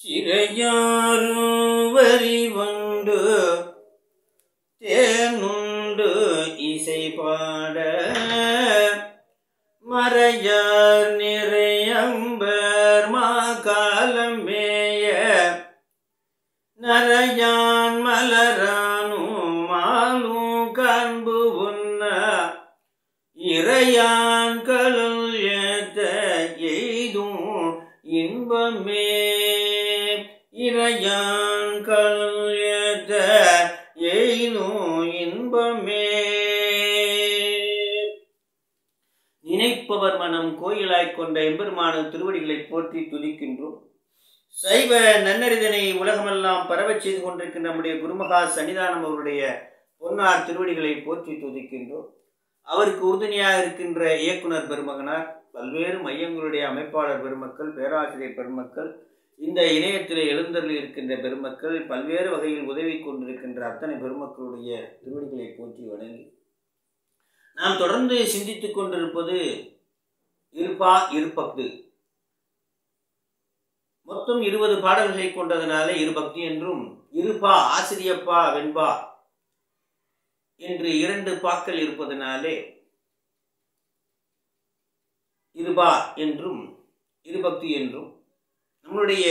சிறையாரும் வரி கொண்டு தேனுண்டு இசை பாட மறையார் நிறையம்பர் மாகாலம் மேய நரையான் மலரானும் மாலும் காண்பு உண்ண இறையான் கலுள் ஏத்த எய்தும் இன்பமே இறையான் கலுள் ஏத்த எய்தும் இன்பமே நினைப்பவர் மனம் கோயிலாய்க் கொண்ட எம்பெருமான திருவடிகளை போற்றி துதிக்கின்றோம் சைவ நன்னறிதனை உலகமெல்லாம் பரவச் செய்து கொண்டிருக்கின்ற நம்முடைய குருமகா சன்னிதானம் அவருடைய பொன்னார் திருவடிகளை போற்றி துதிக்கின்றோம் அவருக்கு உறுதுணையாக இருக்கின்ற இயக்குனர் பெருமகனார் பல்வேறு மையங்களுடைய அமைப்பாளர் பெருமக்கள் பேராசிரியர் பெருமக்கள் இந்த இணையத்தில் எழுந்தருளி இருக்கின்ற பெருமக்கள் பல்வேறு வகையில் உதவி கொண்டிருக்கின்ற அத்தனை பெருமக்களுடைய திருவடிகளை போற்றி வணங்கி நாம் தொடர்ந்து சிந்தித்துக் கொண்டிருப்பது இருப்பா இருப்பக்து மொத்தம் இருபது பாடல்களை கொண்டதனால இருபக்தி என்றும் இருப்பா ஆசிரியப்பா வெண்பா என்று இரண்டு பாக்கள் இருப்பதனாலே இருபா என்றும் இருபக்தி என்றும் நம்மளுடைய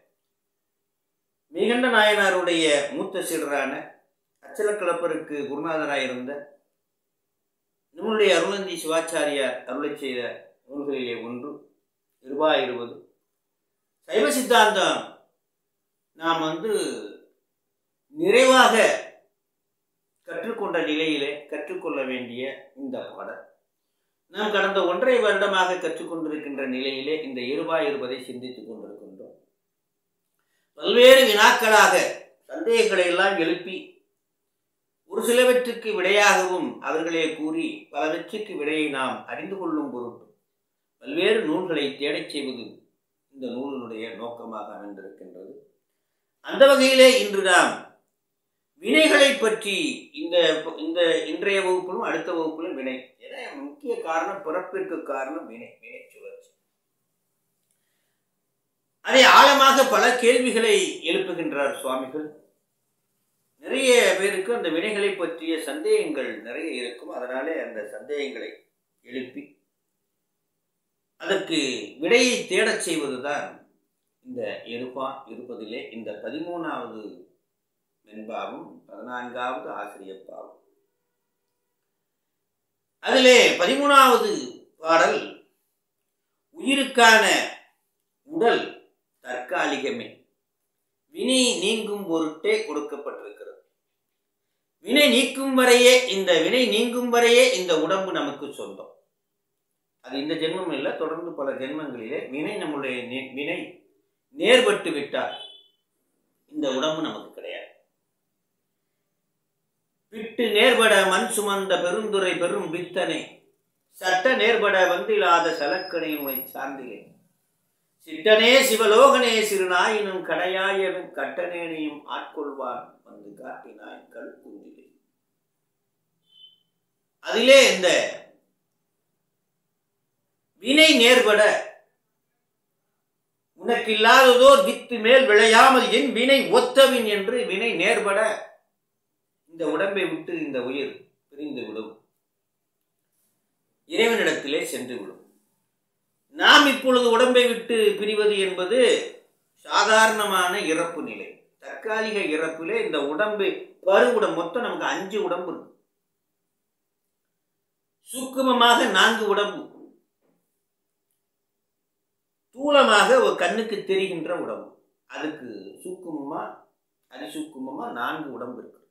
மிகண்ட நாயனாருடைய மூத்த சீடரான அச்சலக்கலப்பருக்கு குருநாதராக இருந்த நம்முடைய அருளந்தி சிவாச்சாரியார் அருளை செய்த நூல்களிலே ஒன்று இருபா இருபது சைவ சித்தாந்தம் நாம் வந்து நிறைவாக கற்றுக்கொண்ட நிலையிலே கற்றுக்கொள்ள வேண்டிய இந்த பாடல் நாம் கடந்த ஒன்றரை வருடமாக கற்றுக்கொண்டிருக்கின்ற நிலையிலே இந்த இருபா இருப்பதை சிந்தித்துக் கொண்டிருக்கின்றோம் பல்வேறு வினாக்களாக சந்தேகங்களை எல்லாம் எழுப்பி ஒரு சிலவற்றுக்கு விடையாகவும் அவர்களே கூறி பலவற்றுக்கு விடையை நாம் அறிந்து கொள்ளும் பொருட்டு பல்வேறு நூல்களை தேடச் செய்வது இந்த நூலினுடைய நோக்கமாக அமைந்திருக்கின்றது அந்த வகையிலே இன்று நாம் வினைகளை பற்றி இந்த இந்த இன்றைய வகுப்பிலும் அடுத்த வகுப்பிலும் வினை ஏன்னா முக்கிய காரணம் பிறப்பிற்கு காரணம் வினை வினை சுழற்சி அதை ஆழமாக பல கேள்விகளை எழுப்புகின்றார் சுவாமிகள் நிறைய பேருக்கு அந்த வினைகளை பற்றிய சந்தேகங்கள் நிறைய இருக்கும் அதனாலே அந்த சந்தேகங்களை எழுப்பி அதற்கு விடையை தேடச் செய்வதுதான் இந்த இருப்பா இருப்பதிலே இந்த பதிமூணாவது வெண்பாவும் பதினான்காவது ஆசிரியப்பாவும் அதிலே பதிமூணாவது பாடல் உயிருக்கான உடல் தற்காலிகமே வினை நீங்கும் பொருட்டே கொடுக்கப்பட்டிருக்கிறது வினை நீக்கும் வரையே இந்த வினை நீங்கும் வரையே இந்த உடம்பு நமக்கு சொந்தம் அது இந்த ஜென்மம் இல்லை தொடர்ந்து பல ஜென்மங்களிலே வினை நம்முடைய நே- வினை நேர்பட்டு விட்டால் இந்த உடம்பு நமக்கு கிடையாது விட்டு நேர்பட மண் சுமந்த பெருந்துரை பெரும் பித்தனை சட்ட நேர்பட வந்திலாத சலக்கனை உமை சார்ந்திலே சிட்டனே சிவலோகனே சிறுநாயினும் கடையாயவன் கட்டனேனையும் ஆட்கொள்வான் வந்து காட்டினாய் கழுக்குந்திலே அதிலே இந்த வினை நேர்பட உனக்கு இல்லாததோர் வித்து மேல் விளையாமல் என் வினை ஒத்தவின் என்று வினை நேர்பட இந்த உடம்பை விட்டு இந்த உயிர் பிரிந்து விடும் இறைவனிடத்திலே சென்று விடும் நாம் இப்பொழுது உடம்பை விட்டு பிரிவது என்பது சாதாரணமான இறப்பு நிலை தற்காலிக இறப்பிலே இந்த உடம்பு பருவுடம் மொத்தம் நமக்கு அஞ்சு உடம்பு இருக்கு சூக்குமமாக நான்கு உடம்பு தூளமாக ஒரு கண்ணுக்கு தெரிகின்ற உடம்பு அதுக்கு சூக்குமமா அதிசூக்குமமா நான்கு உடம்பு இருக்கு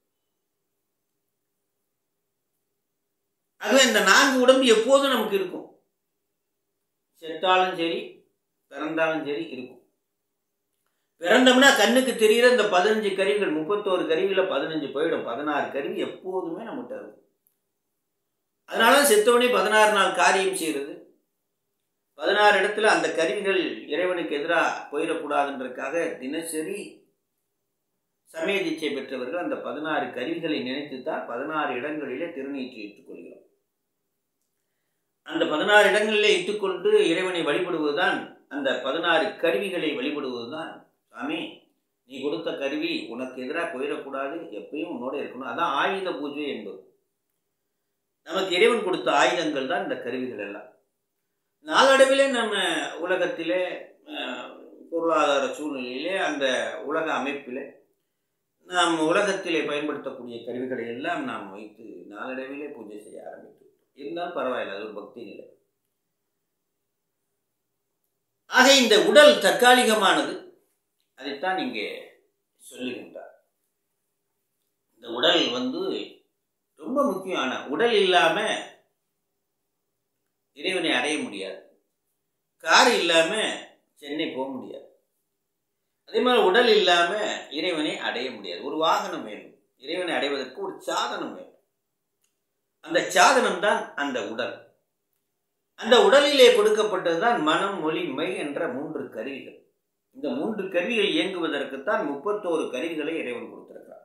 ஆகவே இந்த நான்கு உடம்பு எப்போதும் நமக்கு இருக்கும் செத்தாலும் சரி பிறந்தாலும் சரி இருக்கும் பிறந்தோம்னா கண்ணுக்கு தெரிகிற இந்த பதினஞ்சு கருவிகள் முப்பத்தோரு கருவியில் பதினஞ்சு போயிடும் பதினாறு கருவி எப்போதுமே நம்மகிட்ட இருக்கும் அதனால தான் செத்தவனே பதினாறு நாள் காரியம் செய்கிறது பதினாறு இடத்துல அந்த கருவிகள் இறைவனுக்கு எதிராக போயிடக்கூடாதுன்றதுக்காக தினசரி சமய தீட்சை பெற்றவர்கள் அந்த பதினாறு கருவிகளை நினைத்து தான் பதினாறு இடங்களிலே திருநீற்று இட்டுக் கொள்கிறோம் அந்த பதினாறு இடங்களிலே இட்டுக்கொண்டு இறைவனை வழிபடுவதுதான் அந்த பதினாறு கருவிகளை வழிபடுவதுதான் சாமி நீ கொடுத்த கருவி உனக்கு எதிராக போயிடக்கூடாது எப்பயும் உன்னோட இருக்கணும் அதான் ஆயுத பூஜை என்பது நமக்கு இறைவன் கொடுத்த ஆயுதங்கள் தான் இந்த கருவிகள் எல்லாம் நாளடைவிலே நம்ம உலகத்திலே அஹ், பொருளாதார சூழ்நிலையிலே அந்த உலக அமைப்பிலே நாம் உலகத்திலே பயன்படுத்தக்கூடிய கருவிகளை எல்லாம் நாம் வைத்து நாளடைவிலே பூஜை செய்ய ஆரம்பித்தோம் இருந்தால் பரவாயில்லை அது ஒரு பக்தி நிலை ஆக இந்த உடல் தற்காலிகமானது அதைத்தான் இங்கே சொல்லுகின்றார் இந்த உடல் வந்து ரொம்ப முக்கியமான உடல் இல்லாம இறைவனை அடைய முடியாது கார் இல்லாம சென்னை போக முடியாது அதே மாதிரி உடல் இல்லாம இறைவனை அடைய முடியாது ஒரு வாகனம் வேணும் இறைவனை அடைவதற்கு ஒரு சாதனம் வேணும் அந்த சாதனம் தான் அந்த உடல் அந்த உடலிலே கொடுக்கப்பட்டதுதான் மனம் மொழி மெய் என்ற மூன்று கருவிகள் இந்த மூன்று கருவிகள் இயங்குவதற்குத்தான் முப்பத்தோரு கருவிகளை இறைவன் கொடுத்திருக்கிறார்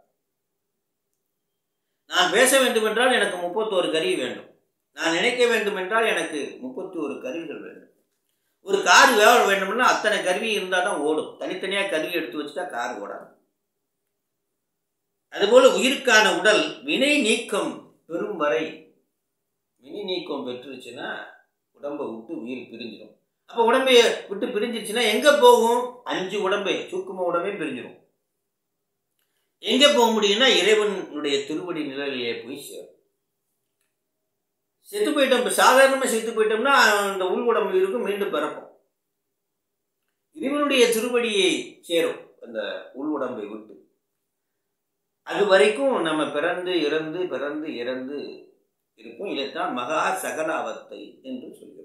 நான் பேச வேண்டும் என்றால் எனக்கு முப்பத்தோரு கருவி வேண்டும் நான் நினைக்க வேண்டும் என்றால் எனக்கு முப்பத்தி ஒரு கருவிகள் வேண்டும் ஒரு கார் வேக வேண்டும்னா அத்தனை கருவி இருந்தால் தான் ஓடும் தனித்தனியாக கருவி எடுத்து வச்சுட்டா கார் ஓடாது அதுபோல உயிருக்கான உடல் வினை நீக்கம் பெறும் வரை வினை நீக்கம் பெற்றுச்சுன்னா உடம்பை விட்டு உயிர் பிரிஞ்சிடும் அப்போ உடம்பை விட்டு பிரிஞ்சிருச்சுன்னா எங்க போகும் அஞ்சு உடம்பை சூக்கும உடம்பே பிரிஞ்சிடும் எங்க போக முடியும்னா இறைவனுடைய திருவடி நிழலிலே போய் சேரும் செத்து போயிட்டோம் இப்போ சாதாரணமாக செத்து போயிட்டோம்னா அந்த உள் உடம்பு இருக்கும் மீண்டும் பிறக்கும் இறைவனுடைய திருவடியை சேரும் அந்த உள் உடம்பை விட்டு அது வரைக்கும் நம்ம பிறந்து இறந்து பிறந்து இறந்து இருக்கும் இதைத்தான் மகா சகலாவத்தை என்று சொல்கிறோம்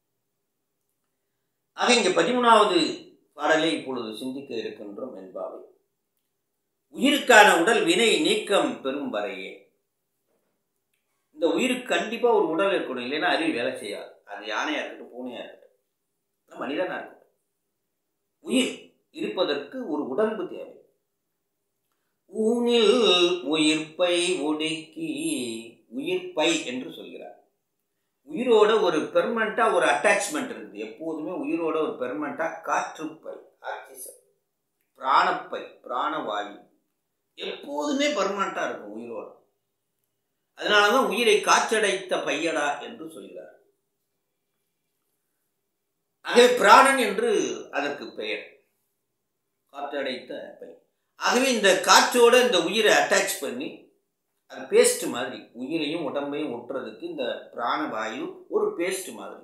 ஆக இங்க பதிமூணாவது பாடலை இப்பொழுது சிந்திக்க இருக்கின்றோம் என்பாவை உயிருக்கான உடல் வினை நீக்கம் பெறும் வரையே இந்த உயிருக்கு கண்டிப்பா ஒரு உடல் இருக்கணும் இல்லைன்னா அறிவு வேலை செய்யாது அது யானையா இருக்கட்டும் பூனையா இருக்கட்டும் இல்ல மனிதனா இருக்கட்டும் உயிர் இருப்பதற்கு ஒரு உடம்பு தேவை ஊனில் உயிர்ப்பை ஒடுக்கி உயிர்ப்பை என்று சொல்கிறார் உயிரோட ஒரு பெர்மனண்டா ஒரு அட்டாச்மெண்ட் இருக்குது எப்போதுமே உயிரோட ஒரு பெர்மனண்டா காற்றுப்பை ஆக்சிஜன் பிராணப்பை பிராணவாயு எப்போதுமே பெர்மனண்டா இருக்கும் உயிரோட அதனாலதான் உயிரை காற்றடைத்த பையடா என்று சொல்கிறார் ஆகவே பிராணன் என்று அதற்கு பெயர் காற்றடைத்த பை ஆகவே இந்த காற்றோட இந்த உயிரை அட்டாச் பண்ணி அது பேஸ்ட் மாதிரி உயிரையும் உடம்பையும் ஒட்டுறதுக்கு இந்த பிராணவாயு ஒரு பேஸ்ட் மாதிரி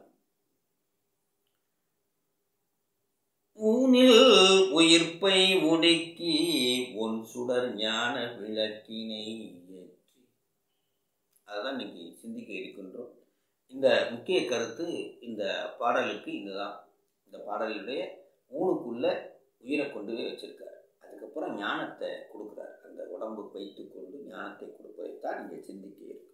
ஊனில் உயிர்ப்பை ஒடுக்கி ஒன் சுடர் ஞான விளக்கினை ஏற்றி அதுதான் இன்னைக்கு சிந்திக்க இருக்கின்றோம் இந்த முக்கிய கருத்து இந்த பாடலுக்கு இதுதான் இந்த பாடலுடைய ஊனுக்குள்ள உயிரை கொண்டு போய் வச்சிருக்காரு அதுக்கப்புறம் ஞானத்தை கொடுக்குறார் அந்த உடம்பு வைத்து கொண்டு ஞானத்தை கொடுப்பதைத்தான் இங்கே சிந்திக்க இருக்கு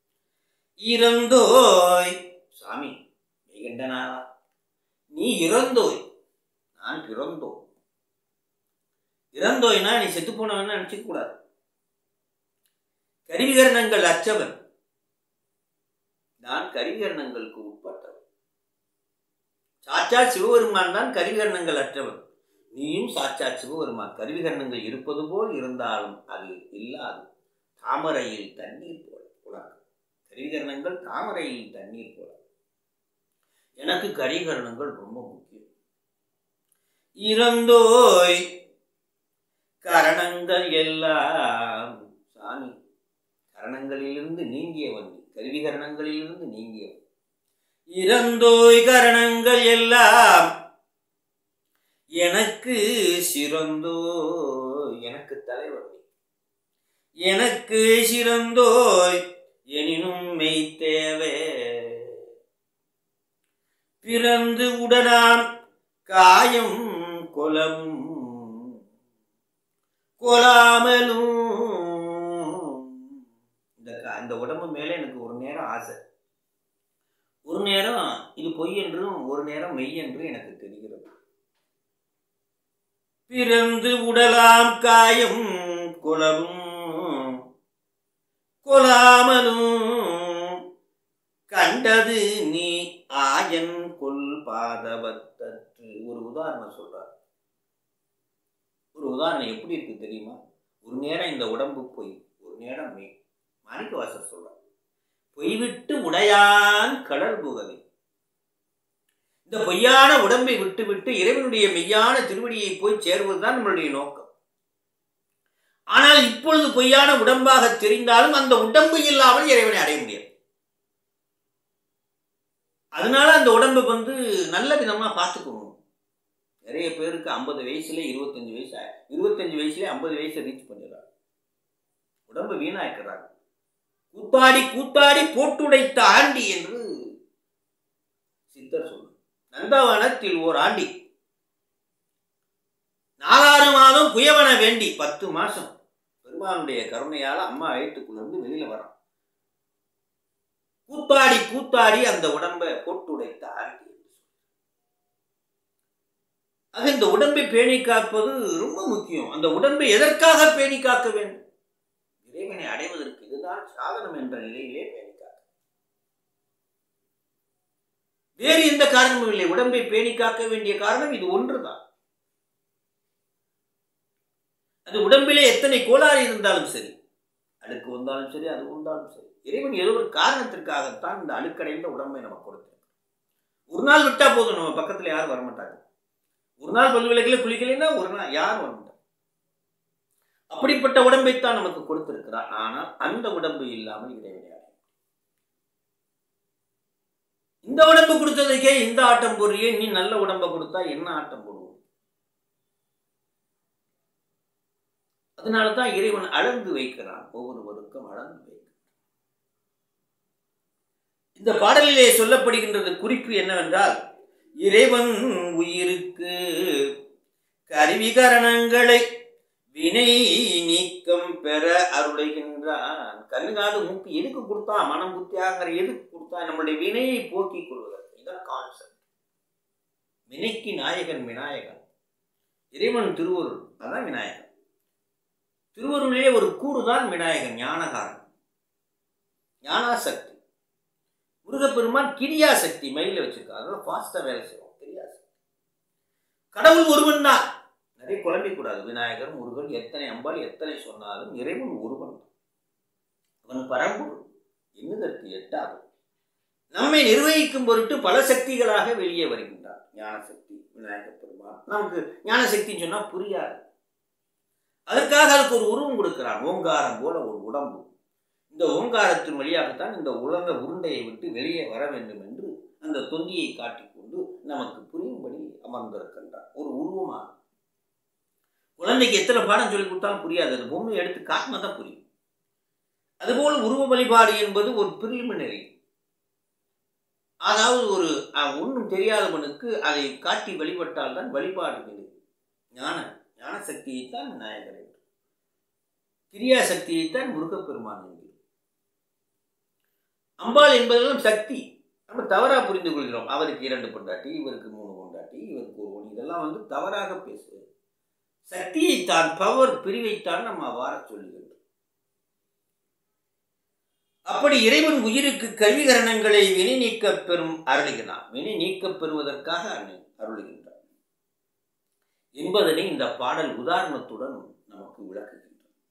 இறந்தோய் சாமி மெய்கண்டனாரா நீ இறந்தோய் நான் பிறந்தோம் இறந்தோய்னா நீ செத்து போனவன் நினைச்சுக்க கூடாது கருவிகரணங்கள் அற்றவன் நான் கரிகரணங்களுக்கு உட்பட்டவன் சாச்சா சிவபெருமான் தான் கரிகரணங்கள் அற்றவன் நீயும் சாச்சா சிவபெருமான் கருவிகரணங்கள் இருப்பது போல் இருந்தாலும் அது இல்லாது தாமரையில் தண்ணீர் போல உலகம் கரிகரணங்கள் தாமரையில் தண்ணீர் போல எனக்கு கரிகரணங்கள் ரொம்ப முக்கியம் இறந்தோய் கரணங்கள் எல்லாம் சாமி கரணங்களிலிருந்து நீங்கியவன் நீ. கருவிகரணங்களிலிருந்து நீங்கியவன் இறந்தோய் கரணங்கள் எல்லாம் எனக்கு சிறந்தோ எனக்கு தலைவர் நீ. எனக்கு சிறந்தோய் எனினும் மெய்த்தேவே பிறந்து உடனாம் காயம் கொலமும் கொலாமலும் இந்த க- இந்த உடம்பு மேல எனக்கு ஒரு நேரம் ஆசை ஒரு நேரம் இது பொய் என்றும் ஒரு நேரம் மெய் என்றும் எனக்கு தெரிகிறது பிறந்து உடலாம் காயம் குலவும் கொலாமலும் கண்டது நீ ஆயன் கொல் பாதவத்தற்று ஒரு உதாரணம் சொல்றார் உதாரணம் எப்படி இருக்கு தெரியுமா ஒரு நேரம் இந்த உடம்பு பொய் ஒரு நேரம் மெய் மாணிக்க வாசர் சொல்றார் பொய் விட்டு உடையான் கடல் புகவை இந்த பொய்யான உடம்பை விட்டு விட்டு இறைவனுடைய மெய்யான திருவடியை போய் சேர்வதுதான் நம்மளுடைய நோக்கம் ஆனால் இப்பொழுது பொய்யான உடம்பாக தெரிந்தாலும் அந்த உடம்பு இல்லாமல் இறைவனை அடைய முடியாது அதனால அந்த உடம்பை வந்து நல்ல விதமா பார்த்துக்கணும் நிறைய பேருக்கு ஐம்பது வயசுல இருபத்தஞ்சு வயசு ஆ- இருபத்தஞ்சு வயசுல ஐம்பது வயசை ரீச் பண்ணிடுறாங்க உடம்பு வீணாக்கிறாங்க கூத்தாடி கூத்தாடி போட்டுடைத்த ஆண்டி என்று சித்தர் சொல்றார் நந்தவனத்தில் ஓர் ஆண்டி நாலாறு மாதம் குயவன வேண்டி பத்து மாசம் பெருமானுடைய கருணையால அம்மா வயிற்றுக்குள்ள இருந்து வெளியில வரான் கூத்தாடி கூத்தாடி அந்த உடம்பை போட்டுடைத்த ஆண்டி என்று சொல்றார். ஆக இந்த உடம்பை பேணி காப்பது ரொம்ப முக்கியம் அந்த உடம்பை எதற்காக பேணி காக்க வேண்டும் இறைவனை அடைவதற்கு இதுதான் சாதனம் என்ற நிலையிலே பேணி காக்க வேறு எந்த காரணமும் இல்லை உடம்பை பேணி காக்க வேண்டிய காரணம் இது ஒன்றுதான் அது உடம்பிலே எத்தனை கோளாறு இருந்தாலும் சரி அழுக்கு வந்தாலும் சரி அது வந்தாலும் சரி இறைவன் ஏதோ ஒரு காரணத்திற்காகத்தான் இந்த அழுக்கடைந்த உடம்பை நமக்கு கொடுத்திருக்கிறார் ஒரு நாள் விட்டா போதும் நம்ம பக்கத்துல யாரும் வரமாட்டாங்க ஒரு நாள் பல் விளக்கில குளிக்கலைன்னா ஒரு நாள் யாரும் வரமாட்டாங்க அப்படிப்பட்ட உடம்பைத்தான் நமக்கு கொடுத்திருக்கிறார் ஆனால் அந்த உடம்பு இல்லாமல் இறைவனை அடைய இந்த உடம்பு கொடுத்ததுக்கே இந்த ஆட்டம் போடுறியே நீ நல்ல உடம்பை கொடுத்தா என்ன ஆட்டம் போடுவோம் அதனால தான் இறைவன் அளந்து வைக்கிறான் ஒவ்வொருவருக்கும் அளந்து வைக்கிறான் இந்த பாடலிலே சொல்லப்படுகின்றது குறிப்பு என்னவென்றால் இறைவன் உயிருக்கு கருவிகரணங்களை வினை நீக்கம் பெற அருளுகின்றான் கண்ணுகாது மூக்கு எதுக்கு கொடுத்தான் மனம் புத்தியாங்கிற எதுக்கு கொடுத்தான் நம்மளுடைய வினையை போக்கிக் கொள்வதற்கு இதான் கான்செப்ட் வினைக்கு நாயகன் விநாயகன் இறைவன் திருவருள் அதான் விநாயகன் திருவருளிலே ஒரு கூறுதான் விநாயகன் ஞானகாரன் ஞானாசக்தி முருகப்பெருமான் கிரியாசக்தி மயில வச்சிருக்காரு அதனால ஃபாஸ்டா வேலை செய்வோம் கிரியாசக்தி கடவுள் ஒருவன் தான் நிறைய குழம்பிக்கூடாது விநாயகர் முருகன் எத்தனை அம்பாள் எத்தனை சொன்னாலும் இறைவன் ஒருவன் தான். அவன் பரம்பொருள் எண்ணுதற்கு எட்டாது நம்மை நிர்வகிக்கும் பொருட்டு பல சக்திகளாக வெளியே வருகின்றார் ஞானசக்தி விநாயகர் பெருமான் நமக்கு ஞானசக்தின்னு சொன்னா புரியாது அதற்காக அதுக்கு ஒரு உருவம் கொடுக்கிறான் ஓங்காரம் போல ஒரு உடம்பு இந்த ஓங்காரத்தின் வழியாகத்தான் இந்த உலக உருண்டையை விட்டு வெளியே வர வேண்டும் என்று அந்த தொந்தியை காட்டிக்கொண்டு நமக்கு புரியும்படி அமர்ந்திருக்கின்றார் ஒரு உருவமாக குழந்தைக்கு எத்தனை பாடம் சொல்லி கொடுத்தாலும் புரியாது அது பொம்மை எடுத்து காட்டினா தான் புரியும் அதுபோல் உருவ வழிபாடு என்பது ஒரு பிரிலிமினரி அதாவது ஒரு ஒன்றும் தெரியாதவனுக்கு அதை காட்டி வழிபட்டால் தான் வழிபாடு நிலை ஞான ஞான சக்தியைத்தான் விநாயகர் என்று கிரியா சக்தியைத்தான் முருகப்பெருமான் என்கிறோம் அம்பாள் என்பதெல்லாம் சக்தி நம்ம தவறா புரிந்து கொள்கிறோம் அவருக்கு இரண்டு பொண்டாட்டி இவருக்கு மூணு பொண்டாட்டி இவருக்கு ஒரு ஒன்று இதெல்லாம் வந்து தவறாக பேசுவது சக்தியைத்தான் பவர் பிரிவைத்தான் நம்ம அவ்வாறு சொல்லுகின்றோம் அப்படி இறைவன் உயிருக்கு கல்விகரணங்களை வினை நீக்க பெறும் அருளுகிறான் வினை நீக்கப் பெறுவதற்காக அருள் அருளுகின்றான் என்பதனை இந்த பாடல் உதாரணத்துடன் நமக்கு விளக்குகின்றது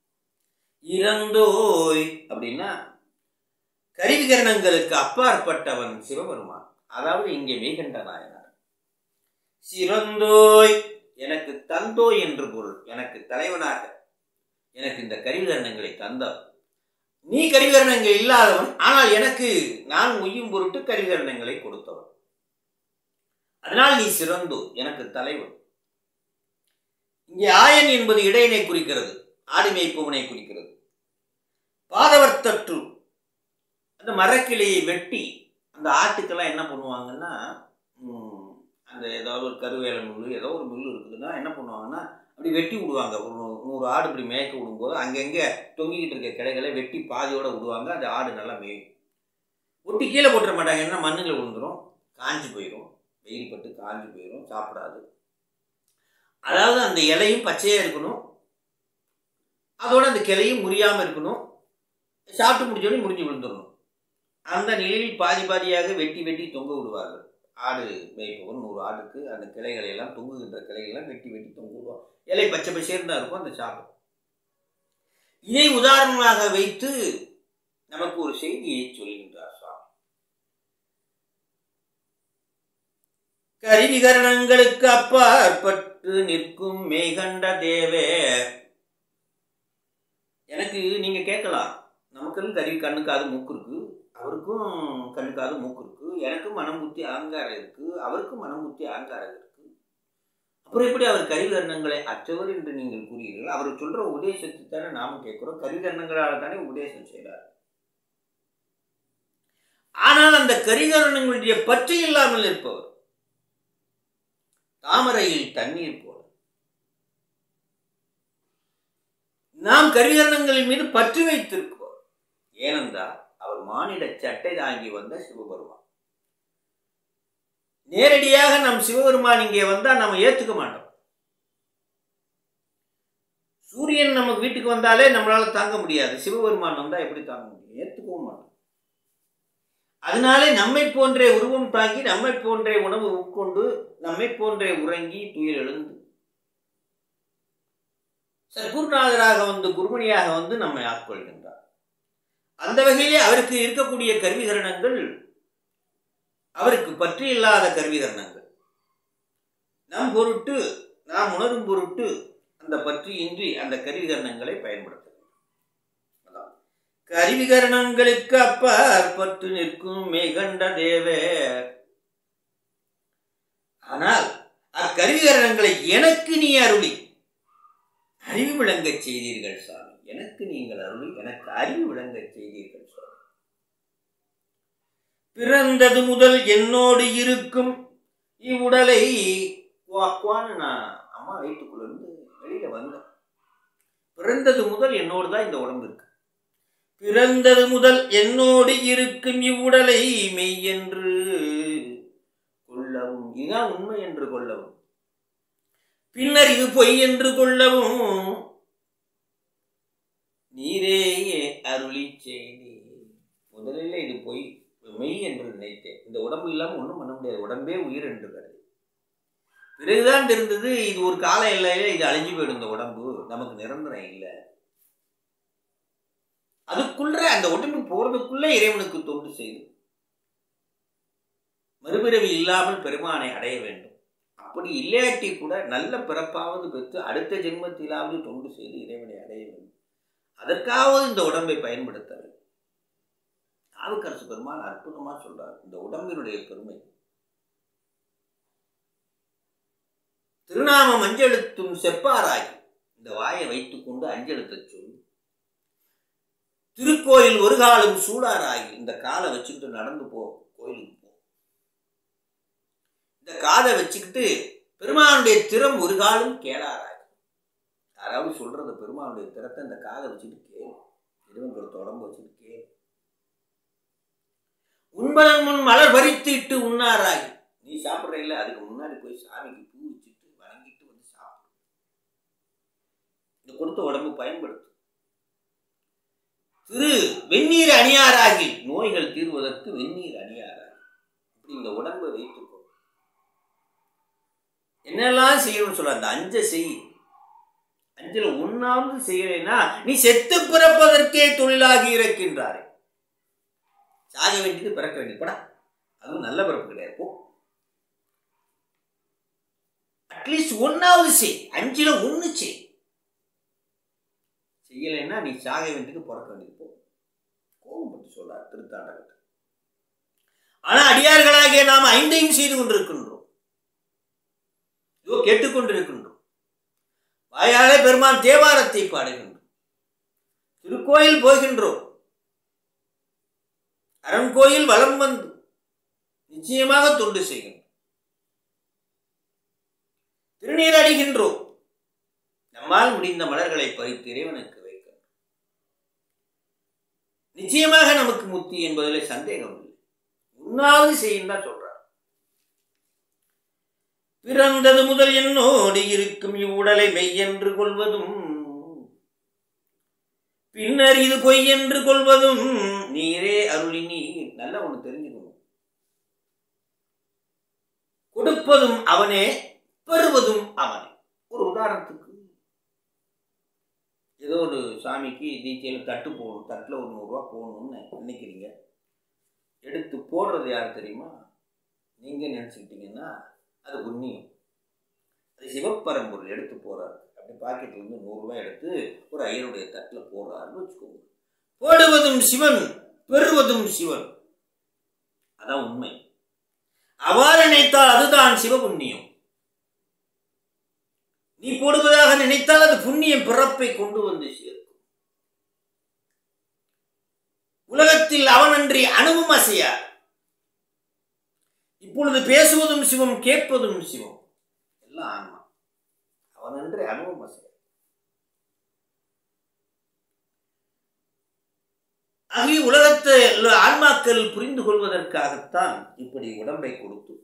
இறந்தோய் அப்படின்னா கருவிகரணங்களுக்கு அப்பாற்பட்டவன் சிவபெருமான் அதாவது இங்கே மேகண்ட நாயனார் சிறந்தோய் எனக்கு தந்தோய் என்று பொருள் எனக்கு தலைவனாக எனக்கு இந்த கருவிகரணங்களை தந்தவன் நீ கருவிகரணங்கள் இல்லாதவன் ஆனால் எனக்கு நான் உய்யும் பொருட்டு கருவிகரணங்களை கொடுத்தவன் அதனால் நீ சிறந்தோ எனக்கு தலைவன் இங்கே ஆயன் என்பது இடையினை குறிக்கிறது ஆடி மேய்ப்பவனை குறிக்கிறது பாதவர்த்தற்று அந்த மரக்கிளையை வெட்டி அந்த ஆட்டுக்கெல்லாம் என்ன பண்ணுவாங்கன்னா ம், அந்த ஏதாவது ஒரு கருவேல முள் ஏதோ ஒரு முள் இருக்குதுன்னா என்ன பண்ணுவாங்கன்னா அப்படி வெட்டி விடுவாங்க ஒரு நூ- நூறு ஆடு இப்படி மேய்க்க விடும்போது அங்கங்கே தொங்கிக்கிட்டு இருக்க கிளைகளை வெட்டி பாதியோட விடுவாங்க அந்த ஆடு நல்லா மேயும் ஒட்டி கீழே போட்டுற மாட்டாங்க என்ன மண்ணில் விழுந்துரும் காஞ்சி போயிடும் வெயில் பட்டு காஞ்சி போயிடும் சாப்பிடாது அதாவது அந்த இலையும் பச்சையாக இருக்கணும் அதோட அந்த கிளையும் முறியாமல் இருக்கணும் சாப்பிட்டு முடிஞ்சோடனே முடிஞ்சு விழுந்துடணும் அந்த நிலையில் பாதி பாதியாக வெட்டி வெட்டி தொங்க விடுவார்கள் ஆடு மேய்ப்பவன் நூறு ஆடுக்கு அந்த கிளைகளை எல்லாம் தொங்குகின்ற கிளைகள்லாம் வெட்டி வெட்டி தொங்குவோம் இலை பச்சை பசேர்னு தான் இருக்கும் அந்த சாப்பிடும் இதை உதாரணமாக வைத்து நமக்கு ஒரு செய்தியை சொல்கின்றார் சுவாமி கருவிகரணங்களுக்கு அப்பாற்பட்டு நிற்கும் மேகண்ட தேவே எனக்கு நீங்க கேட்கலாம் நமக்கும் கருவி கண்ணு காது மூக்கு இருக்கு அவருக்கும் கண்ணு காது மூக்கு இருக்கு எனக்கும் மனம் புத்தி அகங்காரம் இருக்கு அவருக்கும் மனம் புத்தி அகங்காரம் இருக்கு அப்புறம் எப்படி அவர் கருவிகரணங்களை அற்றவர் என்று நீங்கள் கூறுகிறீர்கள் அவர் சொல்ற உபதேசத்தை தானே நாம கேட்கிறோம் கருவிகரணங்களால் தானே உபதேசம் செய்கிறார் ஆனால் அந்த கரிகரணங்களுடைய பற்று இல்லாமல் இருப்பவர் தாமரையில் தண்ணீர் போல நாம் கரிகரணங்களின் மீது பற்று வைத்திருக்கிறோம் ஏனென்றால் அவர் மானிட சட்டை தாங்கி வந்த சிவபெருமான் நேரடியாக நம் சிவபெருமான் இங்கே வந்தா நம்ம ஏத்துக்க மாட்டோம் சூரியன் நமக்கு வீட்டுக்கு வந்தாலே நம்மளால தாங்க முடியாது சிவபெருமான் வந்தா எப்படி தாங்க முடியும் ஏத்துக்கவும் மாட்டோம் அதனாலே நம்மை போன்றே உருவம் தாங்கி நம்மை போன்றே உணவு உட்கொண்டு நம்மை போன்றே உறங்கி துயில் எழுந்து சத்குருநாதராக வந்து குருமணியாக வந்து நம்மை ஆட்கொள்கின்றார் அந்த வகையிலே அவருக்கு இருக்கக்கூடிய கருவிகரணங்கள் அவருக்கு பற்றி இல்லாத கருவிகரணங்கள் நாம் பொருட்டு நாம் உணரும் பொருட்டு அந்த பற்றியின்றி அந்த கருவிகரணங்களை பயன்படுத்துகிறோம் கருவிகரணங்களுக்கு அப்பாற்பட்டு நிற்கும் மேகண்ட தேவே ஆனால் அக்கருவிகரணங்களை எனக்கு நீ அருளி அறிவு விளங்கச் செய்தீர்கள் சாமி எனக்கு நீங்கள் அருளி எனக்கு அறிவு விளங்கச் செய்தீர்கள் சாமி பிறந்தது முதல் என்னோடு இருக்கும் இவ்வுடலை குவாக்குவான்னு நான் அம்மா வயிற்றுக்குள்ள இருந்து வெளியில வந்தேன் பிறந்தது முதல் என்னோடு தான் இந்த உடம்பு இருக்கு பிறந்தது முதல் என்னோடு இருக்கும் இவ்வுடலை மெய் என்று கொள்ளவும் இதுதான் உண்மை என்று கொள்ளவும் பின்னர் இது பொய் என்று கொள்ளவும் நீரே அருளி செய்தி முதலில் இது பொய் மெய் என்று நினைத்தேன் இந்த உடம்பு இல்லாமல் ஒன்றும் பண்ண முடியாது உடம்பே உயிர் என்று கருது பிறகுதான் தெரிந்தது இது ஒரு கால எல்லையில இது அழிஞ்சு போயிடும் இந்த உடம்பு நமக்கு நிரந்தரம் இல்லை அதுக்குள்ள அந்த உடம்பு போறதுக்குள்ள இறைவனுக்கு தொண்டு செய்து மறுபிறவி இல்லாமல் பெருமானை அடைய வேண்டும் அப்படி இல்லாட்டி கூட நல்ல பிறப்பாவது பெற்று அடுத்த ஜென்மத்திலாவது தொண்டு செய்து இறைவனை அடைய வேண்டும் அதற்காவது இந்த உடம்பை பயன்படுத்த வேண்டும் ஆவுக்கரசு பெருமான் அற்புதமா சொல்றார் இந்த உடம்பினுடைய பெருமை திருநாமம் அஞ்செழுத்தும் செப்பாராகி இந்த வாயை வைத்துக்கொண்டு அஞ்செழுத்த சொல் திருக்கோயில் ஒரு காலம் சூடாராகி இந்த காலை வச்சுக்கிட்டு நடந்து போ கோயிலுக்கு போ இந்த காதை வச்சுக்கிட்டு பெருமானுடைய திறம் ஒரு காலம் கேளாராகி யாராவது சொல்றது பெருமானுடைய திறத்தை இந்த காதை வச்சுட்டு கேளு இறைவன் கொடுத்த உடம்பு வச்சுட்டு கேளு உண்பதன் முன் மலர் பறித்து இட்டு உண்ணாராகி நீ சாப்பிட்ற இல்லை அதுக்கு முன்னாடி போய் சாமிக்கு பூ வச்சுட்டு வணங்கிட்டு வந்து சாப்பிடு இந்த கொடுத்த உடம்பு பயன்படுத்து திரு வெந்நீர் அணியாராகி நோய்கள் தீர்வதற்கு வெந்நீர் அணியாராகி இப்படி இந்த உடம்பை வைத்துக்கோ என்னெல்லாம் செய்யணும்னு சொல்ல அந்த அஞ்ச செய் அஞ்சல ஒன்னாவது செய்யலைன்னா நீ செத்து பிறப்பதற்கே தொழிலாகி இருக்கின்றாரே சாக வேண்டியது பிறக்க வேண்டியது படா அதுவும் நல்ல பிறப்பு கிடையாது போ அட்லீஸ்ட் ஒன்னாவது செய் அஞ்சுல ஒன்று செய் செய்யலைன்னா நீ சாக வேண்டியது பிறக்க வேண்டியது போ கோபம் பற்றி சொல்றார் திருத்தாண்டகத்தை ஆனா அடியார்களாகிய நாம் ஐந்தையும் செய்து கொண்டிருக்கின்றோம் இதோ கேட்டுக்கொண்டிருக்கின்றோம் வாயாலே பெருமான் தேவாரத்தை பாடுகின்றோம் திருக்கோயில் போகின்றோம் அரண்கோயில் வலம் வந்து நிச்சயமாக தொண்டு செய்கின்றோம் திருநீர் அடிகின்றோம் நம்மால் முடிந்த மலர்களை பறித்து இறைவனுக்கு வைக்கின்றோம் நிச்சயமாக நமக்கு முத்தி என்பதில் சந்தேகம் இல்லை உண்ணாவது செய்யும் தான் சொல்றார் பிறந்தது முதல் என்னோடு இருக்கும் இவ்வுடலை மெய்யென்று கொள்வதும் பின்னர் இது பொய் என்று கொள்வதும் நீரே அருளி நீர் நல்லா ஒண்ணு தெரிஞ்சுக்கணும் கொடுப்பதும் அவனே பெறுவதும் அவனே ஒரு உதாரணத்துக்கு ஏதோ ஒரு சாமிக்கு தீட்சையில் தட்டு போகணும் தட்டில் ஒரு நூறுரூவா போகணும்னு நினைக்கிறீங்க எடுத்து போடுறது யார் தெரியுமா நீங்கள் நினச்சிக்கிட்டீங்கன்னா அது புண்ணியம் அது சிவப்பரம்பொருள் எடுத்து போகிறாரு அப்படி பாக்கெட்ல இருந்து நூறுரூவா எடுத்து ஒரு ஐயருடைய தட்டில் போடுறாருன்னு வச்சுக்கோங்க போடுவதும் சிவன் பெறுவதும் சிவன் அதான் உண்மை அவ்வாறு நினைத்தால் அதுதான் சிவபுண்ணியம் நீ போடுவதாக நினைத்தால் அது புண்ணியம் பிறப்பை கொண்டு வந்து சேர்க்கும் உலகத்தில் அவனன்றி அணுவும் அசையார் இப்பொழுது பேசுவதும் சிவம் கேட்பதும் சிவம் எல்லாம் ஆன்மா அவனன்றி அணுவும் அசையார் ஆகிய உலகத்தை ஆன்மாக்கள் புரிந்து கொள்வதற்காகத்தான் இப்படி உடம்பை கொடுத்து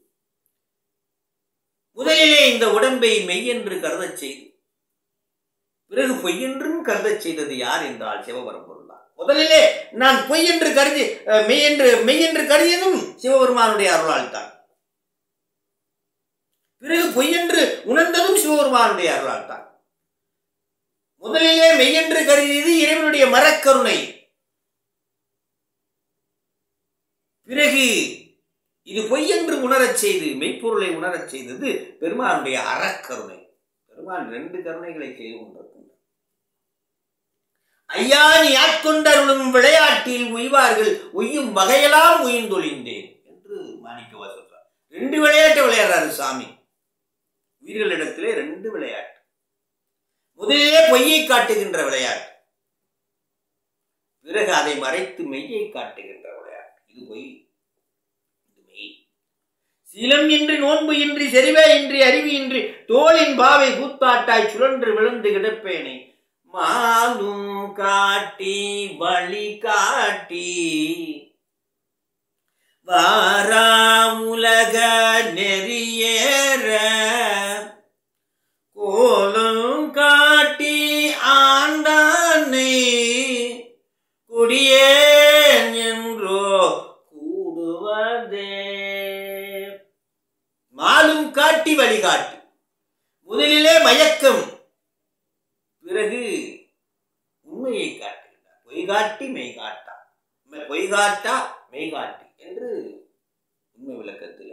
முதலிலே இந்த உடம்பை மெய்யென்று கருதச் செய்து பிறகு பொய்யென்றும் கருதச் செய்தது யார் என்றால் சிவபரம்பொருள் தான் முதலிலே நான் பொய் என்று கருதி அஹ், மெய் என்று மெய் என்று கருதியதும் சிவபெருமானுடைய அருளால் தான் பிறகு பொய் என்று உணர்ந்ததும் சிவபெருமானுடைய அருளால் தான் முதலிலே மெய்யென்று கருதியது இறைவனுடைய மரக்கருணை பிறகு இது பொய் என்று உணரச் செய்து மெய்ப்பொருளை உணரச் செய்தது பெருமானுடைய அறக்கருணை பெருமான் ரெண்டு கருணைகளை செய்து கொண்டிருக்கின்றார் ஐயா நீ ஆட்கொண்டருளும் விளையாட்டில் உய்வார்கள் உய்யும் வகையெல்லாம் உயிர்ந்தொழிந்தேன் என்று மாணிக்கவா சொல்றார் ரெண்டு விளையாட்டு விளையாடுறாரு சாமி உயிர்களிடத்திலே ரெண்டு விளையாட்டு முதலிலே பொய்யை காட்டுகின்ற விளையாட்டு பிறகு அதை மறைத்து மெய்யை காட்டுகின்ற விளையாட்டு இது பொய் இது மெய் சீலம் இன்றி நோன்பு இன்றி செறிவே இன்றி அறிவு இன்றி தோளின் பாவை கூத்தாட்டாய் சுழன்று விழுந்து கிடப்பேனே மாலும் காட்டி வழி காட்டி வாரா உலக நெறியேற கோலம் காட்டி ஆண்டானை குடியேன் என்றோ கூடுவதே மாலும் காட்டி வழிகாட்டி முதலிலே மயக்கம் பிறகு உண்மையை காட்டுகிறார் பொய் காட்டி மெய் காட்டா மெ- பொய் காட்டா மெய் காட்டி என்று உண்மை விளக்கத்திலே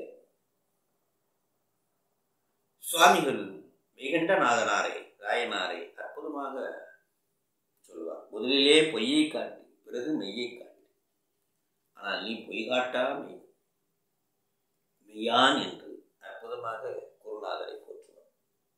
சுவாமிகள் மெய்கண்டநாதனாரை ராயனாரை அற்புதமாக சொல்வார் முதலிலே பொய்யை காட்டி பிறகு மெய்யை காட்டி ஆனால் நீ பொய் காட்டா மெய் மெய்யான் என்று அற்புதமாக குருநாதரை போற்றுவார்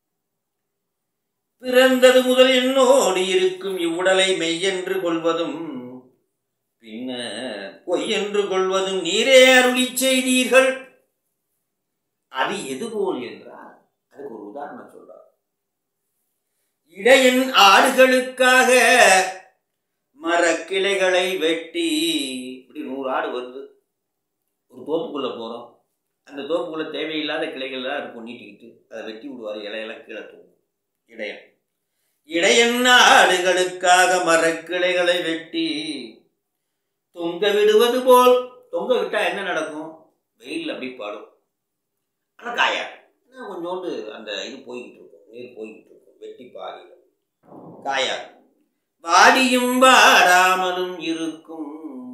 பிறந்தது முதல் என்னோடு இருக்கும் இவ்வுடலை மெய்யென்று கொள்வதும் பின்ன பொய்யென்று கொள்வதும் நீரே அருளிச் செய்தீர்கள் அது எதுபோல் என்றால் அதுக்கு ஒரு உதாரணம் சொல்றார் இடையன் ஆடுகளுக்காக மரக்கிளைகளை வெட்டி இப்படி நூறு ஆடு வருது ஒரு தோப்புக்குள்ள போறோம் அந்த தோப்புக்குள்ள தேவையில்லாத கிளைகள்லாம் இருக்கும் நீட்டிக்கிட்டு அதை வெட்டி விடுவார் இலையெல்லாம் கீழே தூங்கும் இடையன் இடையன் ஆடுகளுக்காக மரக்கிளைகளை வெட்டி தொங்க விடுவது போல் தொங்க விட்டா என்ன நடக்கும் வெயில் அப்படி பாடும் ஆனால் காயாது ஏன்னா கொஞ்சோண்டு அந்த இது போய்கிட்டு இருக்கும் நீர் போய்கிட்டு இருக்கும் வெட்டி பாதியில் காயாது வாடியும் வாடாமலும் இருக்கும்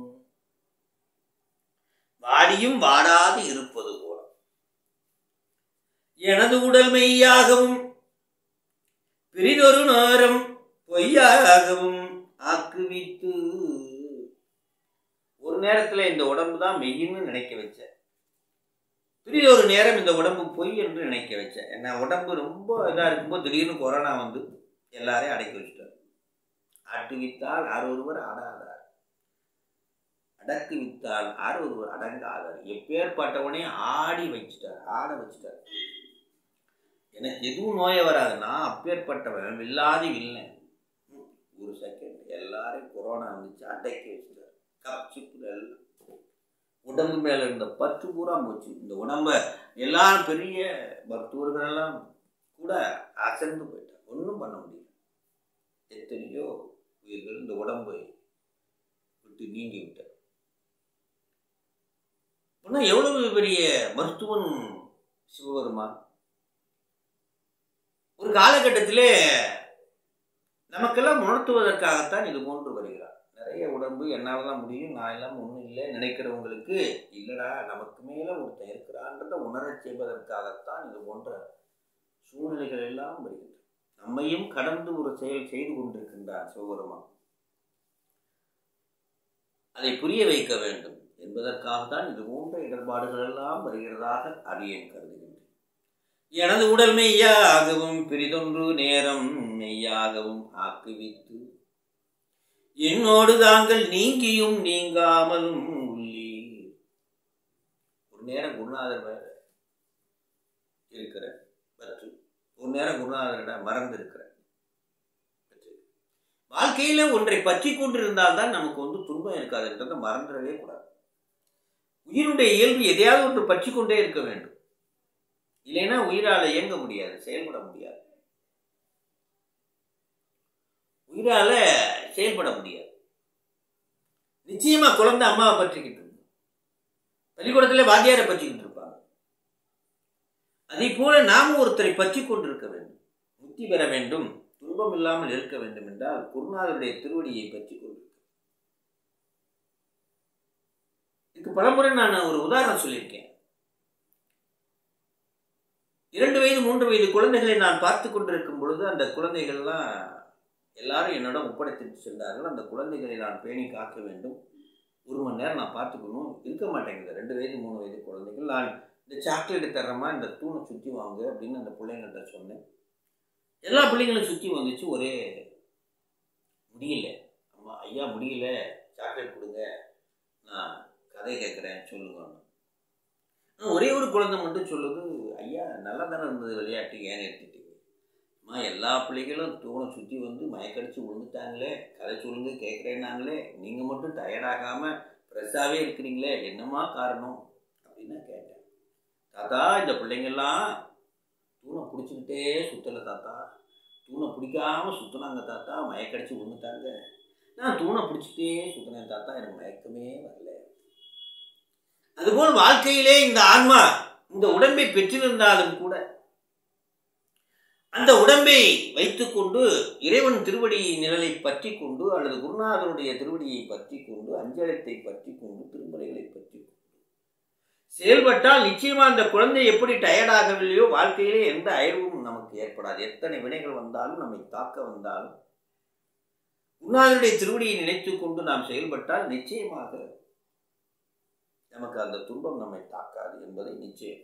வாடியும் வாடாது இருப்பது போல எனது உடல் மெய்யாகவும் பிரிதொரு நேரம் பொய்யாகவும் ஆக்குவித்து ஒரு நேரத்துல இந்த உடம்பு தான் மெய்யின்னு நினைக்க வச்ச திடீர் ஒரு நேரம் இந்த உடம்பு பொய் என்று நினைக்க வச்சேன் ஏன்னா உடம்பு ரொம்ப இதாக இருக்கும்போது திடீர்னு கொரோனா வந்து எல்லாரையும் அடக்கி வச்சுட்டார் ஆட்டு வித்தால் ஆறு ஒருவர் ஆடாதார் அடக்கு வித்தால் ஆறு ஒருவர் அடங்காதார் எப்பேற்பட்டவனே ஆடி வச்சுட்டார் ஆட வச்சுட்டார் எனக்கு எதுவும் நோய வராது நான் அப்பேற்பட்டவன் வில்லாதி வில்லை ஒரு செகண்ட் எல்லாரையும் கொரோனா வந்துச்சு அடக்கி வச்சுட்டார் கப்சிப்பு எல்லாம் உடம்பு மேல இருந்த பற்று பூரா போச்சு இந்த உடம்ப எல்லாரும் பெரிய மருத்துவர்கள் எல்லாம் கூட அசந்து போயிட்டார் ஒன்றும் பண்ண முடியல எத்தனையோ உயிர்கள் இந்த உடம்பை விட்டு நீங்கி விட்டார் அப்படின்னா எவ்வளவு பெரிய மருத்துவன் சிவபெருமான் ஒரு காலகட்டத்திலே நமக்கெல்லாம் உணர்த்துவதற்காகத்தான் இது போன்று வருகிறார் நிறைய உடம்பு என்னால் தான் முடியும் நான் எல்லாம் ஒன்றும் இல்லை நினைக்கிறவங்களுக்கு இல்லைடா நமக்கு மேலே ஒருத்தன் இருக்கிறான்றதை உணரச் செய்வதற்காகத்தான் இது போன்ற சூழ்நிலைகள் எல்லாம் வருகின்றன நம்மையும் கடந்து ஒரு செயல் செய்து கொண்டிருக்கின்றார் சிவபெருமான் அதை புரிய வைக்க வேண்டும் என்பதற்காகத்தான் இது போன்ற இடர்பாடுகள் எல்லாம் வருகிறதாக அடியேன் கருதுகின்றேன் எனது உடல் மெய்யாகவும் பிரிதொன்று நேரம் மெய்யாகவும் ஆக்குவித்து என்னோடு தாங்கள் நீங்கியும் நீங்காமலும் உள்ளீர் ஒரு நேரம் குருநாதர் மேல இருக்கிற பற்று ஒரு நேரம் குருநாதரிடம் மறந்து இருக்கிற பற்று வாழ்க்கையில ஒன்றை பற்றி கொண்டிருந்தால் தான் நமக்கு வந்து துன்பம் இருக்காதுன்றதை மறந்துடவே கூடாது உயிருடைய இயல்பு எதையாவது ஒன்று பற்றி கொண்டே இருக்க வேண்டும் இல்லைன்னா உயிரால இயங்க முடியாது செயல்பட முடியாது உயிரால செயல்பட முடியாது நிச்சயமா குழந்தை அம்மாவை பற்றிக்கிட்டு இருக்கும் பள்ளிக்கூடத்துல வாத்தியாரை பற்றிக்கிட்டு இருப்பாங்க அதே போல நாமும் ஒருத்தரை பற்றி கொண்டிருக்க வேண்டும் முக்தி பெற வேண்டும் துன்பம் இல்லாமல் இருக்க வேண்டும் என்றால் குருநாதருடைய திருவடியை பற்றி கொண்டிருக்க இதுக்கு பலமுறை நான் ஒரு உதாரணம் சொல்லியிருக்கேன் இரண்டு வயது மூன்று வயது குழந்தைகளை நான் பார்த்து கொண்டிருக்கும் பொழுது அந்த குழந்தைகள்லாம் எல்லாரும் என்னிடம் ஒப்படைத்துட்டு சென்றார்கள் அந்த குழந்தைகளை நான் பேணி காக்க வேண்டும் ஒரு மணி நேரம் நான் பார்த்துக்கணும் இருக்க மாட்டேங்குது ரெண்டு வயது மூணு வயது குழந்தைகள் நான் இந்த சாக்லேட் தர்றமா இந்த தூணை சுற்றி வாங்க அப்படின்னு அந்த பிள்ளைங்கள்ட்ட சொன்னேன் எல்லா பிள்ளைங்களும் சுற்றி வந்துச்சு ஒரே முடியல அம்மா ஐயா முடியல சாக்லேட் கொடுங்க நான் கதை கேட்குறேன் சொல்லுங்க ஒரே ஒரு குழந்தை மட்டும் சொல்லுது ஐயா நல்லா தானே இருந்தது விளையாட்டு ஏன் எடுத்துட்டீங்க அம்மா எல்லா பிள்ளைகளும் தூணை சுற்றி வந்து மயக்கடிச்சு விழுந்துட்டாங்களே கதை சொல்லுங்க கேட்குறேன்னாங்களே நீங்கள் மட்டும் டயர்டாகாமல் ஃப்ரெஷ்ஷாகவே இருக்கிறீங்களே என்னம்மா காரணம் அப்படின்னு நான் கேட்டேன் தாத்தா இந்த பிள்ளைங்கள்லாம் தூணை பிடிச்சிக்கிட்டே சுற்றலை தாத்தா தூணை பிடிக்காம சுற்றினாங்க தாத்தா மயக்கடிச்சு விழுந்துட்டாங்க நான் தூணை பிடிச்சிட்டே சுற்றினேன் தாத்தா எனக்கு மயக்கமே வரல அதுபோல் வாழ்க்கையிலே இந்த ஆன்மா இந்த உடம்பை பெற்றிருந்தாலும் கூட அந்த உடம்பை வைத்துக்கொண்டு இறைவன் திருவடி நிழலை பற்றி கொண்டு அல்லது குருநாதனுடைய திருவடியை பற்றி கொண்டு அஞ்சலத்தை பற்றி கொண்டு திருமலைகளை பற்றி கொண்டு செயல்பட்டால் நிச்சயமா அந்த குழந்தை எப்படி டயர்டாகவில்லையோ வாழ்க்கையிலே எந்த அயர்வும் நமக்கு ஏற்படாது எத்தனை வினைகள் வந்தாலும் நம்மை தாக்க வந்தாலும் குருநாதனுடைய திருவடியை நினைத்துக் கொண்டு நாம் செயல்பட்டால் நிச்சயமாக நமக்கு அந்த துன்பம் நம்மை தாக்காது என்பதை நிச்சயம்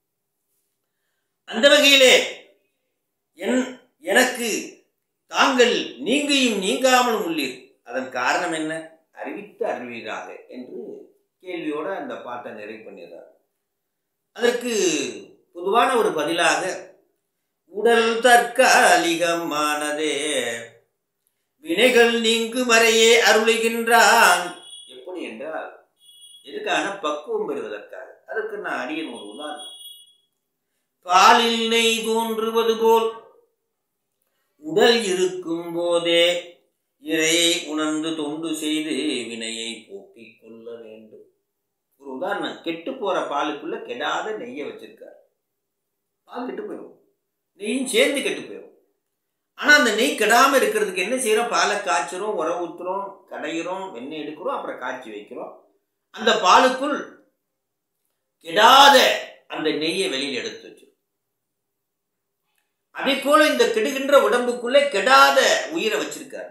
அந்த வகையிலே என் எனக்கு தாங்கள் நீங்கியும் நீங்காமலும் உள்ளீர் அதன் காரணம் என்ன அறிவித்து அறிவீராக என்று கேள்வியோட அந்த பாட்டை நிறைவு பண்ணிடுறார் அதற்கு பொதுவான ஒரு பதிலாக உடல் தற்காலிகமானதே வினைகள் நீங்கு மறையே அருளுகின்றான் எப்படி என்றால் எதுக்கான பக்குவம் பெறுவதற்காக அதற்கு நான் அடியன் ஒரு உதாரணம் பாலில் நெய் தோன்றுவது போல் உடல் இருக்கும் போதே இறையை உணர்ந்து தொண்டு செய்து வினையை போக்கிக் கொள்ள வேண்டும் ஒரு உதாரணம் கெட்டு போற பாலுக்குள்ள கெடாத நெய்யை வச்சிருக்காரு பால் கெட்டு போயிடும் நெய்யும் சேர்ந்து கெட்டு போயிடும் ஆனா அந்த நெய் கெடாம இருக்கிறதுக்கு என்ன செய்யறோம் பாலை காய்ச்சிரும் உர ஊத்துறோம் கடையிறோம் வெண்ணெய் எடுக்கிறோம் அப்புறம் காய்ச்சி வைக்கிறோம் அந்த பாலுக்குள் கெடாத அந்த நெய்யை வெளியில் எடுத்து வச்சிரும் அதே போல இந்த கெடுகின்ற உடம்புக்குள்ளே கெடாத உயிரை வச்சிருக்காரு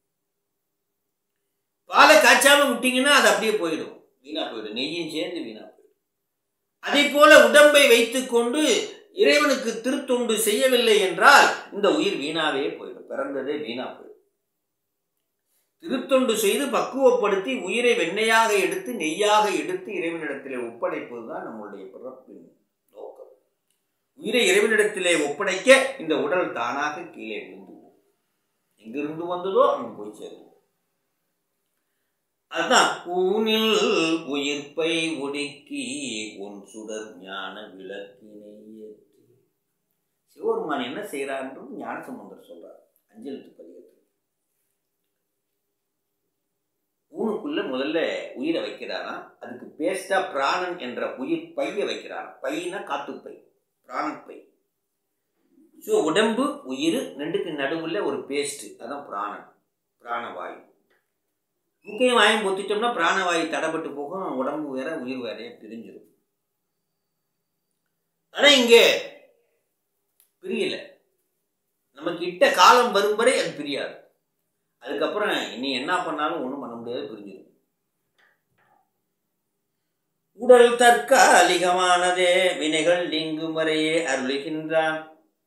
பாலை காய்ச்சாம விட்டீங்கன்னா அது அப்படியே போயிடும் வீணா போயிடும் நெய்யும் சேர்ந்து வீணா போயிடும் அதே போல உடம்பை வைத்துக்கொண்டு இறைவனுக்கு திருத்தொண்டு செய்யவில்லை என்றால் இந்த உயிர் வீணாவே போயிடும் பிறந்ததே வீணா போயிடும் திருத்தொண்டு செய்து பக்குவப்படுத்தி உயிரை வெண்ணையாக எடுத்து நெய்யாக எடுத்து இறைவனிடத்திலே ஒப்படைப்பதுதான் நம்முடைய பிறப்பின் நோக்கம் உயிரை இறைவனிடத்திலே ஒப்படைக்க இந்த உடல் தானாக கீழே விழுந்து எங்கிருந்து வந்ததோ அங்கு போய் சேரும் அதுதான் ஊனில் உயிர்ப்பை ஒடுக்கி உன் சுடர் ஞான விளக்கினை ஏற்றி சிவபெருமான் என்ன செய்யறாருன்றது ஞானசம்பந்தர் சொல்றார் அஞ்செழுத்து பதிகத்தில் ஊனுக்குள்ள முதல்ல உயிரை வைக்கிறாராம் அதுக்கு பேஸ்டா பிராணன் என்ற உயிர் பைய வைக்கிறாராம் பையனா காத்துப்பை பிராணப்பை ஸோ உடம்பு உயிர் ரெண்டுக்கு நடுவில் ஒரு பேஸ்ட்டு அதான் பிராணன் பிராணவாயு முக்கியம் வாயும் பொத்திட்டோம்னா பிராணவாயு தடைப்பட்டு போகும் உடம்பு வேற உயிர் வேறைய பிரிஞ்சிடும் ஆனால் இங்கே பிரியல நமக்கு இட்ட காலம் வரும் வரை அது பிரியாது அதுக்கப்புறம் இனி என்ன பண்ணாலும் ஒன்றும் பண்ண முடியாது பிரிஞ்சிடும் உடல் தற்காலிகமானதே வினைகள் நீங்கும் வரையே அருளுகின்றான்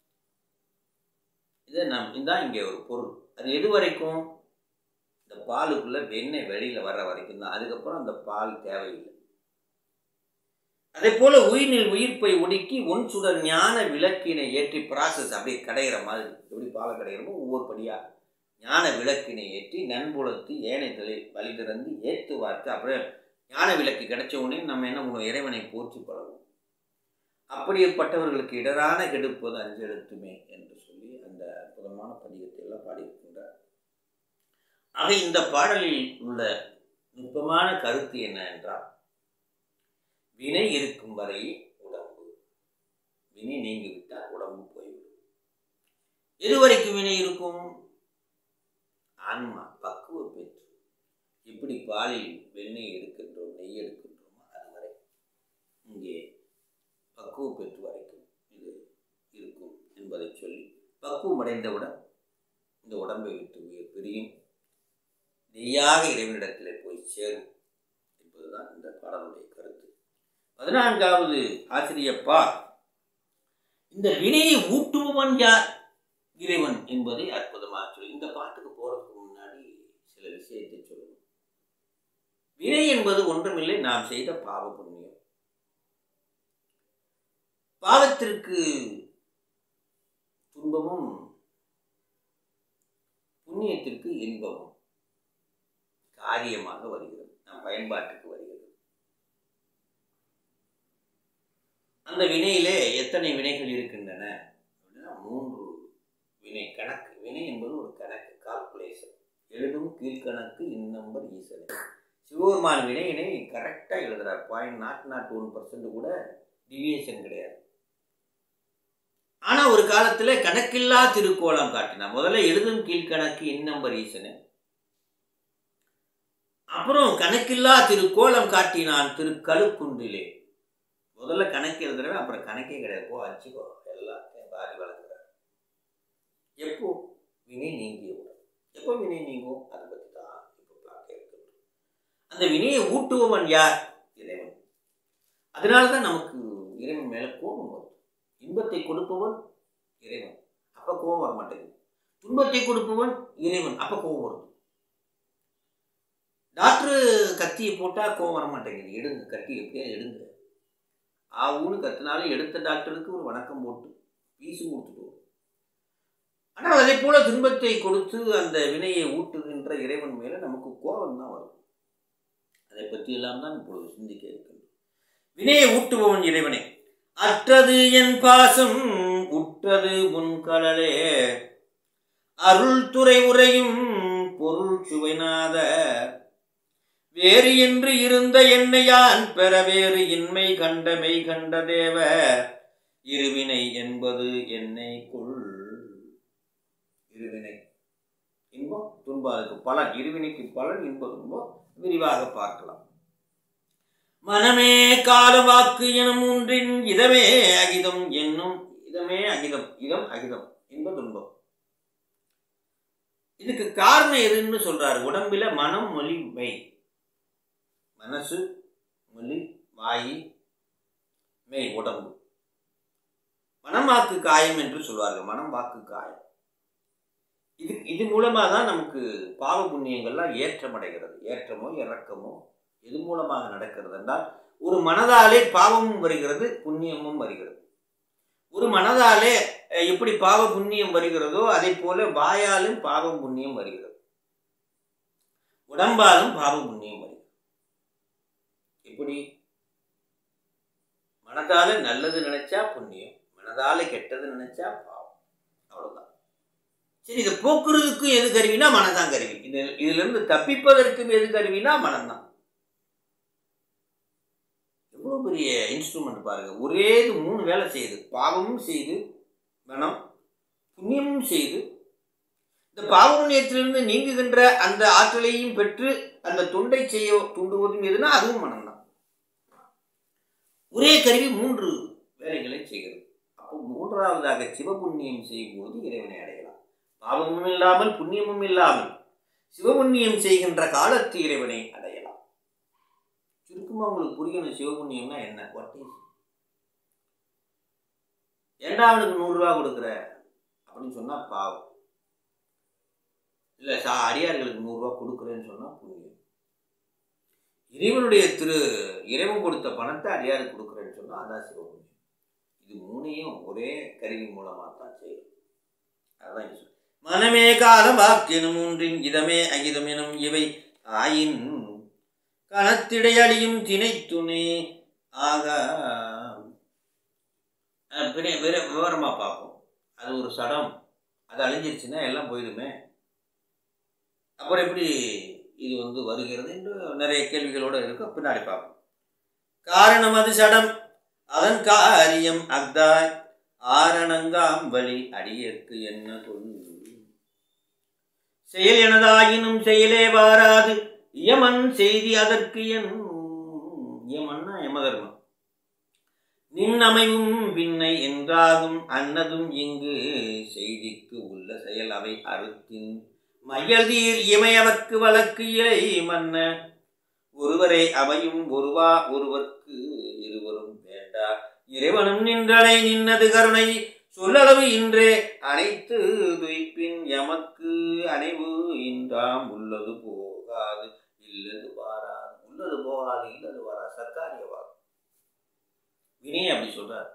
இது நம் இதான் இங்கே ஒரு பொருள் அது எது வரைக்கும் இந்த பாலுக்குள்ள வெண்ணெய் வெளியில வர்ற வரைக்கும் தான் அதுக்கப்புறம் அந்த பால் தேவையில்லை அதே போல உயிரில் உயிர்ப்பை ஒடுக்கி ஒன் சுடர் ஞான விளக்கினை ஏற்றி ப்ராசஸ் அப்படியே கடையிற மாதிரி எப்படி பாலை கடையிறமோ ஒவ்வொரு படியா ஞான விளக்கினை ஏற்றி நண்புலத்து ஏனைகளை வழி திறந்து ஏத்து வார்த்து அப்புறம் ஞான விளக்கு கிடைச்ச உடனே நம்ம என்ன பண்ணுவோம் இறைவனை போற்றி பழகும் அப்படிப்பட்டவர்களுக்கு இடரான கெடுப்பது அஞ்செழுத்துமே என்று சொல்லி அந்த அற்புதமான பதிகத்தை எல்லாம் பாடியிருக்கின்றார் ஆக இந்த பாடலில் உள்ள நுட்பமான கருத்து என்ன என்றால் வினை இருக்கும் வரை உடம்பு வினை நீங்கிவிட்டால் உடம்பு போய்விடும் எது வரைக்கும் வினை இருக்கும் ஆன்மா பக்குவ பெற்று எப்படி பாலில் வெண்ணெய் எடுக்கின்றோம் நெய் எடுக்கின்றோமோ அது வரை இங்கே பக்குவம் பெற்று வரைக்கும் இது இருக்கும் என்பதை சொல்லி பக்குவம் அடைந்தவுடன் இந்த உடம்பை விட்டு உயிர் பிரியும் நெய்யாக இறைவனிடத்திலே போய் சேரும் என்பதுதான் இந்த பாடலுடைய கருத்து பதினான்காவது ஆசிரியப்பா இந்த வினையை ஊட்டுபவன் யார் இறைவன் என்பதை அற்புதமாக சொல்லி இந்த பாட்டுக்கு போறதுக்கு முன்னாடி சில விஷயத்தை சொல்லணும் வினை என்பது ஒன்றுமில்லை நாம் செய்த பாவ புண்ணியம் பாவத்திற்கு துன்பமும் புண்ணியத்திற்கு இன்பமும் காரியமாக வருகிறது நம் பயன்பாட்டுக்கு வருகிறது அந்த வினையிலே எத்தனை வினைகள் இருக்கின்றன அப்படின்னா மூன்று வினை கணக்கு வினை என்பது ஒரு கணக்கு கால்குலேஷன் எழுதும் கீழ்கணக்கு இந்நம்பர் ஈசன் சிவபெருமான் வினையினை கரெக்டாக எழுதுறார் point naught naught one percent கூட டிவியேஷன் கிடையாது ஆனால் ஒரு காலத்தில் கணக்கில்லா திருக்கோலம் காட்டினார் முதல்ல எழுதும் கீழ்கணக்கு இந்நம்பர் ஈசனு அப்புறம் கணக்கில்லா திருக்கோலம் காட்டினான் திரு கழுக்குன்றிலே முதல்ல கணக்கு எழுதுறவன் அப்புறம் கணக்கே கிடையாது போ அச்சுக்கோ எல்லாத்தையும் பாதி வளர்க்குறார் எப்போ வினை நீங்கியவுடன் எப்போ வினை நீங்கும் அதை பற்றி தான் இப்போ பார்க்க இருக்கிறோம் அந்த வினையை ஊட்டுபவன் யார் இறைவன் அதனால தான் நமக்கு இறைவன் மேலே கோபம் வரும் இன்பத்தை கொடுப்பவன் இறைவன் அப்போ கோபம் வர மாட்டேங்குது துன்பத்தை கொடுப்பவன் இறைவன் அப்போ கோபம் வருது டாக்டரு கத்தியை போட்டால் கோபம் வர மாட்டேங்குது எடுங்க கத்தி எப்படியா எடுங்க ஆவுன்னு கத்தினாலும் எடுத்த டாக்டருக்கு ஒரு வணக்கம் போட்டு பீஸும் கொடுத்துட்டு வரும் ஆனால் அதே போல துன்பத்தை கொடுத்து அந்த வினையை ஊட்டுகின்ற இறைவன் மேலே நமக்கு கோபம் தான் வரும் அதை பற்றி எல்லாம் தான் இப்பொழுது சிந்திக்க இருக்கின்றோம் வினையை ஊட்டுபவன் இறைவனே அற்றது என் பாசம் உற்றது முன்கடலே அருள் துறை உரையும் பொருள் சுவைநாத வேறு என்று இருந்த என்னை யான் பெற வேறு இன்மை கண்டமை கண்ட தேவ இருவினை என்பது என்னை கொள் இருவினை இன்பம் துன்பம் அதுக்கு பலன் இருவினைக்கு பலன் இன்பம் துன்பம் விரிவாக பார்க்கலாம் மனமே கால வாக்கு எனும் ஒன்றின் இதமே அகிதம் என்னும் இதமே அகிதம் இதம் அகிதம் இன்ப துன்பம் இதுக்கு காரணம் எதுன்னு சொல்றாரு உடம்பில மனம் மொழி மெய் மனசு மொழி வாயி மெய் உடம்பு மனம் வாக்கு காயம் என்று சொல்வார்கள் மனம் வாக்கு காயம் இது இது மூலமாக தான் நமக்கு பாவ புண்ணியங்கள்லாம் ஏற்றமடைகிறது ஏற்றமோ இறக்கமோ எது மூலமாக நடக்கிறது என்றால் ஒரு மனதாலே பாவமும் வருகிறது புண்ணியமும் வருகிறது ஒரு மனதாலே அஹ், எப்படி பாவ புண்ணியம் வருகிறதோ அதே போல வாயாலும் பாவம் புண்ணியம் வருகிறது உடம்பாலும் பாவ புண்ணியம் வருகிறது எப்படி மனதால நல்லது நினைச்சா புண்ணியம் மனதால கெட்டது நினைச்சா பாவம் அவ்வளவுதான் சரி இதை போக்குறதுக்கும் எது கருவினா மனதான் கருவி இது இதுல இருந்து தப்பிப்பதற்கும் எது கருவினா மனம்தான் எவ்வளோ பெரிய இன்ஸ்ட்ருமெண்ட் பாருங்க ஒரே இது மூணு வேலை செய்யுது பாவமும் செய்து மனம் புண்ணியமும் செய்து இந்த பாவ புண்ணியத்திலிருந்து நீங்குகின்ற அந்த ஆற்றலையும் பெற்று அந்த தொண்டை செய்ய தூண்டுவதும் எதுனா அதுவும் மனம்தான் ஒரே கருவி மூன்று வேலைகளை செய்கிறது அப்போ மூன்றாவதாக சிவபுண்ணியம் செய்யும்போது இறைவனை அடையலாம் பாவமும் இல்லாமல் புண்ணியமும் இல்லாமல் சிவபுண்ணியம் செய்கின்ற காலத்து இறைவனை அடையலாம் சுருக்கமா உங்களுக்கு புரியணும் சிவபுண்ணியம்னா என்ன வாட் இஸ் ஏண்டா அவனுக்கு நூறுரூவா கொடுக்குற அப்படின்னு சொன்னா பாவம் இல்லை சா அடியார்களுக்கு நூறுரூவா கொடுக்குறேன்னு சொன்னா புண்ணியம் இறைவனுடைய திரு இறைவன் கொடுத்த பணத்தை அடியாருக்கு கொடுக்குறேன்னு சொன்னா அதான் சிவபுண்ணியம் இது மூணையும் ஒரே கருவி மூலமாக தான் செய்யும் அதான் இங்க சொல்றேன். மனமே காலம் வாக்கெனும் ஒன்றின் இதமே அகிதம் எனும் இவை ஆயின் கணத்திடையழியும் திணை துணை ஆக அஹ் பின்ன வேற விவரமாக பார்ப்போம் அது ஒரு சடம் அது அழிஞ்சிருச்சுன்னா எல்லாம் போயிடுமே அப்புறம் எப்படி இது வந்து வருகிறது என்று நிறைய கேள்விகளோடு இருக்கும் பின்னாடி பார்ப்போம் காரணம் அது சடம் அதன் காரியம் அக்தாய் ஆரணங்காம் வழி அடியற்கு என்ன சொல் செயல் எனதாயினும் செயலே வாராது யமன் செய்தி அதற்கு என் யமன்னா யமதர்மம் நின் அமைவும் பின்னை என்றாகும் அன்னதும் இங்கு செய்திக்கு உள்ள செயல் அவை அறுத்தின் மையதீர் இமையவர்க்கு வழக்கு இலை மன்ன ஒருவரை அமையும் ஒருவா ஒருவர்க்கு இருவரும் வேண்டா இறைவனும் நின்றலை நின்னது கருணை சொல்லளவு இன்றே அனைத்து துய்ப்பின் எமக்கு அணைவு இன்றாம் உள்ளது போகாது இல்லது வாராது உள்ளது போகாது இல்லது வாராது சர்க்காரிய வாக்கு வினய் அப்படி சொல்றார்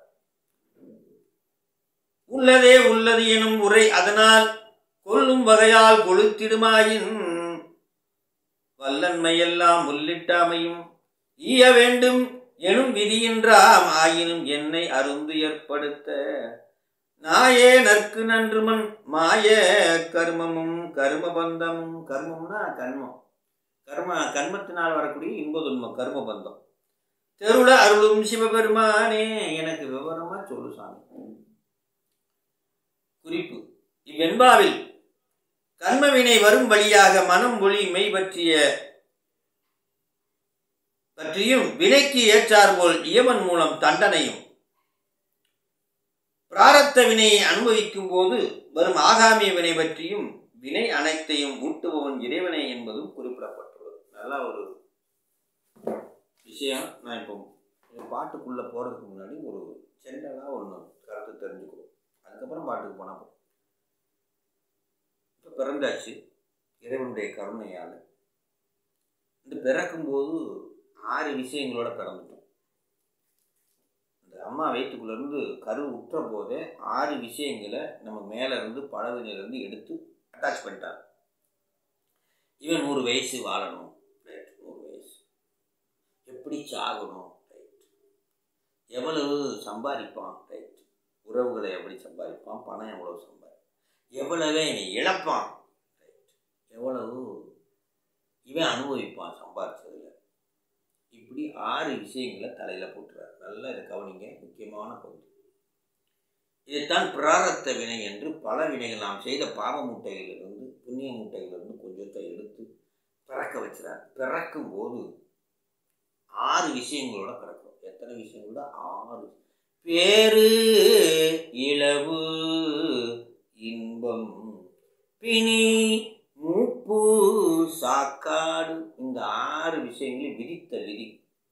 உள்ளதே உள்ளது எனும் உரை அதனால் கொல்லும் வகையால் கொளுத்திடுமாயின் வல்லன்மையெல்லாம் உள்ளிட்டாமையும் ஈய வேண்டும் எனும் விதியின்றாம் ஆயினும் என்னை அருந்து ஏற்படுத்த நாயே நற்கு நன்றுமன் மாய கர்மமும் கர்ம பந்தமும் கர்மம்னா கர்மம் கர்ம கர்மத்தினால் வரக்கூடிய இன்ப துன்பம் கர்ம பந்தம் தெருள அருளும் சிவபெருமானே எனக்கு விவரமா சொல்லு சாமி குறிப்பு இவ்வெண்பாவில் கர்மவினை வரும் வழியாக மனம் ஒளி மெய் பற்றிய பற்றியும் வினைக்கு ஏற்றாற்போல் இயமன் மூலம் தண்டனையும் பிராரத்த வினையை அனுபவிக்கும் போது வரும் ஆகாமிய வினை பற்றியும் வினை அனைத்தையும் ஊட்டுபவன் இறைவனை என்பதும் குறிப்பிடப்பட்டுள்ளது நல்லா ஒரு விஷயம் நான் இப்போ இந்த பாட்டுக்குள்ளே போகிறதுக்கு முன்னாடி ஒரு ஜென்ரலாக ஒன்று கருத்து தெரிஞ்சுக்கிறோம் அதுக்கப்புறம் பாட்டுக்கு போனால் போதும். இப்போ பிறந்தாச்சு இறைவனுடைய கருணையால் இந்த பிறக்கும்போது ஆறு விஷயங்களோட பிறந்துட்டோம் இந்த அம்மா வயிற்றுக்குள்ளேருந்து கரு உற்ற போதே ஆறு விஷயங்களை நம்ம மேலே இருந்து பழவினிலிருந்து எடுத்து அட்டாச் பண்ணிட்டாங்க இவன் நூறு வயசு வாழணும் ரைட் நூறு வயசு எப்படி சாகணும் ரைட் எவ்வளவு சம்பாதிப்பான் ரைட் உறவுகளை எப்படி சம்பாதிப்பான் பணம் எவ்வளவு சம்பாதி எவ்வளவு இவன் இழப்பான் ரைட் எவ்வளவு இவன் அனுபவிப்பான் சம்பாதிச்சதுல இப்படி ஆறு விஷயங்களை தலையில் போட்டுறார் நல்லா இதை கவனிங்க முக்கியமான பகுதி இதைத்தான் பிராரத்த வினை என்று பல வினைகள் நாம் செய்த பாவ மூட்டைகளிலிருந்து புண்ணிய மூட்டைகளிலிருந்து கொஞ்சத்தை எடுத்து பிறக்க வச்சுறார் பிறக்கும் போது ஆறு விஷயங்களோட பிறக்கும் எத்தனை விஷயங்களோட ஆறு பேரு இளவு இன்பம் பிணி மூப்பு சாக்காடு இந்த ஆறு விஷயங்களை விதித்த விதி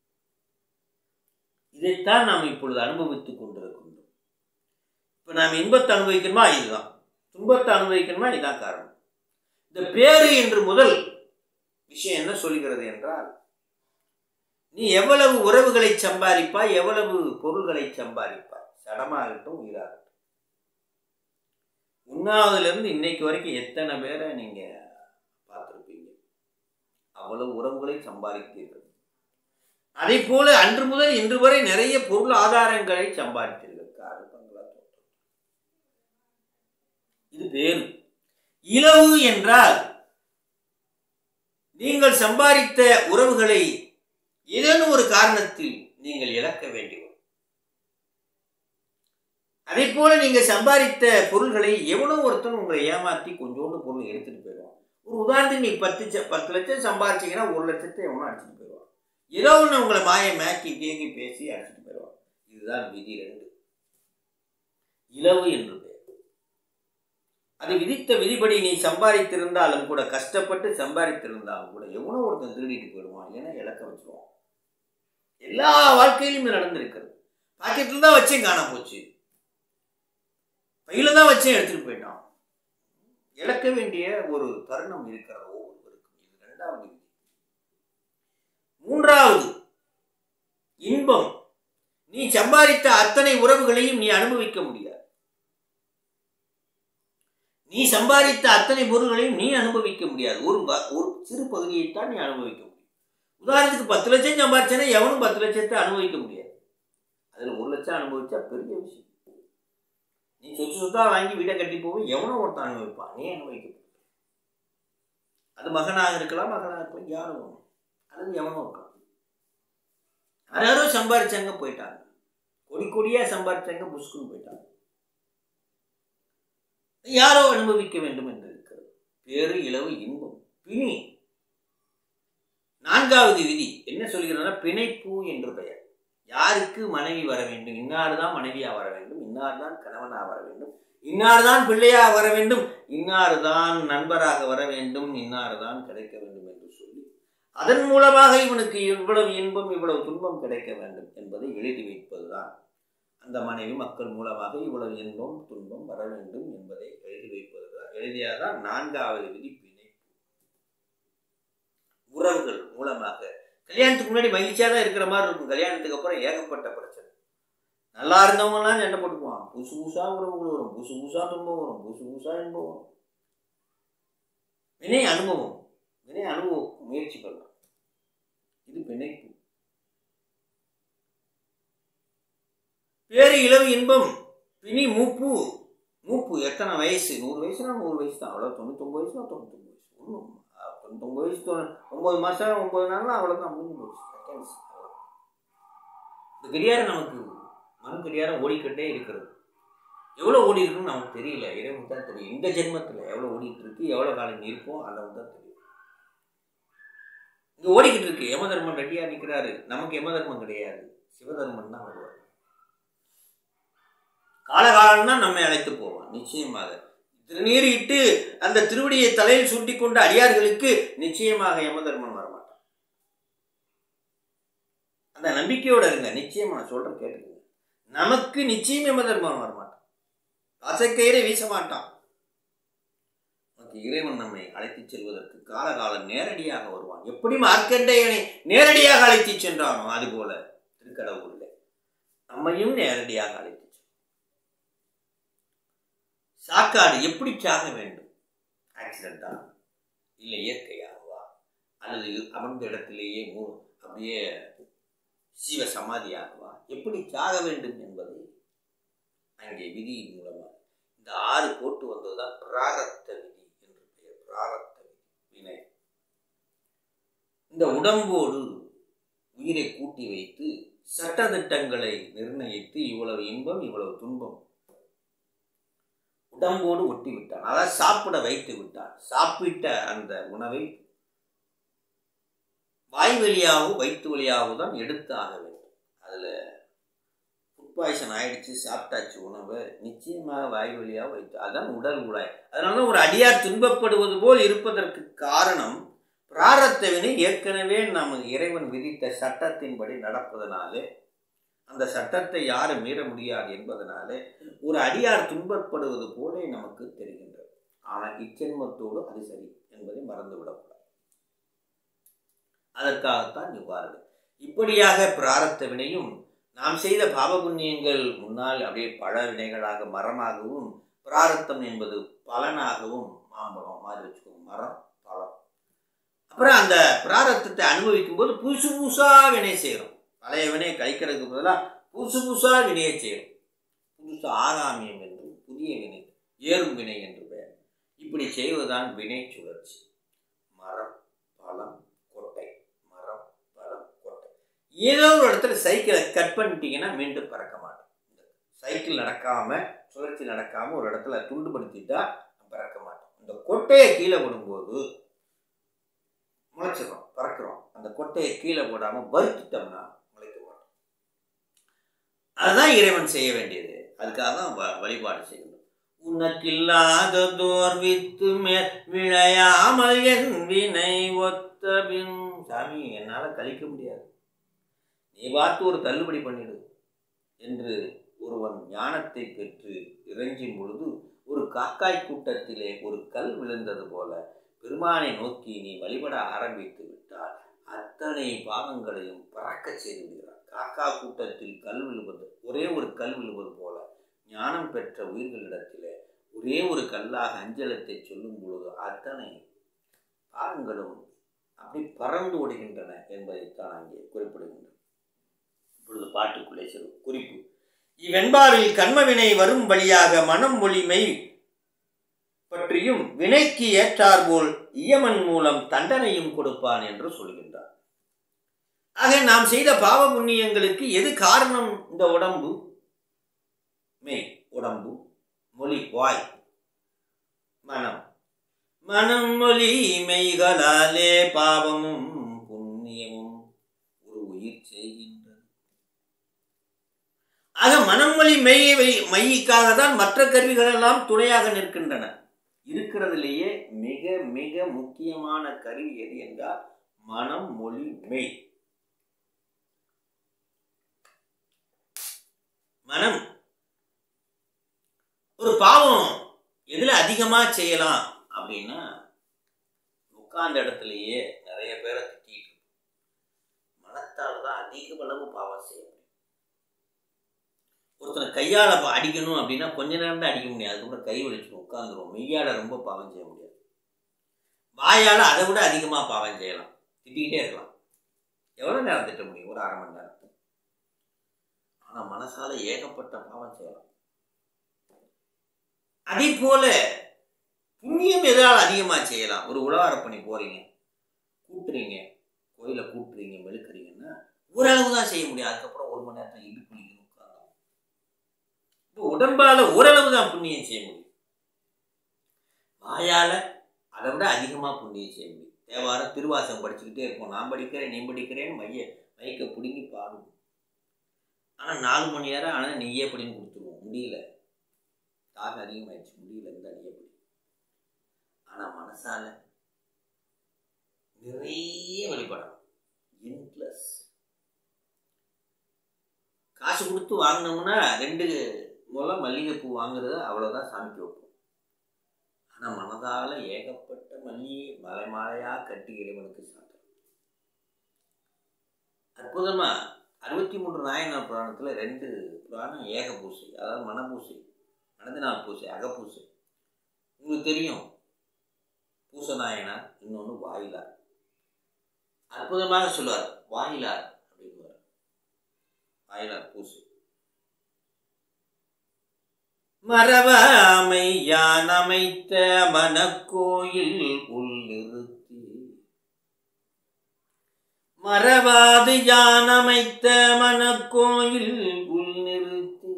இதைத்தான் நாம் இப்பொழுது அனுபவித்துக் கொண்டிருக்கின்றோம் இப்போ நாம் இன்பத்தை அனுபவிக்கணுமா இதுதான் துன்பத்தை அனுபவிக்கணுமா இதுதான் காரணம் இந்த பேரு என்று முதல் விஷயம் என்ன சொல்கிறது என்றால் நீ எவ்வளவு உறவுகளை சம்பாதிப்பாய் எவ்வளவு பொருள்களை சம்பாதிப்பாய் சடமாகட்டும் உயிராகட்டும் உண்ணாவதுலேருந்து இன்னைக்கு வரைக்கும் எத்தனை பேரை நீங்கள் பார்த்துருப்பீங்க அவ்வளவு உறவுகளை சம்பாதித்தீர்கள் அதே போல அன்று முதல் இன்று வரை நிறைய பொருள் ஆதாரங்களை சம்பாதித்தீர்கள் காரு பங்களா தோட்டம் இது பேரு இலவு என்றால் நீங்கள் சம்பாதித்த உறவுகளை ஏதேனும் ஒரு காரணத்தில் நீங்கள் இழக்க வேண்டி வரும் அதே போல நீங்க சம்பாதித்த பொருள்களை எவனோ ஒருத்தன் உங்களை ஏமாத்தி கொஞ்சோண்டு பொருள் எடுத்துட்டு போயிடுவான் ஒரு உதாரணத்துக்கு நீ பத்து ச- பத்து லட்சம் சம்பாதிச்சீங்கன்னா ஒரு லட்சத்தை எவனோ அடிச்சுட்டு போயிடுவான் ஏதோ ஒன்று உங்களை மாய மேக்கி கேக்கி பேசி அடிச்சுட்டு போயிடுவான் இதுதான் விதி ரெண்டு இலவு என்று பெயர் அது விதித்த விதிப்படி நீ சம்பாதித்திருந்தாலும் கூட கஷ்டப்பட்டு சம்பாதித்திருந்தாலும் கூட எவனோ ஒருத்தன் திருடிட்டு போயிடுவான் இல்லைன்னா இழக்க வச்சிருவான் எல்லா வாழ்க்கையிலும் இது நடந்திருக்கிறது பாக்கெட்டில் தான் வச்சேன் காண போச்சு பையில தான் வச்சேன் எடுத்துட்டு போயிட்டான் இழக்க வேண்டிய ஒரு தருணம் இருக்கிறது ஒவ்வொருவருக்கும் இது இரண்டாவது விதி மூன்றாவது இன்பம் நீ சம்பாதித்த அத்தனை உறவுகளையும் நீ அனுபவிக்க முடியாது நீ சம்பாதித்த அத்தனை பொருள்களையும் நீ அனுபவிக்க முடியாது ஒரு ப- ஒரு சிறு பகுதியைத்தான் நீ அனுபவிக்க முடியும் உதாரணத்துக்கு பத்து லட்சம் சம்பாதிச்சேன்னா எவனும் பத்து லட்சத்தை அனுபவிக்க முடியாது அதில் ஒரு லட்சம் அனுபவிச்சா பெரிய விஷயம் நீ சொத்து சொத்தா வாங்கி வீடை கட்டி போவோம் எவனோ ஒருத்தன் அனுபவிப்பான் நீ அனுபவிக்க முடியாது. அது மகனாக இருக்கலாம் மகனாக இருக்கலாம் யாரும் ஒன்று அல்லது எவனோ இருக்கலாம் யாரோ சம்பாதிச்சாங்க போயிட்டாங்க கொடி கொடியா சம்பாதிச்சாங்க புஷ்குன்னு போயிட்டாங்க யாரோ அனுபவிக்க வேண்டும் என்று இருக்கிறது பேரு இளவு இன்பம் பிணி நான்காவது விதி என்ன சொல்கிறதுனா பிணைப்பு என்று பெயர் யாருக்கு மனைவி வர வேண்டும் இன்னார் தான் மனைவியா வர வேண்டும் இன்னார் தான் கணவனா வர வேண்டும் இன்னார் தான் பிள்ளையா வர வேண்டும் இன்னார் தான் நண்பராக வர வேண்டும் இன்னார் தான் கிடைக்க வேண்டும் என்று சொல்லி அதன் மூலமாக இவனுக்கு இவ்வளவு இன்பம் இவ்வளவு துன்பம் கிடைக்க வேண்டும் என்பதை எழுதி வைப்பதுதான் அந்த மனைவி மக்கள் மூலமாக இவ்வளவு இன்பம் துன்பம் வர வேண்டும் என்பதை எழுதி வைப்பதுதான் எழுதியாதான் நான்காவது விதி பிணைப்பு உறவுகள் மூலமாக கல்யாணத்துக்கு முன்னாடி மகிழ்ச்சியாக தான் இருக்கிற மாதிரி இருக்கும் கல்யாணத்துக்கு அப்புறம் ஏகப்பட்ட பிரச்சனை நல்லா இருந்தவங்கலாம் சண்டை போட்டுக்குவான் புதுசு புதுசா உறவுகள் வரும் புதுசு புதுசா துன்பம் வரும் புதுசு புதுசா இன்பம் வரும் வினை அனுபவம் வினை அனுபவம் முயற்சி பண்ணலாம் இது பிணைப்பு பேரு இளவு இன்பம் பிணி மூப்பு மூப்பு எத்தனை வயசு நூறு வயசுனா நூறு வயசு தான் அவ்வளோ தொண்ணூத்தொம்பது வயசுனா தொண்ணூத்தொம்பது வயசு ஒன்றும் தொண்ணூத்தொம்பது வயசு தொண்ணூ- ஒன்பது மாதம் ஒன்பது நாள்னா அவ்வளோதான் முடிஞ்சு போச்சு செகண்ட்ஸ் இந்த கடியாரம் நமக்கு மண் கடியாரம் ஓடிக்கிட்டே இருக்கிறது எவ்வளோ ஓடி இருக்குன்னு நமக்கு தெரியல இறைவனுக்கு தான் தெரியும் இந்த ஜென்மத்தில் எவ்வளோ ஓடிட்டு இருக்கு எவ்வளோ காலம் இருப்போம் அளவு தான் தெரியும் இங்கே ஓடிக்கிட்டு இருக்கு யமதர்மன் ரெடியாக நிற்கிறாரு நமக்கு யமதர்மன் கிடையாது சிவதர்மன் தான் வருவார் காலகாலம் தான் நம்மை அழைத்து போவான் நிச்சயமாக திருநீர் இட்டு அந்த திருவடியை தலையில் சூட்டிக் கொண்ட அடியார்களுக்கு நிச்சயமாக யமதர்மன் வரமாட்டான் அந்த நம்பிக்கையோட இருங்க நிச்சயமா நான் சொல்றேன் கேட்டுக்கோங்க நமக்கு நிச்சயம் யமதர்மன் வரமாட்டான் அசைக்கயிறை வீச மாட்டான் நமக்கு இறைவன் நம்மை அழைத்துச் செல்வதற்கு காலகாலம் நேரடியாக வருவான் எப்படி மார்க்கண்டேயனை நேரடியாக அழைத்துச் சென்றானோ அதுபோல திருக்கடவுளில் நம்மையும் நேரடியாக அழைத்துச் செல்வான். சாக்காடு எப்படி சாக வேண்டும் ஆக்சிடென்டா இல்லை இயற்கையாகவா அல்லது அமர்ந்த இடத்திலேயே மூ அப்படியே சீவ சமாதியாகவா எப்படி சாக வேண்டும் என்பதை அங்கே விதியின் மூலமாக இந்த ஆறு போட்டு வந்ததுதான் பிராரத்த விதி என்று பெயர் பிராரத்த விதி வினை இந்த உடம்போடு உயிரை கூட்டி வைத்து சட்டதிட்டங்களை நிர்ணயித்து இவ்வளவு இன்பம் இவ்வளவு துன்பம் உடம்போடு ஒட்டி விட்டான் அதாவது சாப்பிட வைத்து விட்டான் சாப்பிட்ட அந்த உணவை வாய் வழியாகவும் வயிற்று வழியாகவும் தான் எடுத்து ஆக வேண்டும் அதில் ஃபுட் பாய்சன் ஆயிடுச்சு சாப்பிட்டாச்சு உணவை நிச்சயமாக வாய் வழியாக வைத்து அதுதான் உடல் உழாய் அதனால தான் ஒரு அடியார் துன்பப்படுவது போல் இருப்பதற்கு காரணம் பிராரத்த வினை ஏற்கனவே நமது இறைவன் விதித்த சட்டத்தின்படி நடப்பதனாலே அந்த சட்டத்தை யாரும் மீற முடியாது என்பதனாலே ஒரு அடியார் துன்பப்படுவது போல நமக்கு தெரிகின்றது ஆனால் இச்சென்மத்தோடு அது சரி என்பதை மறந்துவிடக்கூடாது அதற்காகத்தான் இவ்வாறு இப்படியாக பிராரத்த வினையும் நாம் செய்த பாவ புண்ணியங்கள் முன்னால் அப்படியே பல வினைகளாக மரமாகவும் பிராரத்தம் என்பது பலனாகவும் மாம்பழம் மாதிரி வச்சுக்கோங்க மரம் பழம் அப்புறம் அந்த பிராரத்தத்தை அனுபவிக்கும் போது புதுசு புதுசா வினை செய்கிறோம் பழைய வினையை கழிக்கிறதுக்கு பதிலாக புதுசு புதுசா வினையை செய்கிறோம் புதுசு ஆகாமியம் என்று புதிய வினை ஏறும் வினை என்று பெயர் இப்படி செய்வதுதான் வினை சுழற்சி மரம் பழம் கொட்டை மரம் பழம் கொட்டை ஏதோ ஒரு இடத்துல சைக்கிளை கட் பண்ணிட்டீங்கன்னா மீண்டும் பறக்க மாட்டோம் சைக்கிள் நடக்காம சுழற்சி நடக்காம ஒரு இடத்துல துண்டுபடுத்திட்டா பறக்க மாட்டோம் இந்த கொட்டையை கீழே விடும்போது முளைச்சிடும் பறக்கிறோம் அந்த கொட்டையை கீழே போடாம வறுத்துட்டோம்னா முளைக்க மாட்டோம் அதுதான் இறைவன் செய்ய வேண்டியது அதுக்காக தான் வ- வழிபாடு செய்யணும் உனக்கில்லாததோர் வித்து மேல் விளையாமல் என் வினை ஒத்த பின் சாமி என்னால் கழிக்க முடியாது நீ பார்த்து ஒரு தள்ளுபடி பண்ணிடு என்று ஒருவன் ஞானத்தை பெற்று இறைஞ்சும் பொழுது ஒரு காக்காய் கூட்டத்திலே ஒரு கல் விழுந்தது போல பெருமானை நோக்கி நீ வழிபட ஆரம்பித்து விட்டால் அத்தனை பாவங்களையும் பறக்க செய்து விடுகிறார் காக்கா கூட்டத்தில் கல் விழுவது ஒரே ஒரு கல் விழுவது போல ஞானம் பெற்ற உயிர்களிடத்திலே ஒரே ஒரு கல்லாக அஞ்சலத்தை சொல்லும் பொழுது அத்தனை பாவங்களும் அப்படி பறந்து ஓடுகின்றன என்பதைத்தான் அங்கே குறிப்பிடுகின்றன இப்பொழுது பாட்டுக்குள்ளே செல்லும் குறிப்பு இவ்வெண்பாவில் கண்மவினை வரும் வழியாக மனம் மொழிமை பற்றியும் வினைக்கு ஏற்றாற்போல் இயமன் மூலம் தண்டனையும் கொடுப்பான் என்று சொல்கின்றார் ஆக நாம் செய்த பாவ புண்ணியங்களுக்கு எது காரணம் இந்த உடம்பு மெய் உடம்பு மொழி வாய் மனம் மனம் மொழி மெய்களாலே பாவமும் புண்ணியமும் ஒரு உயிர் செய்கின்றது ஆக மனமொழி மெய் மைக்காக தான் மற்ற கருவிகள் எல்லாம் துணையாக நிற்கின்றன இருக்கிறதுலேயே மிக மிக முக்கியமான கருவி எது என்றால் மனம் மொழி மெய் மனம் ஒரு பாவம் எதுல அதிகமா செய்யலாம் அப்படின்னா உட்கார்ந்த இடத்துலயே நிறைய பேரை திட்டிட்டு இருப்போம். மனத்தால தான் அதிக அளவு பாவம் செய்ய முடியும் ஒருத்தனை கையால ப- அடிக்கணும் அப்படின்னா கொஞ்ச நேரம் தான் அடிக்க முடியாது அதுக்கப்புறம் கை வலிச்சிடும் உட்காந்துருவோம் மெய்யால ரொம்ப பாவம் செய்ய முடியாது வாயால அதை விட அதிகமா பாவம் செய்யலாம் திட்டிக்கிட்டே இருக்கலாம் எவ்வளவு நேரம் திட்ட முடியும் ஒரு அரை மணி நேரம் ஆனா மனசால ஏகப்பட்ட பாவம் செய்யலாம் அதே போல புண்ணியம் எதால் அதிகமா செய்யலாம் ஒரு உழவாரப்பணி போறீங்க கூட்டுறீங்க கோயிலை கூட்டுறீங்க மெழுக்கிறீங்கன்னா ஓரளவு தான் செய்ய முடியும் அதுக்கப்புறம் ஒரு மணி நேரத்தில் இடுப்பு நிற்கணும் உட்காரலாம் இப்போ உடம்பால ஓரளவு தான் புண்ணியம் செய்ய முடியும் வாயால அதை விட அதிகமாக புண்ணியம் செய்ய முடியும் தேவாரம் திருவாசகம் படிச்சுக்கிட்டே இருப்போம் நான் படிக்கிறேன் நீ படிக்கிறேன்னு மைய மைக்க பிடுங்கி பாடுவோம் ஆனால் நாலு மணி நேரம் ஆனால் நீயே படின்னு கொடுத்துருவோம் முடியல தாகம் அதிகமாயிடுச்சு முடியல இருந்தால் நீயே படி ஆனால் மனசால நிறைய வழிபடலாம் இன்ட்லஸ் காசு கொடுத்து வாங்கினோம்னா ரெண்டு மூலம் மல்லிகைப்பூ வாங்குறது அவ்வளோதான் சாமிக்கு வைப்போம் ஆனால் மனதால் ஏகப்பட்ட மல்லிகை மலை மாலையாக கட்டி இறைவனுக்கு சாப்பிடும் அற்புதமாக அறுபத்தி மூன்று நாயனார் புராணத்தில் ரெண்டு புராணம் ஏக பூசை அதாவது மனப்பூசை மனதினால் பூசை அகப்பூசை உங்களுக்கு தெரியும் பூச நாயனார் இன்னொன்று வாயிலார் அற்புதமாக சொல்லுவார் வாயிலார் அப்படிங்குவார் வாயிலார் பூசை மரபாமை யான் அமைத்த மனக்கோயில் உள்ளிருத்தி மறவாது யான் அமைத்த மனக்கோயில் உள் நிறுத்தி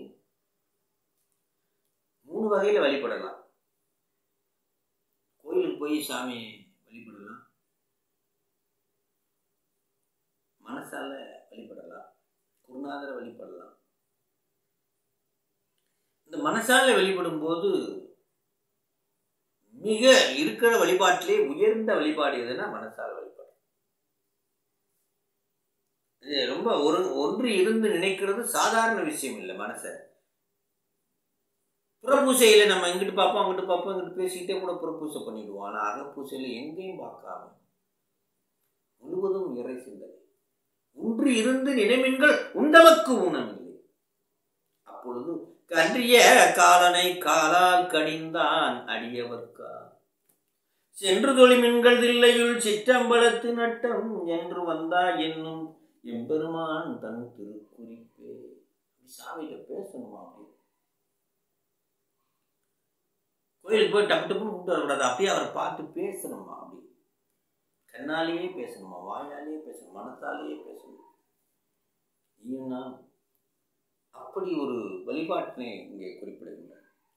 மூணு வகையில வழிபடலாம் கோயிலுக்கு போய் சாமி வழிபடலாம் மனசால வழிபடலாம் குருநாதரை வழிபடலாம் இந்த மனசால வெளிப்படும் போது மிக இருக்கிற வழிபாட்டிலே உயர்ந்த வழிபாடு எதுன்னா மனசால வழிபாடு இது ரொம்ப ஒரு ஒன்று இருந்து நினைக்கிறது சாதாரண விஷயம் இல்லை மனசை புறப்பூசையில நம்ம இங்கிட்டு பார்ப்போம் அங்கிட்டு பார்ப்போம் இங்கிட்டு பேசிக்கிட்டே கூட புறப்பூசை பண்ணிடுவோம் ஆனால் அகப்பூசையில எங்கேயும் பார்க்காம முழுவதும் இறை சிந்தனை ஒன்று இருந்து நினைமின்கள் உண்டமக்கு ஊனமில்லை அப்பொழுது கன்றிய காலனை காலால் கடிந்தான் அடியவர்க்கா சென்று தொழிமின்கள் தில்லையுள் சிற்றம்பலத்து நட்டம் என்று வந்தா என்னும் எம்பெருமான் தன் திருக்குறிப்பே சாமிகிட்ட பேசணுமா அப்படி கோயிலுக்கு போய் டப்பு டப்புன்னு கூப்பிட்டு வரக்கூடாது அப்படியே அவரை பார்த்து பேசணுமா அப்படி கண்ணாலேயே பேசணுமா வாயாலேயே பேசணும் மனத்தாலேயே பேசணும் நீயும் நான் அப்படி ஒரு வழிபாட்டினை இங்கே குறிப்பிடுகின்றார்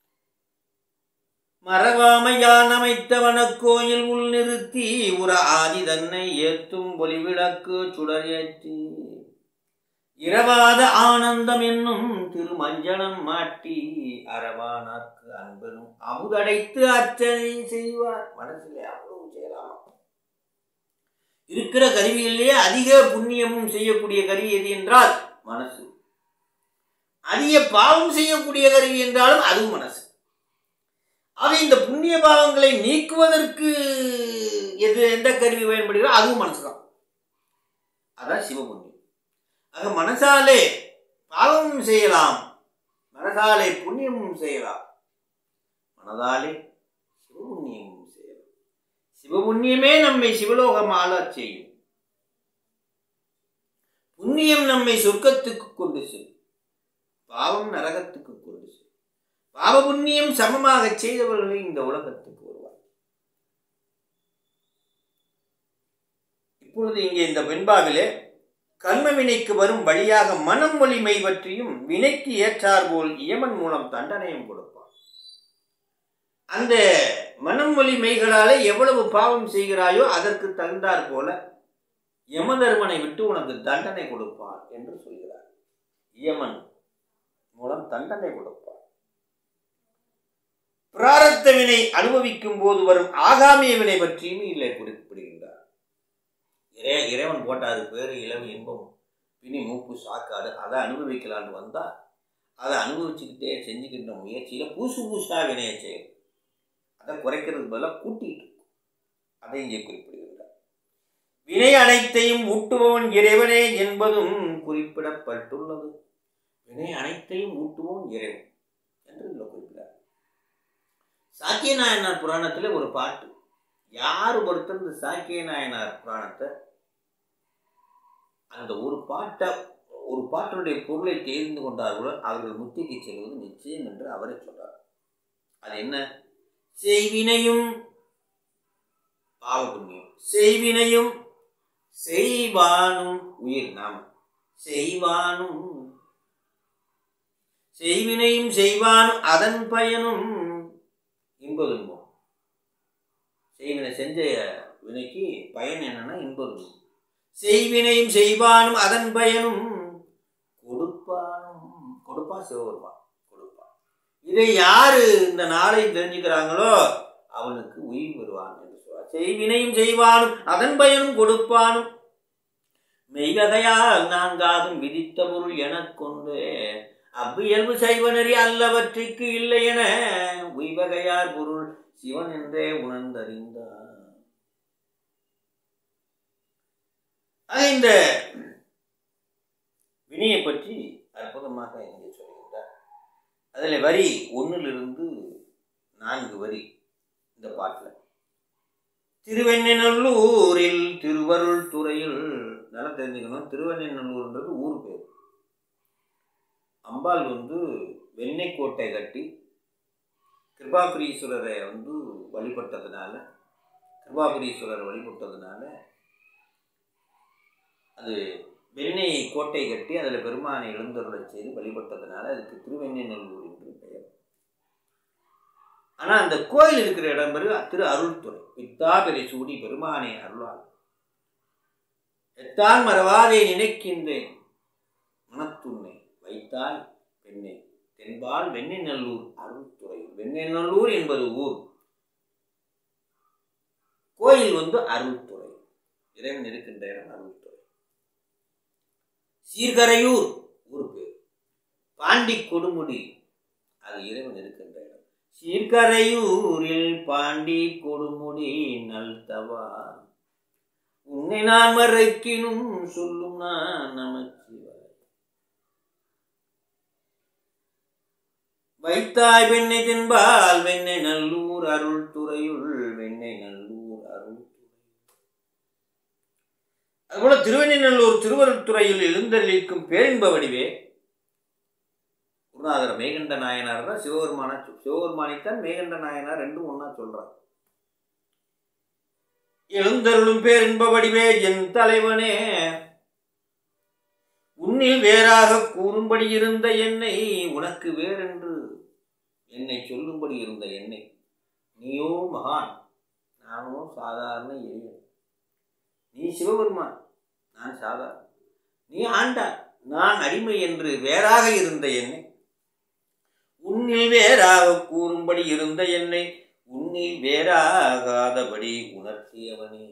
மறவாமையான் அமைத்தவன கோயில் உள் நிறுத்தி உற ஆதி தன்னை ஏத்தும் ஒளிவிளக்கு சுடரேற்றி இரவாத ஆனந்தம் என்னும் திருமஞ்சனம் மாட்டி அரவானார்க்கு அன்பனும் அமுதடைத்து அர்ச்சனை செய்வார் மனசிலே அவ்வளவு செய்யலாமா இருக்கிற கருவியிலேயே அதிக புண்ணியமும் செய்யக்கூடிய கருவி எது என்றால் மனசு அதிக பாவம் செய்யக்கூடிய கருவி என்றாலும் அதுவும் மனசு ஆக இந்த புண்ணிய பாவங்களை நீக்குவதற்கு எது எந்த கருவி பயன்படுகிறோ அதுவும் மனசுதான் அதான் சிவபுண்ணியம் ஆக மனசாலே பாவமும் செய்யலாம் மனசாலே புண்ணியமும் செய்யலாம் மனதாலே சிவபுண்ணியமும் செய்யலாம் சிவபுண்ணியமே நம்மை சிவலோகம் ஆளச் செய்யும் புண்ணியம் நம்மை சொர்க்கத்துக்கு கொண்டு செல்லும் பாவம் நரகத்துக்கு கொண்டு செல்லும் பாவ புண்ணியம் சமமாக செய்தவர்களை இந்த உலகத்துக்கு வருவார் இப்பொழுது இங்கே இந்த வெண்பாவிலே கர்ம வினைக்கு வரும் வழியாக மனம் வலிமை பற்றியும் வினைக்கு ஏற்றாற்போல் இயமன் மூலம் தண்டனையும் கொடுப்பான் அந்த மனம் வலிமைகளாலே எவ்வளவு பாவம் செய்கிறாயோ அதற்கு தகுந்தாற் போல யமதர்மனை விட்டு உனக்கு தண்டனை கொடுப்பான் என்று சொல்கிறார் யமன் மூலம் தண்டனை கொடுப்பான் பிராரத்த வினை அனுபவிக்கும் போது வரும் ஆகாமிய வினை பற்றியும் இல்லை குறிப்பிடுகின்றார் இறை இறைவன் போட்ட அது பேரு இளவு இன்பம் பிணி மூப்பு சாக்காடு அதை அனுபவிக்கலான்னு வந்தா அதை அனுபவிச்சுக்கிட்டே செஞ்சுக்கிட்ட முயற்சியில பூசு பூசா வினையை செய்யும் அதை குறைக்கிறதுக்கு பதிலாக கூட்டிட்டு இருக்கும். அதை இங்கே குறிப்பிடுகின்றார் வினை அனைத்தையும் ஊட்டுபவன் இறைவனே என்பதும் குறிப்பிடப்பட்டுள்ளது வினை அனைத்தையும் ஊட்டுவோன் இறைவன் என்று இதில் குறிப்பிட்டார் சாக்கிய நாயனார் புராணத்தில் ஒரு பாட்டு யார் ஒருத்தர் இந்த சாக்கிய நாயனார் புராணத்தை அந்த ஒரு பாட்டை ஒரு பாட்டினுடைய பொருளை தெரிந்து கொண்டார்களோ அவர்கள் முத்திக்கு செல்வது நிச்சயம் என்று அவரே சொல்றார் அது என்ன செய்வினையும் பாவ புண்ணியம் செய்வினையும் செய்வானும் உயிர் நாம செய்வானும் செய்வினையும் செய்வானும் அதன் பயனும் இன்பதுன்பம் செய்வினை செஞ்ச வினைக்கு பயன் என்னன்னா இன்பதுன்பம் செய்வினையும் செய்வானும் அதன் பயனும் கொடுப்பானும் கொடுப்பா சிவபெருமான் கொடுப்பான் இதை யாரு இந்த நாளை தெரிஞ்சுக்கிறாங்களோ அவனுக்கு உயிர் பெறுவான் என்று சொல்றார் செய்வினையும் செய்வானும் அதன் பயனும் கொடுப்பானும் மெய்வகையால் நான்காகும் விதித்த பொருள் எனக் கொண்டு அவ்வியல்பு செய்வனறி அல்லவற்றிற்கு இல்லை என உய்வகையார் பொருள் சிவன் என்றே உணர்ந்தறிந்தார் ஆக இந்த வினையை பற்றி அற்புதமாக இங்கே சொல்கின்றார் அதில் வரி ஒன்றிலிருந்து நான்கு வரி இந்த பாட்டில் திருவெண்ணநல்லூரில் திருவருள் துறையில் நல்லா தெரிஞ்சுக்கணும் திருவெண்ணநல்லூர்ன்றது ஊர் பேர் அம்பாள் வந்து வெண்ணெய் கோட்டை கட்டி கிருபாபுரீஸ்வரரை வந்து வழிபட்டதுனால கிருபாபுரீஸ்வரரை வழிபட்டதுனால அது வெண்ணெய் கோட்டை கட்டி அதில் பெருமானை எழுந்தருளை செய்து வழிபட்டதுனால அதுக்கு திருவெண்ணநல்லூர் என்று பெயர் ஆனால் அந்த கோயில் இருக்கிற இடம் பேரு திரு அருள்துறை பித்தாபெரை சூடி பெருமானை அருளால் எத்தான் மறவாதே நினைக்கின்றேன் மனத்துன்னை வைத்தால் பெண்ணை தென்பால் வெண்ணெய்நல்லூர் அருள்துறை வெண்ணெய்நல்லூர் என்பது ஊர் கோயில் வந்து அருள்துறை இறைவன் இருக்கின்ற இடம் அருள்துறை சீர்கரையூர் ஊர் பேர் பாண்டி கொடுமுடி அது இறைவன் இருக்கின்ற இடம் சீர்கரையூரில் பாண்டி கொடுமுடி நல்தவா உன்னை நான் மறைக்கினும் சொல்லும் நான் நமச்சிவாய் வைத்தாய் வெண்ணை தென்பால் வெண்ணை நல்லூர் அருள் துறையுள் வெண்ணை நல்லூர் அருள் அதுபோல திருவெண்ணநல்லூர் திருவருட்துறையில் எழுந்தருளிக்கும் பேரின்ப வடிவே குருநாதர் மேகண்ட நாயனார் தான் சிவபெருமான சிவபெருமானைத்தான் மேகண்ட நாயனார் ரெண்டும் ஒன்னா சொல்றார் எழுந்தருளும் பேரின்ப வடிவே என் தலைவனே உன்னை உன்னில் வேறாக கூறும்படி இருந்த என்னை உனக்கு வேறென்று என்னை சொல்லும்படி இருந்த என்னை நீயோ மகான் நானோ சாதாரண எளியன் நீ சிவபெருமான் நான் சாதாரண நீ ஆண்டான் நான் அடிமை என்று வேறாக இருந்த என்னை உன்னில் வேறாக கூறும்படி இருந்த என்னை உன்னில் வேறாகாதபடி உணர்த்தியவனே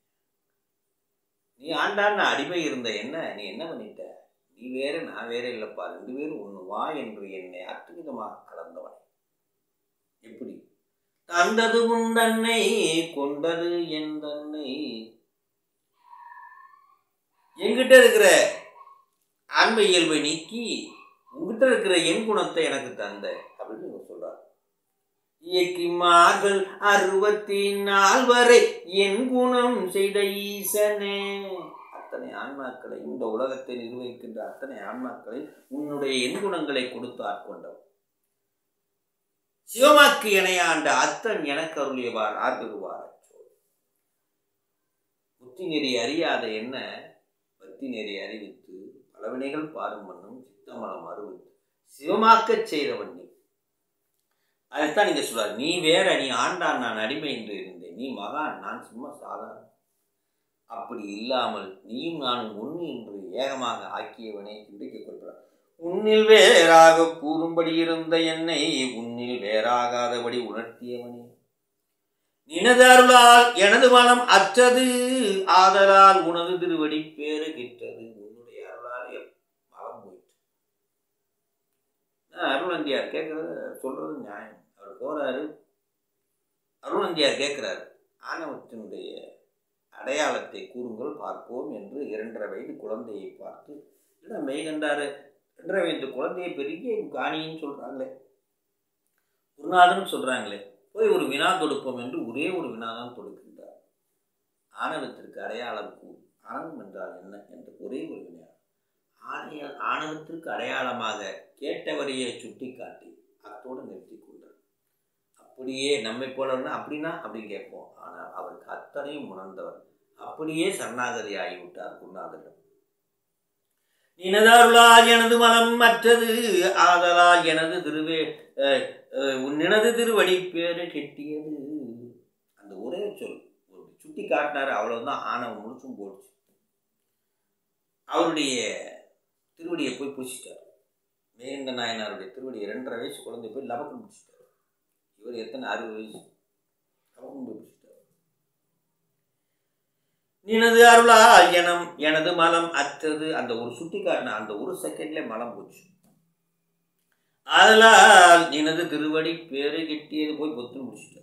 நீ ஆண்டான் நான் அடிமை இருந்த என்ன நீ என்ன பண்ணிட்ட நீ வேற நான் வேற இல்லப்பா ரெண்டு பேரும் ஒன்று வா என்று என்னை அத்துவிதமாக கலந்தவன் எப்படி தந்தது உந்தன்னை கொண்டது என் தன்னை என்கிட்ட இருக்கிற ஆன்ம இயல்பை நீக்கி உங்ககிட்ட இருக்கிற என் குணத்தை எனக்கு தந்த அப்படின்னு இவர் சொல்றார் இயக்கிமார்கள் அறுபத்தி நால்வரை என் குணம் செய்த ஈசனே அத்தனை ஆன்மாக்களை இந்த உலகத்தை நிர்வகிக்கின்ற அத்தனை ஆன்மாக்களை உன்னுடைய என் குணங்களை கொடுத்து ஆட்கொண்டவர் சிவமாக்கு இணையாண்ட அத்தன் எனக்கு அருளியவார் ஆர்வருவார் புத்தி நெறி அறியாத என்ன பக்தி நெறி அறிவித்து பலவினைகள் பாரும் மண்ணும் சித்தமலம் அறிவித்து சிவமாக்கச் செய்தவன் நீ அதைத்தான் நீங்க சொல்றாரு நீ வேற நீ ஆண்டான் நான் அடிமை என்று இருந்தேன் நீ மகான் நான் சும்மா சாதாரண அப்படி இல்லாமல் நீயும் நானும் ஒன்று என்று ஏகமாக ஆக்கியவனே இன்றைக்கு கொள்கிறார் உன்னில் வேறாக கூறும்படி இருந்த என்னை உன்னில் வேறாகாதபடி உணர்த்தியவனே நினது அருளால் எனது மனம் அற்றது ஆதலால் உனது திருவடி பேரு கிட்டது உன்னுடைய அருளாலே மலம் போயிட்டு அருளந்தியார் கேட்கறது சொல்றது நியாயம் அவர் போறாரு அருளந்தியார் கேட்கிறாரு ஆணவத்தினுடைய அடையாளத்தை கூறுங்கள் பார்ப்போம் என்று இரண்டரை வயது குழந்தையை பார்த்து இல்லை மெய்கண்டாரு ரெண்டரை வயது குழந்தையை பெரிய காணின்னு சொல்றாங்களே குருநாதன் சொல்றாங்களே போய் ஒரு வினா தொடுப்போம் என்று ஒரே ஒரு வினாதான் தொடுக்கின்றார் ஆணவத்திற்கு அடையாளம் கூறு ஆணவம் என்றால் என்ன என்று ஒரே ஒரு வினா ஆணைய ஆணவத்திற்கு அடையாளமாக கேட்டவரையே சுட்டி காட்டி அத்தோடு நிறுத்தி கொண்டார் அப்படியே நம்மை போலன்னா அப்படின்னா அப்படி கேட்போம் ஆனால் அவருக்கு அத்தனையும் உணர்ந்தவர் அப்படியே சரணாகதி ஆகிவிட்டார் குருநாதரிடம் நினதாருளால் எனது மனம் மற்றது ஆதலால் எனது திருவே உன்னினது திருவடி பேரு கெட்டியது அந்த ஒரே சொல் ஒரு சுட்டி காட்டினாரு அவ்வளவுதான் ஆணவம் முழுசும் போச்சு அவருடைய திருவடியை போய் பிடிச்சிட்டார் மேகண்ட நாயனாருடைய திருவடியை ரெண்டரை வயசு குழந்தை போய் லபக்கம் பிடிச்சிட்டார் இவர் எத்தனை அறுபது வயசு லபக்கம் போய் பிடிச்சிட்டார் நினது அருளா எனம் எனது மலம் அற்றது அந்த ஒரு சுட்டி காட்டின அந்த ஒரு செகண்ட்ல மலம் போச்சு அதனால் நினது திருவடி பேரு கெட்டியது போய் பொத்து முடிச்சிட்டார்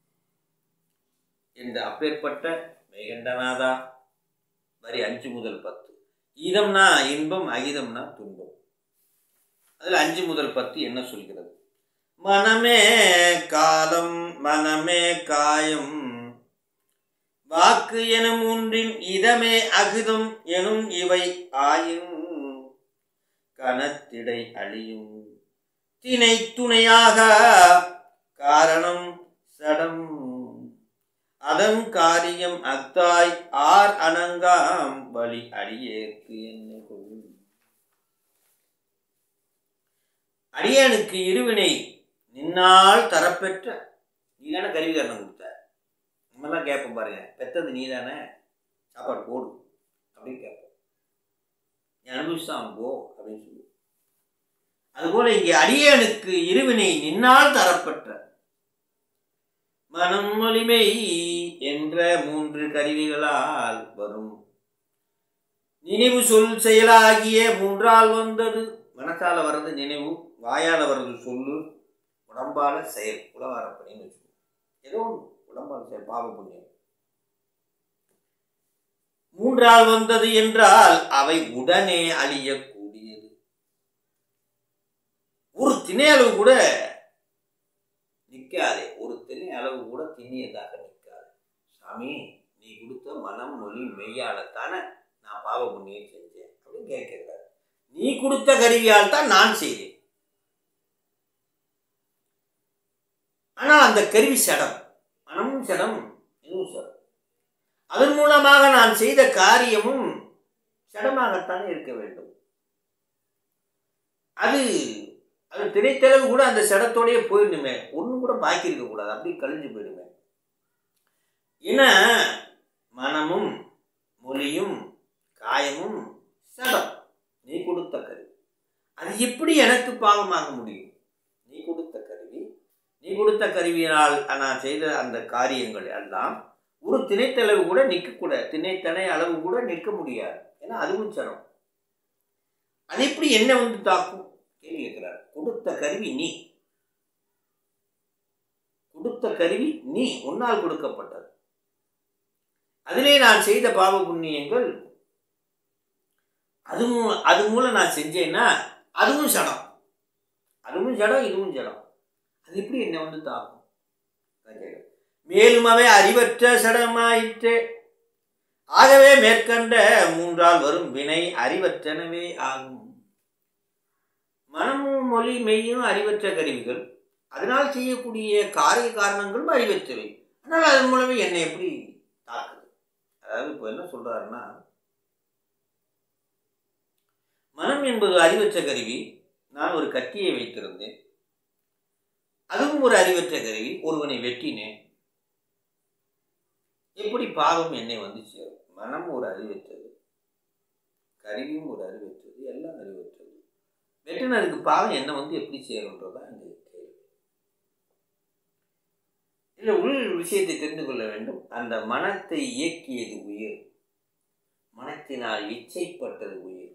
இந்த அப்பேற்பட்ட மேகண்டநாதா வரி அஞ்சு முதல் பத்து ஈதம்னா இன்பம் அகிதம்னா துன்பம் அதில் அஞ்சு முதல் பத்து என்ன சொல்கிறது மனமே காலம் மனமே காயம் வாக்கு எனும் ஒன்றின் இதமே அகுதம் எனும் இவை ஆயும் கனத்திடை அழியும் திணை துணையாக காரணம் சடம் அதன் காரியம் அத்தாய் ஆர் அணங்காம் வழி அடியேற்கு என்ன கொள்ளும் அடியனுக்கு இருவினை நின்னால் தரப்பெற்ற நீ தானே கருவிகரணம் கொடுத்த நம்மலாம் கேட்போம் பாருங்க பெத்தது நீ தானே சாப்பாடு போடு அப்படின்னு கேட்போம் நீ அனுபவிச்சுதான் அவன் போ அப்படின்னு சொல்லி அதுபோல இங்கே அடியனுக்கு இருவினை நின்னால் தரப்பட்ட மனம் வலிமை என்ற மூன்று கருவிகளால் வரும் நினைவு சொல் செயலாகிய மூன்றால் வந்தது மனசால வர்றது நினைவு வாயால வர்றது சொல்லு உடம்பால செயல் உலகாரப்பணின்னு வச்சுக்கோ ஏதோ ஒன்று உடம்பால செயல் பாவ புண்ணியம் மூன்றால் வந்தது என்றால் அவை உடனே அழியக்கூடியது ஒரு திணை அளவு கூட நிற்காதே ஒரு திணை அளவு கூட திண்ணியதாக நிற்காது சாமி நீ கொடுத்த மனம் மொழி மெய்யாலத்தானே நான் பாவ புண்ணியம் செஞ்சேன் அப்படின்னு கேட்கிறார் நீ கொடுத்த கருவியால் தான் நான் செய்தேன் ஆனால் அந்த கருவி சடம் மனமும் சடம் இதுவும் சடம் அதன் மூலமாக நான் செய்த காரியமும் சடமாகத்தானே இருக்க வேண்டும் அது அது திணைத்தளவு கூட அந்த சடத்தோடயே போயிடணுமே ஒன்றும் கூட பாக்கி இருக்கக்கூடாது அப்படியே கழிஞ்சு போயிடுமே ஏன்னா மனமும் மொழியும் காயமும் சடம் நீ கொடுத்த கருவி அது எப்படி எனக்கு பாவமாக முடியும் நீ கொடுத்த கருவி நீ கொடுத்த கருவியினால் நான் செய்த அந்த காரியங்கள் எல்லாம் ஒரு திணைத்தளவு கூட நிற்கக்கூட திணைத்தனை அளவு கூட நிற்க முடியாது ஏன்னா அதுவும் சடம் அது எப்படி என்ன வந்து தாக்கும் கேள்வி கேட்கிறார் கொடுத்த கருவி நீ கொடுத்த கருவி நீ உன்னால் கொடுக்கப்பட்டது அதிலே நான் செய்த பாவ புண்ணியங்கள் அது மூ- அது மூலம் நான் செஞ்சேன்னா அதுவும் சடம் அதுவும் ஜடம் இதுவும் ஜடம் அது எப்படி என்ன வந்து தாக்கும் அதான் கேக்குறேன். மேலும் அவை அறிவற்ற சடமாயிற்று ஆகவே மேற்கண்ட மூன்றால் வரும் வினை அறிவற்றனவே ஆகும் மனமும் மொழி மெய்யும் அறிவற்ற கருவிகள் அதனால் செய்யக்கூடிய காரிய காரணங்களும் அறிவற்றவை அதனால் அதன் மூலமே என்னை எப்படி தாக்குது அதாவது இப்போ என்ன சொல்றாருன்னா மனம் என்பது அறிவற்ற கருவி நான் ஒரு கத்தியை வைத்திருந்தேன் அதுவும் ஒரு அறிவற்ற கருவி ஒருவனை வெட்டினேன் எப்படி பாவம் என்னை வந்து சேரும் மனம் ஒரு அறிவற்றது கருவியும் ஒரு அறிவற்றது எல்லாம் அறிவற்றது வெட்டினதுக்கு பாவம் என்ன வந்து எப்படி சேரும்ன்றதான் இந்த கேள்வி இல்லை உள் விஷயத்தை தெரிந்து கொள்ள வேண்டும் அந்த மனத்தை இயக்கியது உயிர் மனத்தினால் இச்சைப்பட்டது உயிர்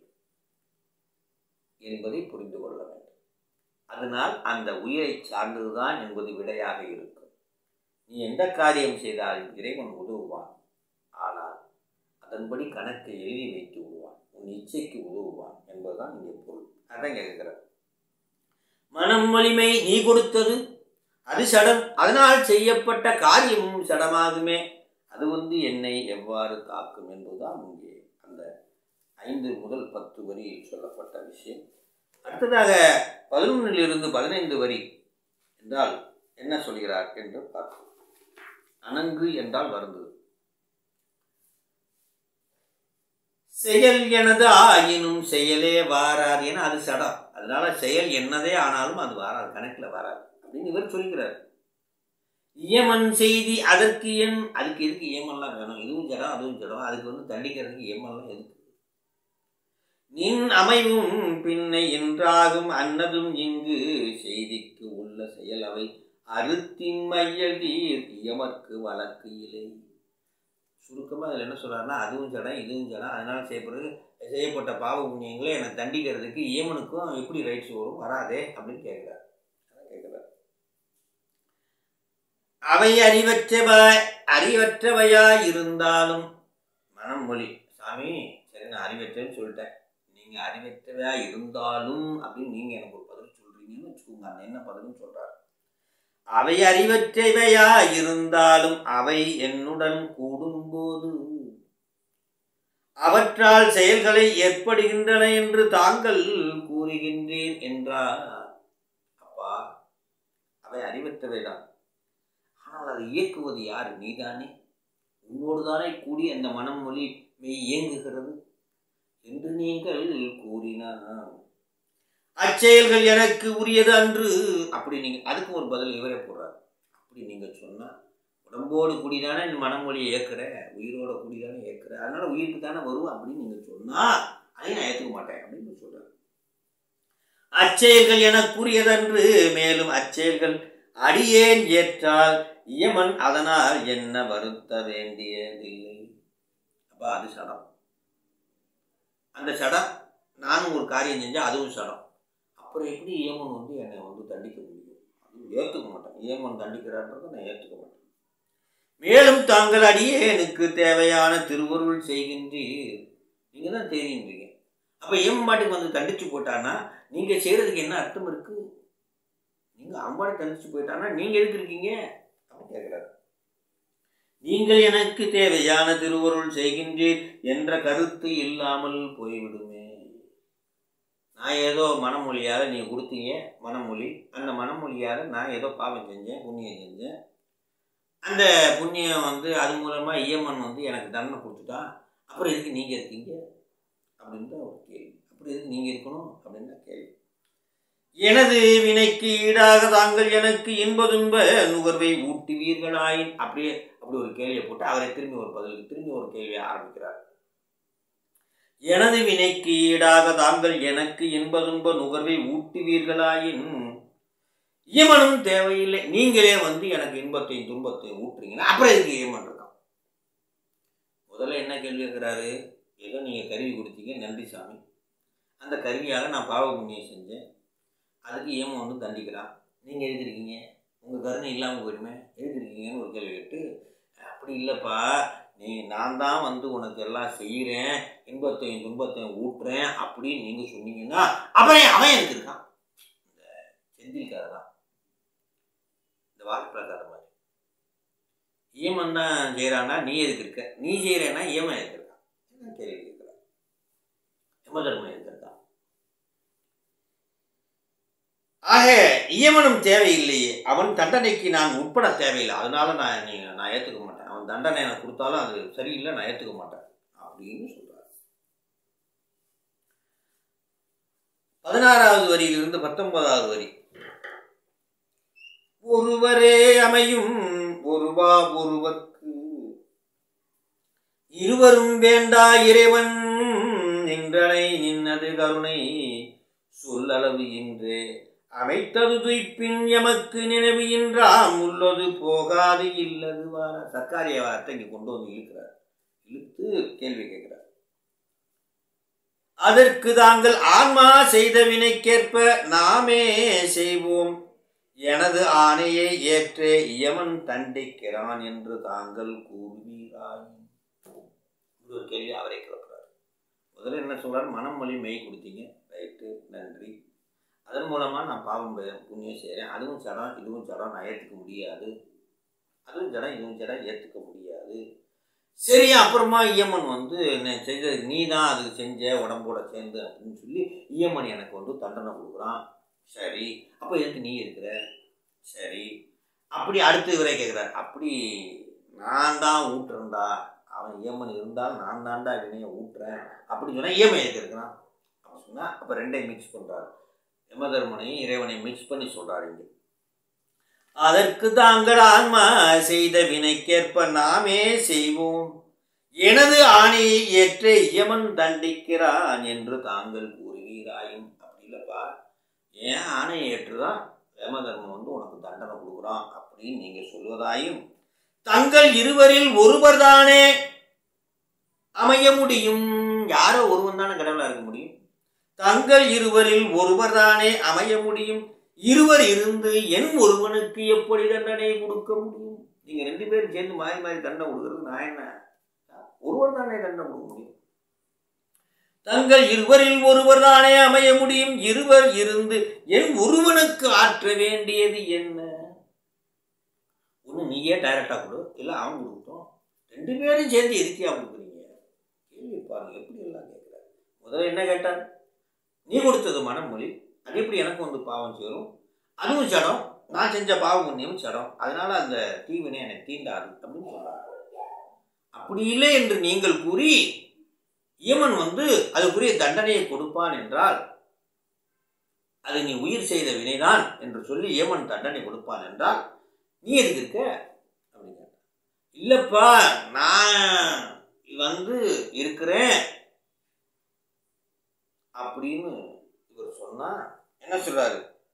என்பதை புரிந்து கொள்ள வேண்டும் அதனால் அந்த உயிரை சார்ந்ததுதான் என்பது விடையாக இருக்கும் நீ எந்த காரியம் செய்தாலும் இறைவன் உதவுவான் ஆனால் அதன்படி கணக்கை எழுதி வைத்து விடுவான் உன் இச்சைக்கு உதவுவான் என்பதுதான் இங்கே பொருள் அதான் கேட்கிறார் மனம் வலிமை நீ கொடுத்தது அது சடம் அதனால் செய்யப்பட்ட காரியமும் சடமாகுமே அது வந்து என்னை எவ்வாறு தாக்கும் என்பதுதான் இங்கே அந்த ஐந்து முதல் பத்து வரியில் சொல்லப்பட்ட விஷயம் அடுத்ததாக பதினொன்றிலிருந்து பதினைந்து வரி என்றால் என்ன சொல்கிறார் என்று பார்ப்போம் அணங்கு என்றால் வருந்தது செயல் எனது ஆயினும் செயலே வாராது என அது சடம் அதனால செயல் என்னதே ஆனாலும் அது வாராது கணக்கில் வராது அப்படின்னு இவர் சொல்கிறார் இயமன் செய்தி அதற்கு என் அதுக்கு எதுக்கு இயமெல்லாம் வேணும் இதுவும் ஜடம் அதுவும் ஜடம் அதுக்கு வந்து தண்டிக்கிறதுக்கு இயமெல்லாம் எதுக்கு நின் அமைவும் பின்னை என்றாகும் அன்னதும் இங்கு செய்திக்கு உள்ள செயல் அவை அறுத்தின் மையதீர் இயமற்கு வழக்கு இல்லை சுருக்கமாக அதில் என்ன சொல்றாருன்னா அதுவும் ஜடம் இதுவும் ஜடம் அதனால் செய்யப்படுறது செய்யப்பட்ட பாவ புண்ணியங்களை என்னை தண்டிக்கிறதுக்கு இயமனுக்கும் எப்படி ரைட்ஸ் வரும் வராதே அப்படின்னு கேட்குறாரு கேட்குறாரு அவை அறிவற்றவாய் அறிவற்றவையாய் இருந்தாலும் மனம் மொழி சாமி சரி நான் அறிவற்றேன்னு சொல்லிட்டேன் நீங்கள் அறிவற்றவையா இருந்தாலும் அப்படின்னு நீங்கள் எனக்கு ஒரு பதில் சொல்கிறீங்கன்னு வச்சுக்கோங்க அந்த என்ன பதில்னு சொல்கிறார் அவை அறிவற்றவையா இருந்தாலும் அவை என்னுடன் கூடும்போது அவற்றால் செயல்களை ஏற்படுகின்றன என்று தாங்கள் கூறுகின்றேன் என்றார் அப்பா அவை அறிவற்றவைதான் ஆனால் அதை இயக்குவது யார் நீதானே உன்னோடு தானே கூடி அந்த மனம் மொழி மெய் இயங்குகிறது என்று நீங்கள் கூறினார் அச்செயல்கள் எனக்கு உரியது அன்று அப்படி நீங்க அதுக்கு ஒரு பதில் இவரே போடுறார் அப்படி நீங்க சொன்னா உடம்போடு கூடிதானே இந்த மனமொழியை ஏற்கிற உயிரோட கூடிதானே ஏற்கிற அதனால உயிருக்கு தானே வரும் அப்படின்னு நீங்க சொன்னா அதையும் நான் ஏற்றுக்க மாட்டேன் அப்படின்னு சொல்றாரு அச்செயல்கள் எனக்குரியதன்று மேலும் அச்செயல்கள் அடியேன் ஏற்றால் இயமன் அதனால் என்ன வருத்த வேண்டியதில்லை அப்ப அது சடம் அந்த சடம் நானும் ஒரு காரியம் செஞ்சா அதுவும் சடம் அப்புறம் எப்படி இயமன் வந்து என்னை வந்து தண்டிக்க முடியும் அது ஏற்றுக்க மாட்டேன் இயமன் தண்டிக்கிறான்றதை நான் ஏற்றுக்க மாட்டேன் மேலும் தாங்கள் அடியே எனக்கு தேவையான திருவருள் செய்கின்றீர் நீங்கள் தான் தெரியுன்றீங்க அப்போ ஏம்பாட்டுக்கு வந்து தண்டிச்சு போட்டான்னா நீங்கள் செய்கிறதுக்கு என்ன அர்த்தம் இருக்கு நீங்கள் அம்பாடி தண்டிச்சு போயிட்டான்னா நீங்கள் எதுக்கு இருக்கீங்க அப்படின்னு கேட்குறாரு நீங்கள் எனக்கு தேவையான திருவருள் செய்கின்றீர் என்ற கருத்து இல்லாமல் போய்விடுமே நான் ஏதோ மனமொழியால் நீங்கள் கொடுத்தீங்க மனமொழி அந்த மனமொழியால் நான் ஏதோ பாவம் செஞ்சேன் புண்ணியம் செஞ்சேன் அந்த புண்ணியம் வந்து அது மூலமாக இயமன் வந்து எனக்கு தண்டனை கொடுத்துட்டா அப்புறம் எதுக்கு நீங்கள் இருக்கீங்க அப்படின்னு தான் ஒரு கேள்வி அப்புறம் எதுக்கு நீங்கள் இருக்கணும் அப்படின்னு தான் கேள்வி எனது வினைக்கு ஈடாக தாங்கள் எனக்கு இன்ப துன்ப நுகர்வை ஊட்டுவீர்களாயின் அப்படியே அப்படி ஒரு கேள்வியை போட்டு அவரை திரும்பி ஒரு பதிலுக்கு திரும்பி ஒரு கேள்வியை ஆரம்பிக்கிறார் எனது வினைக்கு ஈடாக தாங்கள் எனக்கு இன்ப துன்ப நுகர்வை ஊட்டுவீர்களாயின் இயமனும் தேவையில்லை நீங்களே வந்து எனக்கு இன்பத்தையும் துன்பத்தையும் ஊட்டுறீங்கன்னா அப்புறம் எதுக்கு இயமன் இருக்கான் முதல்ல என்ன கேள்வி இருக்கிறாரு ஏதோ நீங்கள் கருவி கொடுத்தீங்க நன்றி சாமி அந்த கருவியால் நான் பாவ புண்ணியம் செஞ்சேன் அதுக்கு ஏமன் வந்து தண்டிக்கிறான் நீங்கள் எழுதிருக்கீங்க உங்கள் கருணை இல்லாமல் போயிடுமே எழுதிருக்கீங்கன்னு ஒரு கேள்வி கேட்டு அப்படி இல்லைப்பா நீ நான் தான் வந்து உனக்கு எல்லாம் செய்கிறேன் இன்பத்தையும் துன்பத்தையும் ஊட்டுறேன் அப்படின்னு நீங்கள் சொன்னீங்கன்னா அப்புறம் அவன் எனக்கு இருக்கான் இந்த செந்தில்கார தான் இந்த வாக்குப்பிரகார மாதிரி ஈமன் தான் செய்கிறான்னா நீ எதுக்கு இருக்க நீ செய்கிறேன்னா ஈமன் எதுக்கு இருக்கான் என்ன கேள்வி கேட்குறான் யமதர்மன் எதுக்கு இருக்கான் ஆக இயமனம் தேவையில்லையே அவன் தண்டனைக்கு நான் உட்பட தேவையில்லை அதனால நான் நீ நான் ஏற்றுக்க மாட்டேன் அவன் தண்டனை எனக்கு கொடுத்தாலும் அது சரியில்லை நான் ஏற்றுக்க மாட்டேன் அப்படின்னு சொல்றார் பதினாறாவது வரியிலிருந்து பத்தொன்பதாவது வரி ஒருவரே அமையும் ஒருவா ஒருவர்க்கு இருவரும் வேண்டா இறைவன் நின்றனை நின்னது கருணை சொல்லளவு இன்றே அமைத்தது துய்ப்பின் எமக்கு நினைவு இன்றாம் உள்ளது போகாது இல்லது வார சர்க்காரிய வாரத்தை இங்க கொண்டு வந்து இழுக்கிறார் இழுத்து கேள்வி கேட்கிறார் அதற்கு தாங்கள் ஆன்மா செய்த வினைக்கேற்ப நாமே செய்வோம் எனது ஆணையை ஏற்றே இயமன் தண்டிக்கிறான் என்று தாங்கள் கூறுவீராயின் இது ஒரு கேள்வி அவரை கேட்கிறார் முதல்ல என்ன சொல்றார் மனம் மொழி மெய் கொடுத்தீங்க ரைட்டு நன்றி அதன் மூலமாக நான் பாவம் ப- புண்ணியம் செய்கிறேன் அதுவும் சடம் இதுவும் சடம் நான் ஏற்றுக்க முடியாது அதுவும் ஜடம் இதுவும் ஜடம் ஏற்றுக்க முடியாது சரி அப்புறமா இயமன் வந்து என்ன செஞ்சது நீ தான் அதுக்கு செஞ்ச உடம்போட சேர்ந்து அப்படின்னு சொல்லி இயமன் எனக்கு வந்து தண்டனை கொடுக்குறான் சரி அப்போ எதுக்கு நீ இருக்கிற சரி அப்படி அடுத்து இவரே கேட்குறாரு அப்படி நான் தான் ஊட்டுறேன்டா அவன் இயமன் இருந்தால் நான் தான்டா வினையை ஊட்டுறேன் அப்படின்னு சொன்னால் இயமன் எதுக்கு இருக்கிறான் அப்படின்னு சொன்னால் அப்போ ரெண்டையும் மிக்ஸ் பண்ணுறாரு யமதர்மனையும் இறைவனையும் மிக்ஸ் பண்ணி சொல்றாரு இங்க அதற்கு தாங்கள் ஆன்மா செய்த வினைக்கேற்ப நாமே செய்வோம் எனது ஆணையை ஏற்றே யமன் தண்டிக்கிறான் என்று தாங்கள் கூறுவீராயும் அப்படி இல்லப்பா ஏன் ஆணையை ஏற்றுதான் யமதர்மன் வந்து உனக்கு தண்டனை கொடுக்குறான் அப்படின்னு நீங்க சொல்வதாயும் தங்கள் இருவரில் ஒருவர் தானே அமைய முடியும் யாரோ ஒருவன் தானே கடவுளா இருக்க முடியும் தங்கள் இருவரில் ஒருவர் தானே அமைய முடியும் இருவர் இருந்து என் ஒருவனுக்கு எப்படி தண்டனை கொடுக்க முடியும் நீங்க ரெண்டு பேரும் சேர்ந்து மாறி மாறி தண்டனை கொடுக்கறது நான் என்ன ஒருவர் தானே தண்டனை கொடுக்க முடியும் தங்கள் இருவரில் ஒருவர் தானே அமைய முடியும் இருவர் இருந்து என் ஒருவனுக்கு ஆற்ற வேண்டியது என்ன ஒன்று நீயே டைரக்டா கொடு இல்லை அவன் கொடுக்கட்டும் ரெண்டு பேரும் சேர்ந்து எதுக்கியா கொடுக்குறீங்க கேள்வி பாருங்க எப்படி எல்லாம் கேட்குறாரு முதல்ல என்ன கேட்டார் நீ கொடுத்தது மனமொழி அது எப்படி எனக்கு வந்து பாவம் சேரும் அதுவும் சடம் நான் செஞ்ச பாவ புண்ணியம் சடம் அதனால அந்த தீவினை எனக்கு தீண்டாது அப்படின்னு சொல்றாங்க அப்படி இல்லை என்று நீங்கள் கூறி யமன் வந்து அதுக்குரிய தண்டனையை கொடுப்பான் என்றால் அது நீ உயிர் செய்த வினைதான் என்று சொல்லி யமன் தண்டனை கொடுப்பான் என்றால் நீ எதுக்கு இருக்க அப்படின்னு கேட்டான். இல்லப்பா நான் வந்து இருக்கிறேன் அப்படின்னு இவர் சொன்னா என்ன சொல்றாரு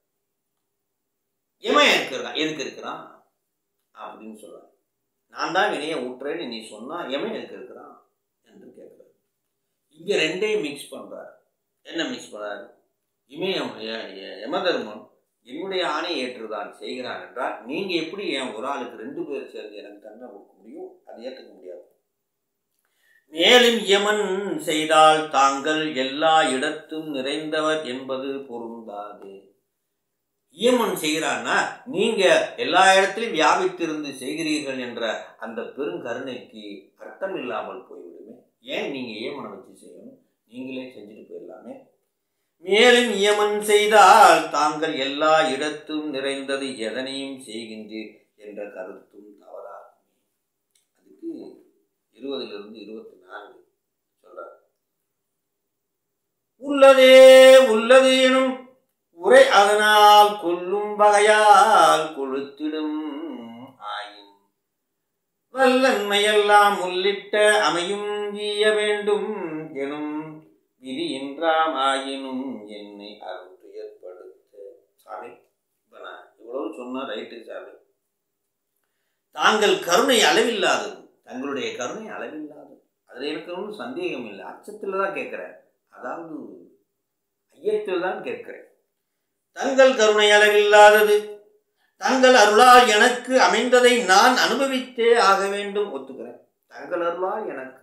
எவன் இருக்கிறான் எதுக்கு இருக்கிறான் அப்படின்னு சொல்றாரு நான் தான் வினையை ஊட்டுறேன்னு நீ சொன்னா எவன் எதுக்கு இருக்கிறான் என்று கேட்கிறார் இங்க ரெண்டையும் மிக்ஸ் பண்றாரு என்ன மிக்ஸ் பண்றாரு இமயம் எ- எ- யமதர்மன் என்னுடைய ஆணை ஏற்றுதான் செய்கிறான் என்றால் நீங்க எப்படி என் ஒரு ஆளுக்கு ரெண்டு பேர் சேர்ந்து எனக்கு தண்டனை கொடுக்க முடியும் அதை ஏற்றுக்க முடியாது மேலும் யமன் செய்தால் தாங்கள் எல்லா இடத்தும் நிறைந்தவர் என்பது பொருந்தாது யமன் செய்கிறான்னா நீங்க எல்லா இடத்திலும் வியாபித்திருந்து செய்கிறீர்கள் என்ற அந்த பெருங்கருணைக்கு அர்த்தம் இல்லாமல் போய்விடுமே ஏன் நீங்க ஏமனை வச்சு செய்யணும் நீங்களே செஞ்சுட்டு போயிடலாமே மேலும் யமன் செய்தால் தாங்கள் எல்லா இடத்தும் நிறைந்தது எதனையும் செய்கின்றீர் என்ற கருத்தும் தவறாகுமே அதுக்கு இருபதிலிருந்து இருபத்தி நான்கு சொல்றார் உள்ளதே உள்ளது எனும் குறை அதனால் கொல்லும் வகையால் கொளுத்திடும் ஆயின் வல்லன்மையெல்லாம் உள்ளிட்ட அமையும் ஈய வேண்டும் எனும் விதி என்றாம் ஆயினும் என்னை அருள் ஏற்படுத்த சாமி இப்ப நான் இவ்வளவு சொன்னா ரைட்டு சாமி தாங்கள் கருணை அளவில்லாதது தங்களுடைய கருணை அளவில்லாதது அதில் இருக்கணும்னு சந்தேகம் இல்லை அச்சத்தில் தான் கேட்குறேன் அதாவது ஐயத்தில் தான் கேட்கிறேன் தங்கள் கருணை அளவில்லாதது தங்கள் அருளால் எனக்கு அமைந்ததை நான் அனுபவித்தே ஆக வேண்டும் ஒத்துக்கிறேன் தங்கள் அருளால் எனக்கு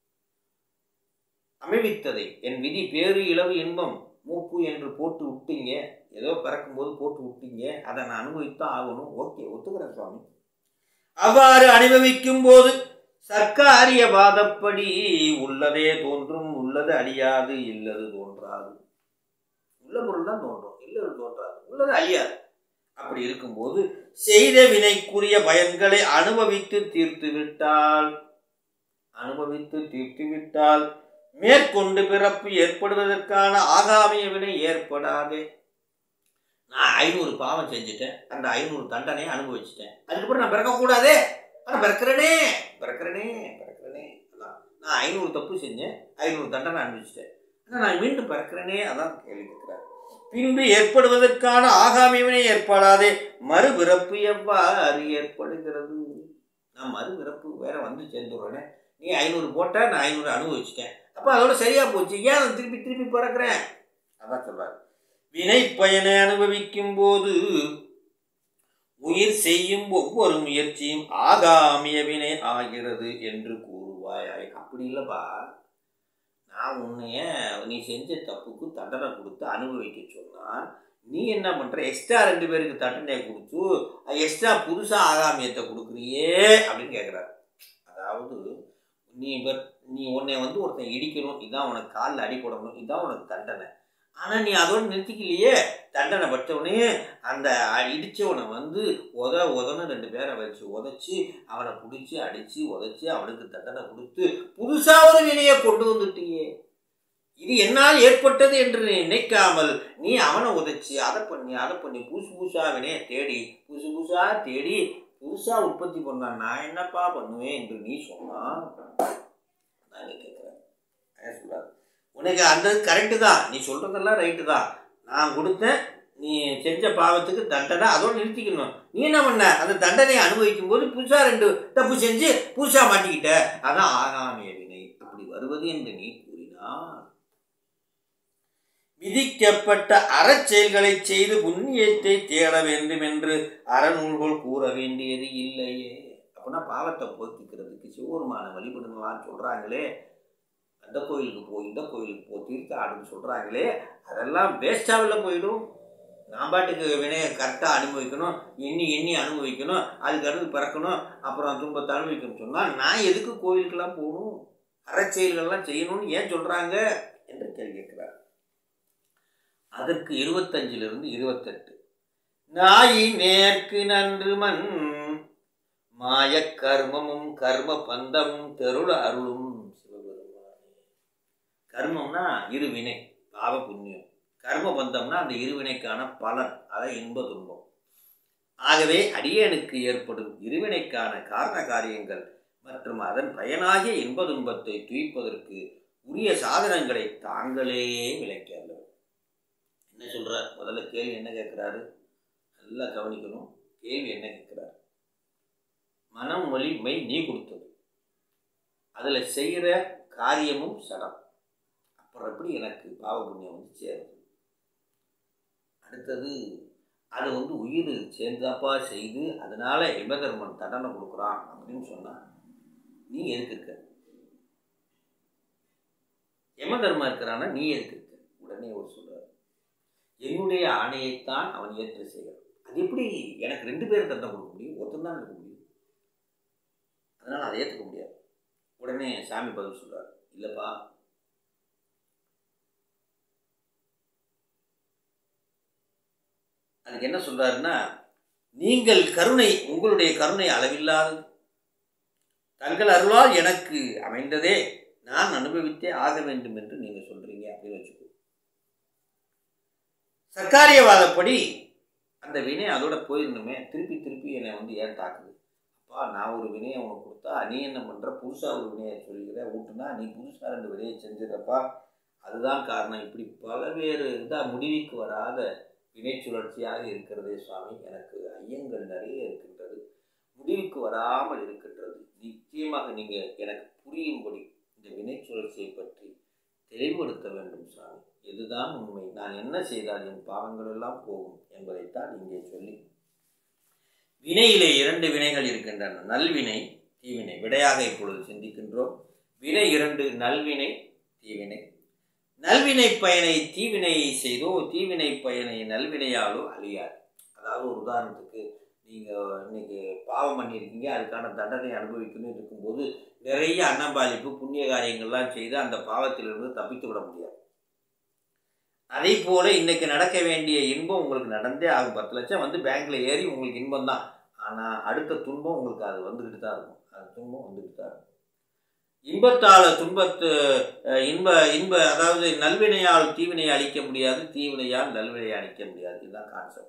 அமைவித்ததை என் விதி பேரு இளவு இன்பம் மூப்பு என்று போட்டு விட்டீங்க ஏதோ பிறக்கும்போது போட்டு விட்டீங்க அதை நான் அனுபவித்தான் ஆகணும் ஓகே ஒத்துக்கிறேன் சுவாமி அவ்வாறு அனுபவிக்கும் போது சர்க்காரிய வாதப்படி உள்ளதே தோன்றும் உள்ளது அழியாது இல்லது தோன்றாது உள்ள பொருள் தான் தோன்றும் இல்லது தோன்றாது உள்ளது அழியாது அப்படி இருக்கும்போது செய்த வினைக்குரிய பயன்களை அனுபவித்து தீர்த்து விட்டால் அனுபவித்து தீர்த்து விட்டால் மேற்கொண்டு பிறப்பு ஏற்படுவதற்கான ஆகாமிய வினை ஏற்படாதே நான் ஐநூறு பாவம் செஞ்சுட்டேன் அந்த ஐநூறு தண்டனையை அனுபவிச்சிட்டேன் அதுக்கப்புறம் நான் பிறக்கக்கூடாதே ஆனால் பிறக்கிறனே பிறக்கிறனே பிறக்கிறனே அதான் நான் ஐநூறு தப்பு செஞ்சேன் ஐநூறு தண்டனை அனுபவிச்சிட்டேன் ஆனால் நான் மீண்டும் பிறக்கிறனே அதான் கேள்வி கேட்கிறார் பின்பு ஏற்படுவதற்கான ஆகாமியவனே ஏற்படாதே மறுபிறப்பு எவ்வாறு ஏற்படுகிறது நான் மறுபிறப்பு வேற வந்து சேர்ந்துடுறேனே நீ ஐநூறு போட்ட நான் ஐநூறு அனுபவிச்சிட்டேன் அப்போ அதோட சரியா போச்சு ஏன் அதை திருப்பி திருப்பி பிறக்கிறேன் அதான் சொல்றாரு வினை பயனை அனுபவிக்கும் போது உயிர் செய்யும் ஒவ்வொரு முயற்சியும் ஆகாமிய வினை ஆகிறது என்று கூறுவாயாய் அப்படி இல்லைப்பா நான் உன்னைய நீ செஞ்ச தப்புக்கு தண்டனை கொடுத்து அனுபவிக்க சொன்னா நீ என்ன பண்ற எக்ஸ்ட்ரா ரெண்டு பேருக்கு தண்டனை கொடுத்து எக்ஸ்ட்ரா புதுசா ஆகாமியத்தை கொடுக்குறியே அப்படின்னு கேட்குறாரு அதாவது நீ இப்ப- நீ உன்னை வந்து ஒருத்தன் இடிக்கணும் இதான் உனக்கு காலில் அடி போடணும் இதான் உனக்கு தண்டனை ஆனால் நீ அதோடு நிறுத்திக்கலையே தண்டனை பட்டவனே அந்த அ- இடிச்சவனை வந்து உத உதன்னு ரெண்டு பேரை வச்சு உதைச்சி அவனை பிடிச்சி அடித்து உதைச்சி அவனுக்கு தண்டனை கொடுத்து புதுசாக ஒரு வினையை கொண்டு வந்துட்டியே இது என்னால் ஏற்பட்டது என்று நீ நினைக்காமல் நீ அவனை உதைச்சி அதை பண்ணி அதை பண்ணி புதுசு புதுசா வினையை தேடி புதுசு புதுசா தேடி புதுசா உற்பத்தி பண்ணான் நான் என்னப்பா பண்ணுவேன் என்று நீ சொன்னா நான் கேட்குறேன் என்ன சொல்றாரு உனக்கு அந்த கரெக்டு தான் நீ சொல்றதெல்லாம் ரைட்டு தான் நான் கொடுத்தேன் நீ செஞ்ச பாவத்துக்கு தண்டனை அதோடு நிறுத்திக்கணும் நீ என்ன பண்ண அந்த தண்டனையை அனுபவிக்கும் போது புதுசாக ரெண்டு தப்பு செஞ்சு புதுசாக மாட்டிக்கிட்ட அதான் ஆகாமிய வினை அப்படி வருவது என்று நீ கூறினார் விதிக்கப்பட்ட அறச்செயல்களை செய்து புண்ணியத்தை தேட வேண்டும் என்று அறநூல்கள் கூற வேண்டியது இல்லையே அப்படின்னா பாவத்தை போக்கிக்கிறதுக்கு சிவபெருமான வழிபடுங்களான்னு சொல்றாங்களே அந்த கோயிலுக்கு போ இந்த கோயிலுக்கு போ தீர்த்த ஆடுன்னு சொல்றாங்களே அதெல்லாம் வேஸ்டாவில் போயிடும் நான் பாட்டுக்கு வினையை கரெக்டாக அனுபவிக்கணும் எண்ணி எண்ணி அனுபவிக்கணும் அதுக்கு அடுத்து பிறக்கணும் அப்புறம் துன்பத்தை அனுபவிக்கணும்னு சொன்னால் நான் எதுக்கு கோயிலுக்கெல்லாம் போகணும் அறச்செயல்கள்லாம் செய்யணும்னு ஏன் சொல்கிறாங்க என்று கேள்வி கேட்கிறார் அதற்கு இருபத்தஞ்சிலிருந்து இருபத்தெட்டு நாயி நேர்க்கு நன்று மண் மாயக் கர்மமும் கர்ம பந்தமும் தெருள அருளும் சிவபெருமானே கர்மம்னா இருவினை பாவ புண்ணியம் கர்ம பந்தம்னா அந்த இருவினைக்கான பலன் அதான் இன்ப துன்பம் ஆகவே அடியனுக்கு ஏற்படும் இருவினைக்கான காரண காரியங்கள் மற்றும் அதன் பயனாகிய இன்ப துன்பத்தை துய்ப்பதற்கு உரிய சாதனங்களை தாங்களே விளக்கி அல்லவர் என்ன சொல்றார் முதல்ல கேள்வி என்ன கேட்கிறாரு நல்லா கவனிக்கணும் கேள்வி என்ன கேட்கிறார் மனம் மொழி மெய் நீ கொடுத்தது அதில் செய்கிற காரியமும் சடம் அப்புறம் எப்படி எனக்கு பாவ புண்ணியம் வந்து சேருது அடுத்தது அது வந்து உயிர் சேர்ந்தாப்பா செய்து அதனால யமதர்மன் தண்டனை கொடுக்குறான் அப்படின்னு சொன்னா நீ எதுக்கு இருக்க யமதர்மன் இருக்கிறான்னா நீ எதுக்கு இருக்க உடனே ஒரு சொல்றாரு என்னுடைய ஆணையைத்தான் அவன் ஏற்று செய்கிறான் அது எப்படி எனக்கு ரெண்டு பேரும் தண்டனை கொடுக்க முடியும் ஒருத்தன் தான் இருக்க முடியும் அதனால அதை ஏற்றுக்க முடியாது உடனே சாமி பதில் சொல்றாரு இல்லப்பா அதுக்கு என்ன சொல்றாருன்னா நீங்கள் கருணை உங்களுடைய கருணை அளவில்லாதது தங்கள் அருளால் எனக்கு அமைந்ததே நான் அனுபவித்தே ஆக வேண்டும் என்று நீங்க சொல்றீங்க அப்படின்னு வச்சுக்கோ சர்க்காரியவாதப்படி அந்த வினை அதோட போயிருந்துமே திருப்பி திருப்பி என்னை வந்து ஏன் தாக்குது அப்பா நான் ஒரு வினையை உனக்கு கொடுத்தா நீ என்ன பண்ணுற புதுசாக ஒரு வினையை சொல்லிக்கிற ஊட்டுனா நீ புதுசாக ரெண்டு வினையை செஞ்சிடப்பா அதுதான் காரணம் இப்படி பலவேறு இதாக முடிவுக்கு வராத வினை சுழற்சியாக இருக்கிறதே சுவாமி எனக்கு ஐயங்கள் நிறைய இருக்கின்றது முடிவுக்கு வராமல் இருக்கின்றது நிச்சயமாக நீங்கள் எனக்கு புரியும்படி இந்த வினை சுழற்சியை பற்றி தெளிவுபடுத்த வேண்டும் சுவாமி இதுதான் உண்மை நான் என்ன செய்தால் என் பாவங்கள் எல்லாம் போகும் என்பதைத்தான் இங்கே சொல்லி வினையிலே இரண்டு வினைகள் இருக்கின்றன நல்வினை தீவினை விடையாக இப்பொழுது சிந்திக்கின்றோம் வினை இரண்டு நல்வினை தீவினை நல்வினை பயனை தீவினை செய்தோ தீவினை பயனை நல்வினையாலோ அழியாது அதாவது ஒரு உதாரணத்துக்கு நீங்கள் இன்னைக்கு பாவம் பண்ணியிருக்கீங்க அதுக்கான தண்டனை அனுபவிக்கணும்னு இருக்கும்போது நிறைய அன்னம்பாலிப்பு புண்ணிய காரியங்கள்லாம் செய்து அந்த பாவத்திலிருந்து தப்பித்து விட முடியாது அதே போல இன்னைக்கு நடக்க வேண்டிய இன்பம் உங்களுக்கு நடந்தே ஆகும் பத்து லட்சம் வந்து பேங்க்ல ஏறி உங்களுக்கு இன்பம் தான் ஆனால் அடுத்த துன்பம் உங்களுக்கு அது வந்துக்கிட்டு தான் இருக்கும் அது துன்பம் வந்துக்கிட்டு தான் இருக்கும் இன்பத்தால் துன்பத்து அஹ், இன்ப இன்ப அதாவது நல்வினையால் தீவினையை அழிக்க முடியாது தீவினையால் நல்வினையை அழிக்க முடியாது இதுதான் கான்செப்ட்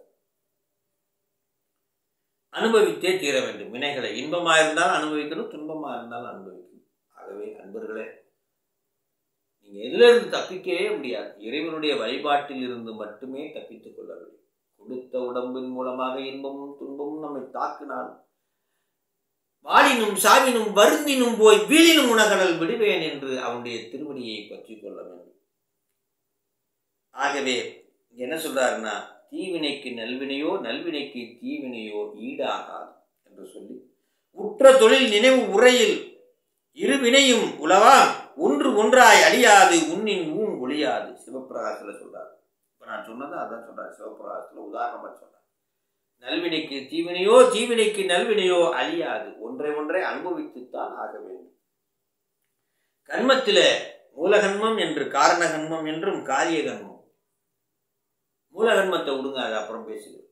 அனுபவித்தே தீர வேண்டும் வினைகளை இன்பமாக இருந்தாலும் அனுபவிக்கணும் துன்பமாக இருந்தாலும் அனுபவிக்கணும் ஆகவே அன்பர்களே நீங்கள் எதிலிருந்து தப்பிக்கவே முடியாது இறைவனுடைய வழிபாட்டில் இருந்து மட்டுமே தப்பித்துக் கொள்ள வேண்டும் கொடுத்த உடம்பின் மூலமாக இன்பமும் துன்பமும் நம்மை தாக்கினால் வாழினும் சாவினும் வருந்தினும் போய் வீழினும் உணகடல் விடுவேன் என்று அவனுடைய திருவடியை பற்றி கொள்ள வேண்டும் ஆகவே இங்க என்ன சொல்றாருன்னா தீவினைக்கு நல்வினையோ நல்வினைக்கு தீவினையோ ஈடாகாது என்று சொல்லி உற்ற தொழில் நினைவு உரையில் இரு வினையும் உலவா ஒன்று ஒன்றாய் அழியாது உன்னின் ஊன் ஒழியாது சிவப்பிரகாசத்தில் சொல்றார் இப்போ நான் சொன்னது அதான் சொல்றார் சிவப்பிரகாசத்தில் உதாரணமாக சொல்றார் நல்வினைக்கு தீவினையோ தீவினைக்கு நல்வினையோ அழியாது ஒன்றை ஒன்றை அனுபவித்துத்தான் ஆக வேண்டும் கர்மத்தில மூலகன்மம் என்று காரணகன்மம் என்றும் காரியகன்மம் மூலகன்மத்தை விடுங்க அது அப்புறம் பேசுகிறேன்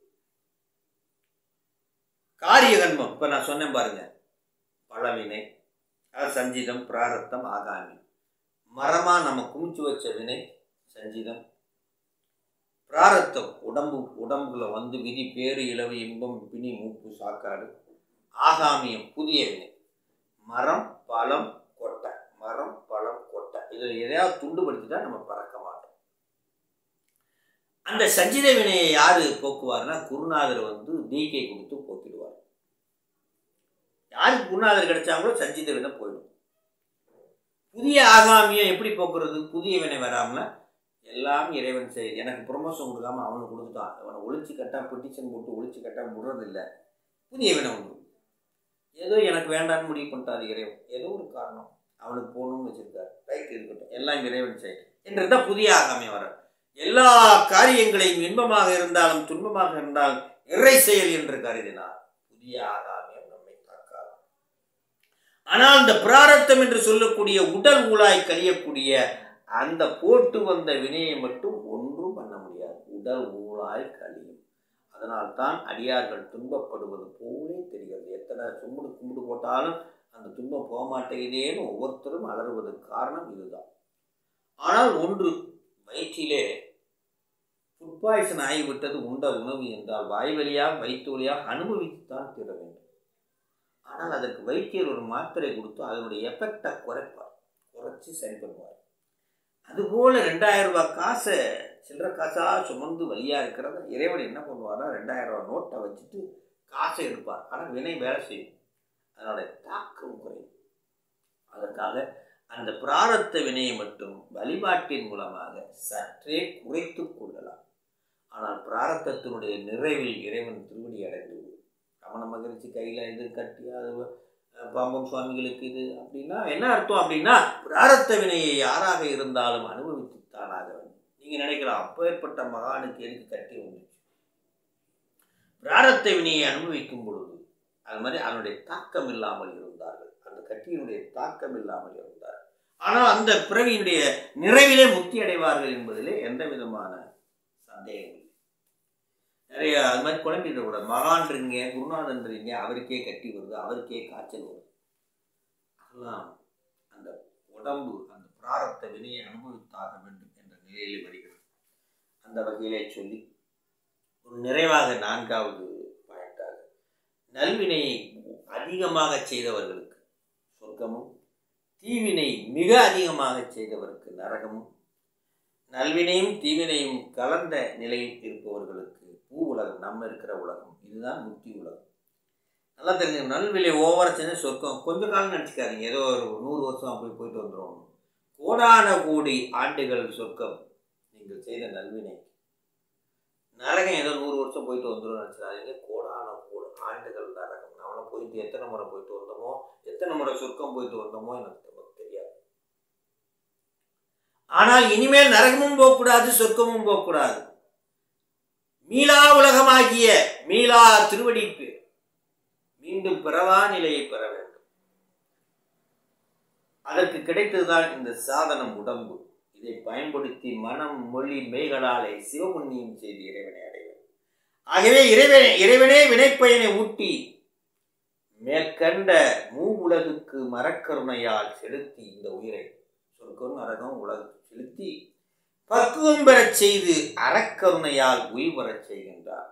காரியகன்மம் இப்போ நான் சொன்னேன் பாருங்க பழவினை அது சஞ்சிதம் பிராரத்தம் ஆகாமி மரமா நம்ம குமிச்சு வச்ச வினை சஞ்சிதம் பிராரத்தம் உடம்பு உடம்புல வந்து விதி பேரு இளவு இன்பம் பிணி மூப்பு சாக்காடு ஆகாமியம் புதிய வினை மரம் பழம் கொட்டை மரம் பழம் கொட்டை இதில் எதையாவது துண்டுபடுத்திட்டா நம்ம பறக்க மாட்டோம் அந்த சஞ்சித வினையை யாரு போக்குவார்னா குருநாதர் வந்து டிகே கொடுத்து போக்கிடுவார் யாருக்கு குருநாதர் கிடைச்சாங்களோ சஞ்சித வினை போயிடும் புதிய ஆகாமியம் எப்படி போக்குறது புதிய வினை வராமல எல்லாம் இறைவன் செய் எனக்கு ப்ரொமோஷன் கொடுக்காம அவனுக்கு கொடுத்துட்டான் அவனை ஒழிச்சு கட்டா பெட்டிஷன் போட்டு ஒழிச்சு கட்டா விடுறதில்ல புதிய வினை உண்டு ஏதோ எனக்கு வேண்டாம்னு முடிவு பண்ணிட்டாரு இறைவன் ஏதோ ஒரு காரணம் அவனுக்கு போகணும்னு வச்சிருக்காரு ரைட் இருக்கட்டும் எல்லாம் இறைவன் செய் என்று தான் புதிய ஆகாமியம் வர எல்லா காரியங்களையும் இன்பமாக இருந்தாலும் துன்பமாக இருந்தாலும் இறை செயல் என்று கருதினார் புதிய ஆகாமியம் நம்மை காக்காது ஆனால் இந்த பிராரத்தம் என்று சொல்லக்கூடிய உடல் ஊழாய் கழியக்கூடிய அந்த போட்டு வந்த வினையை மட்டும் ஒன்றும் பண்ண முடியாது உடல் ஊழாய் கழியும் அதனால்தான் அடியார்கள் துன்பப்படுவது போலே தெரிகிறது எத்தனை கும்பிடு கும்பிடு போட்டாலும் அந்த துன்பம் போக மாட்டேங்குதேன்னு ஒவ்வொருத்தரும் அலறுவதற்கு காரணம் இதுதான் ஆனால் ஒன்று வயிற்றிலே ஃபுட் பாய்சன் ஆகிவிட்டது உண்ட உணவு என்றால் வாய் வழியாக வயிற்று வழியாக அனுபவித்துத்தான் தீர வேண்டும் ஆனால் அதற்கு வைத்தியர் ஒரு மாத்திரை கொடுத்து அதனுடைய எஃபெக்டை குறைப்பார் குறைச்சி சரி பண்ணுவார் அதுபோல் ரெண்டாயிரம் ரூபாய் காசை சில்லற காசாக சுமந்து வழியாக இருக்கிறத இறைவன் என்ன பண்ணுவார்னா ரெண்டாயிரம் ரூபாய் நோட்டை வச்சுட்டு காசை எடுப்பார் ஆனால் வினை வேலை செய்யும் அதனுடைய தாக்கம் குறையும் அதற்காக அந்த பிராரத்த வினையை மட்டும் வழிபாட்டின் மூலமாக சற்றே குறைத்து கொள்ளலாம் ஆனால் பிராரத்தத்தினுடைய நிறைவில் இறைவன் திருவடி அடைந்து விடும். ரமண மகிழ்ச்சி கையில் இது கட்டி அது அஹ், பாம்பன் சுவாமிகளுக்கு இது அப்படின்னா என்ன அர்த்தம் அப்படின்னா பிராரத்த வினையை யாராக இருந்தாலும் அனுபவித்துத்தானாக வேண்டும் நீங்கள் நினைக்கலாம் அப்பேற்பட்ட மகானுக்கு எதுக்கு கட்டி வந்துச்சு பிராரத்த வினையை அனுபவிக்கும் பொழுது அது மாதிரி அதனுடைய தாக்கம் இல்லாமல் இருந்தார்கள் அந்த கட்டியினுடைய தாக்கம் இல்லாமல் இருந்தார்கள் ஆனால் அந்த பிறவியினுடைய நிறைவிலே முக்தி அடைவார்கள் என்பதிலே எந்த விதமான சந்தேகம் இல்லை நிறைய அது மாதிரி குழம்பிடக்கூடாது மகான்றீங்க குருநாதன்றீங்க அவருக்கே கட்டி வருது அவருக்கே காய்ச்சல் வருது அதெல்லாம் அந்த உடம்பு அந்த பிராரத்த வினையை அனுபவித்தாக வேண்டும் என்ற நிலையிலே வருகிறது அந்த வகையிலே சொல்லி ஒரு நிறைவாக நான்காவது பாயிண்டாக நல்வினையை அதிகமாக செய்தவர்களுக்கு சொர்க்கமும் தீவினை மிக அதிகமாக செய்தவருக்கு நரகமும் நல்வினையும் தீவினையும் கலந்த நிலையில் இருப்பவர்களுக்கு பூ உலகம் நம்ம இருக்கிற உலகம் இதுதான் முக்தி உலகம் நல்லா தெரிஞ்சுங்க நல்விலை ஓவர செஞ்சு சொர்க்கம் கொஞ்ச காலம் நினச்சிக்காதீங்க ஏதோ ஒரு நூறு வருஷம் போய் போயிட்டு வந்துடும் கோடான கோடி ஆண்டுகள் சொர்க்கம் நீங்கள் செய்த நல்வினை நரகம் ஏதோ நூறு வருஷம் போயிட்டு வந்துடும் நினச்சிடாதீங்க கோடான கோடி ஆண்டுகள் நரகம் நம்மளும் போயிட்டு எத்தனை முறை போயிட்டு வந்தோமோ எத்தனை முறை சொர்க்கம் போயிட்டு வந்தோமோ எனக்கு நமக்கு தெரியாது ஆனால் இனிமேல் நரகமும் போகக்கூடாது சொர்க்கமும் போகக்கூடாது மீளா உலகமாகிய மீளா திருவடிக்கு மீண்டும் பிறவா நிலையை பெற வேண்டும் அதற்கு கிடைத்ததுதான் இந்த சாதனம் உடம்பு இதை பயன்படுத்தி மனம் மொழி மெய்களாலே சிவபுண்ணியம் செய்து இறைவனை அடைவது ஆகவே இறைவனே இறைவனே வினைப்பயனை ஊட்டி மேற்கண்ட மூ உலகுக்கு மரக்கருணையால் செலுத்தி இந்த உயிரை சொர்க்கம் நரகம் உலகுக்கு செலுத்தி பக்குவம் பெறச் செய்து அறக்கருணையால் உயிர் பெறச் செய்கின்றார்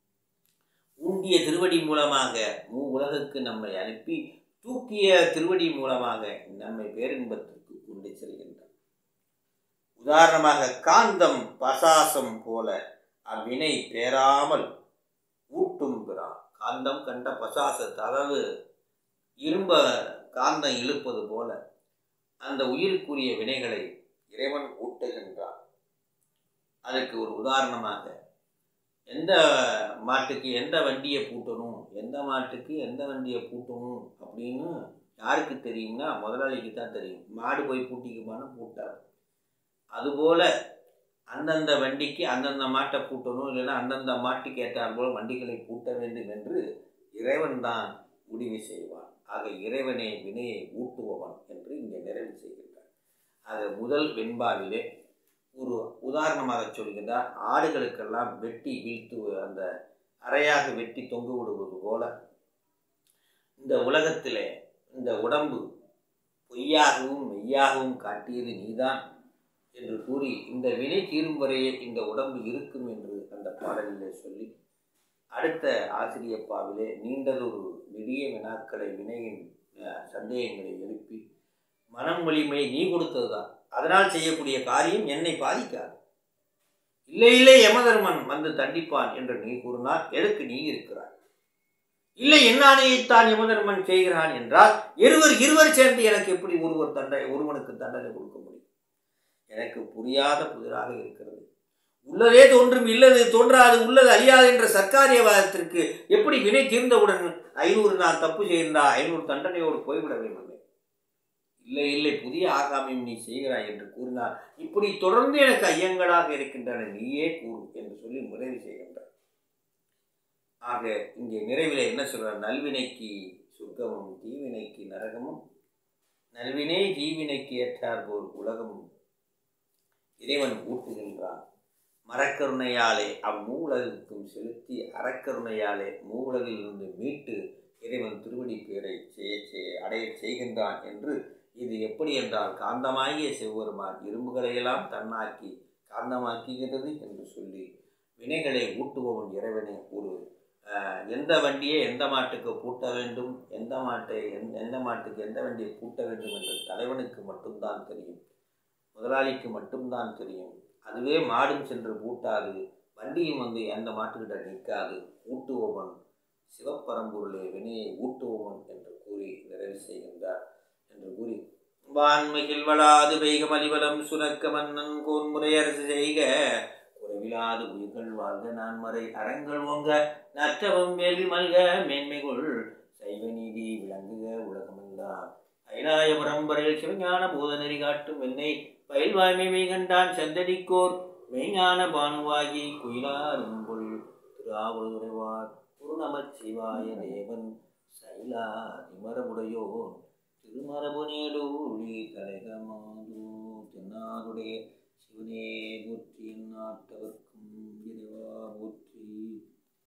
ஊண்டிய திருவடி மூலமாக மூ உலகுக்கு நம்மை அனுப்பி தூக்கிய திருவடி மூலமாக நம்மை பேரின்பத்திற்கு கொண்டு செல்கின்றார் உதாரணமாக காந்தம் பசாசம் போல அவ்வினை பேராமல் ஊட்டும் பிறான் காந்தம் கண்ட பசாசத்தை அதாவது இரும்ப காந்தம் இழுப்பது போல அந்த உயிருக்குரிய வினைகளை இறைவன் ஊட்டுகின்றான் அதற்கு ஒரு உதாரணமாக எந்த மாட்டுக்கு எந்த வண்டியை பூட்டணும் எந்த மாட்டுக்கு எந்த வண்டியை பூட்டணும் அப்படின்னு யாருக்கு தெரியும்னா முதலாளிக்கு தான் தெரியும் மாடு போய் பூட்டிக்குமான்னு பூட்டார் அதுபோல் அந்தந்த வண்டிக்கு அந்தந்த மாட்டை பூட்டணும் இல்லைன்னா அந்தந்த மாட்டுக்கு ஏற்றார் போல் வண்டிகளை பூட்ட வேண்டும் என்று இறைவன் தான் முடிவு செய்வான் ஆக இறைவனே வினையை ஊட்டுபவன் என்று இங்கே நிறைவு செய்கின்றார் ஆக முதல் வெண்பாவிலே ஒரு உதாரணமாக சொல்கின்றார் ஆடுகளுக்கெல்லாம் வெட்டி வீழ்த்து அந்த அறையாக வெட்டி தொங்க விடுவது போல இந்த உலகத்திலே இந்த உடம்பு பொய்யாகவும் மெய்யாகவும் காட்டியது நீதான் என்று கூறி இந்த வினை தீரும் வரையே இந்த உடம்பு இருக்கும் என்று அந்த பாடலிலே சொல்லி அடுத்த ஆசிரியப்பாவிலே நீண்டதொரு நெடிய வினாக்களை வினையின் அஹ், சந்தேகங்களை எழுப்பி மனம் வலிமை நீ கொடுத்ததுதான் அதனால் செய்யக்கூடிய காரியம் என்னை பாதிக்காது இல்லை இல்லை யமதர்மன் வந்து தண்டிப்பான் என்று நீ கூறினார் எதற்கு நீ இருக்கிறாய் இல்லை என்னானையைத்தான் யமதர்மன் செய்கிறான் என்றால் இருவர் இருவர் சேர்ந்து எனக்கு எப்படி ஒருவர் தண்டனை ஒருவனுக்கு தண்டனை கொடுக்க முடியும் எனக்கு புரியாத புதிராக இருக்கிறது உள்ளதே தோன்றும் இல்லது தோன்றாது உள்ளது அழியாது என்ற சர்க்காரியவாதத்திற்கு எப்படி வினை தீர்ந்தவுடன் ஐநூறு நான் தப்பு செய்திருந்தா ஐநூறு தண்டனையோடு போய்விட வேண்டும் இல்லை இல்லை புதிய ஆகாமியம் நீ செய்கிறாய் என்று கூறினார் இப்படி தொடர்ந்து எனக்கு ஐயங்களாக இருக்கின்றன நீயே கூறு என்று சொல்லி நிறைவு செய்கின்றார் ஆக இங்கே நிறைவில் என்ன சொல்றார் நல்வினைக்கு சொர்க்கமும் தீவினைக்கு நரகமும் நல்வினை தீவினைக்கு ஏற்றார் போல் உலகமும் இறைவன் ஊட்டுகின்றான் மரக்கருணையாலே அம்மூவுலகுக்கும் செலுத்தி அறக்கருணையாலே மூவுலகிலிருந்து மீட்டு இறைவன் திருவடி பேரை செய்ய செய்- அடையச் செய்கின்றான் என்று இது எப்படி என்றால் காந்தமாகிய சிவபெருமான் இரும்புகளையெல்லாம் தன்னாக்கி காந்தமாக்குகிறது என்று சொல்லி வினைகளை ஊட்டுபவன் இறைவனை ஒரு அஹ், எந்த வண்டியை எந்த மாட்டுக்கு பூட்ட வேண்டும் எந்த மாட்டை எந்த எந்த மாட்டுக்கு எந்த வண்டியை பூட்ட வேண்டும் என்று தலைவனுக்கு மட்டும்தான் தெரியும் முதலாளிக்கு மட்டும்தான் தெரியும் அதுவே மாடும் சென்று பூட்டாது வண்டியும் வந்து எந்த மாட்டுக்கிட்ட நிற்காது ஊட்டுபவன் சிவப்பரம்பொருளே வினையை ஊட்டுபவன் என்று கூறி நிறைவு செய்கின்றார் என்று கூறி வான்மையில் வளாது பெய்கம் அலிவலம் சுரக்க மன்னன் கோன் முறையரசு செய்க குறைவிலாது உயிர்கள் வாழ்க நான் மறை அறங்கள் ஓங்க நற்றவம் வேள்வி மல்க மேன்மைகள் சைவ நீதி விளங்குக உலகமெல்லாம் கைலாய பரம்பரையில் சிவஞான பூத நெறி காட்டும் என்னை பயில்வாய்மை மெய்கண்டான் செந்தடிக்கோர் மெய்ஞான பானுவாகி குயிலாருங்குள் திருஆவலுரைவார் குருநமச்சிவாய தேவன் சைலா நிமரமுடையோன் திருமரபு நேடூழி கலைகமாதோ தென்னாருடைய சிவனே போற்றி நாட்டவர்க்கும் இறைவா போற்றி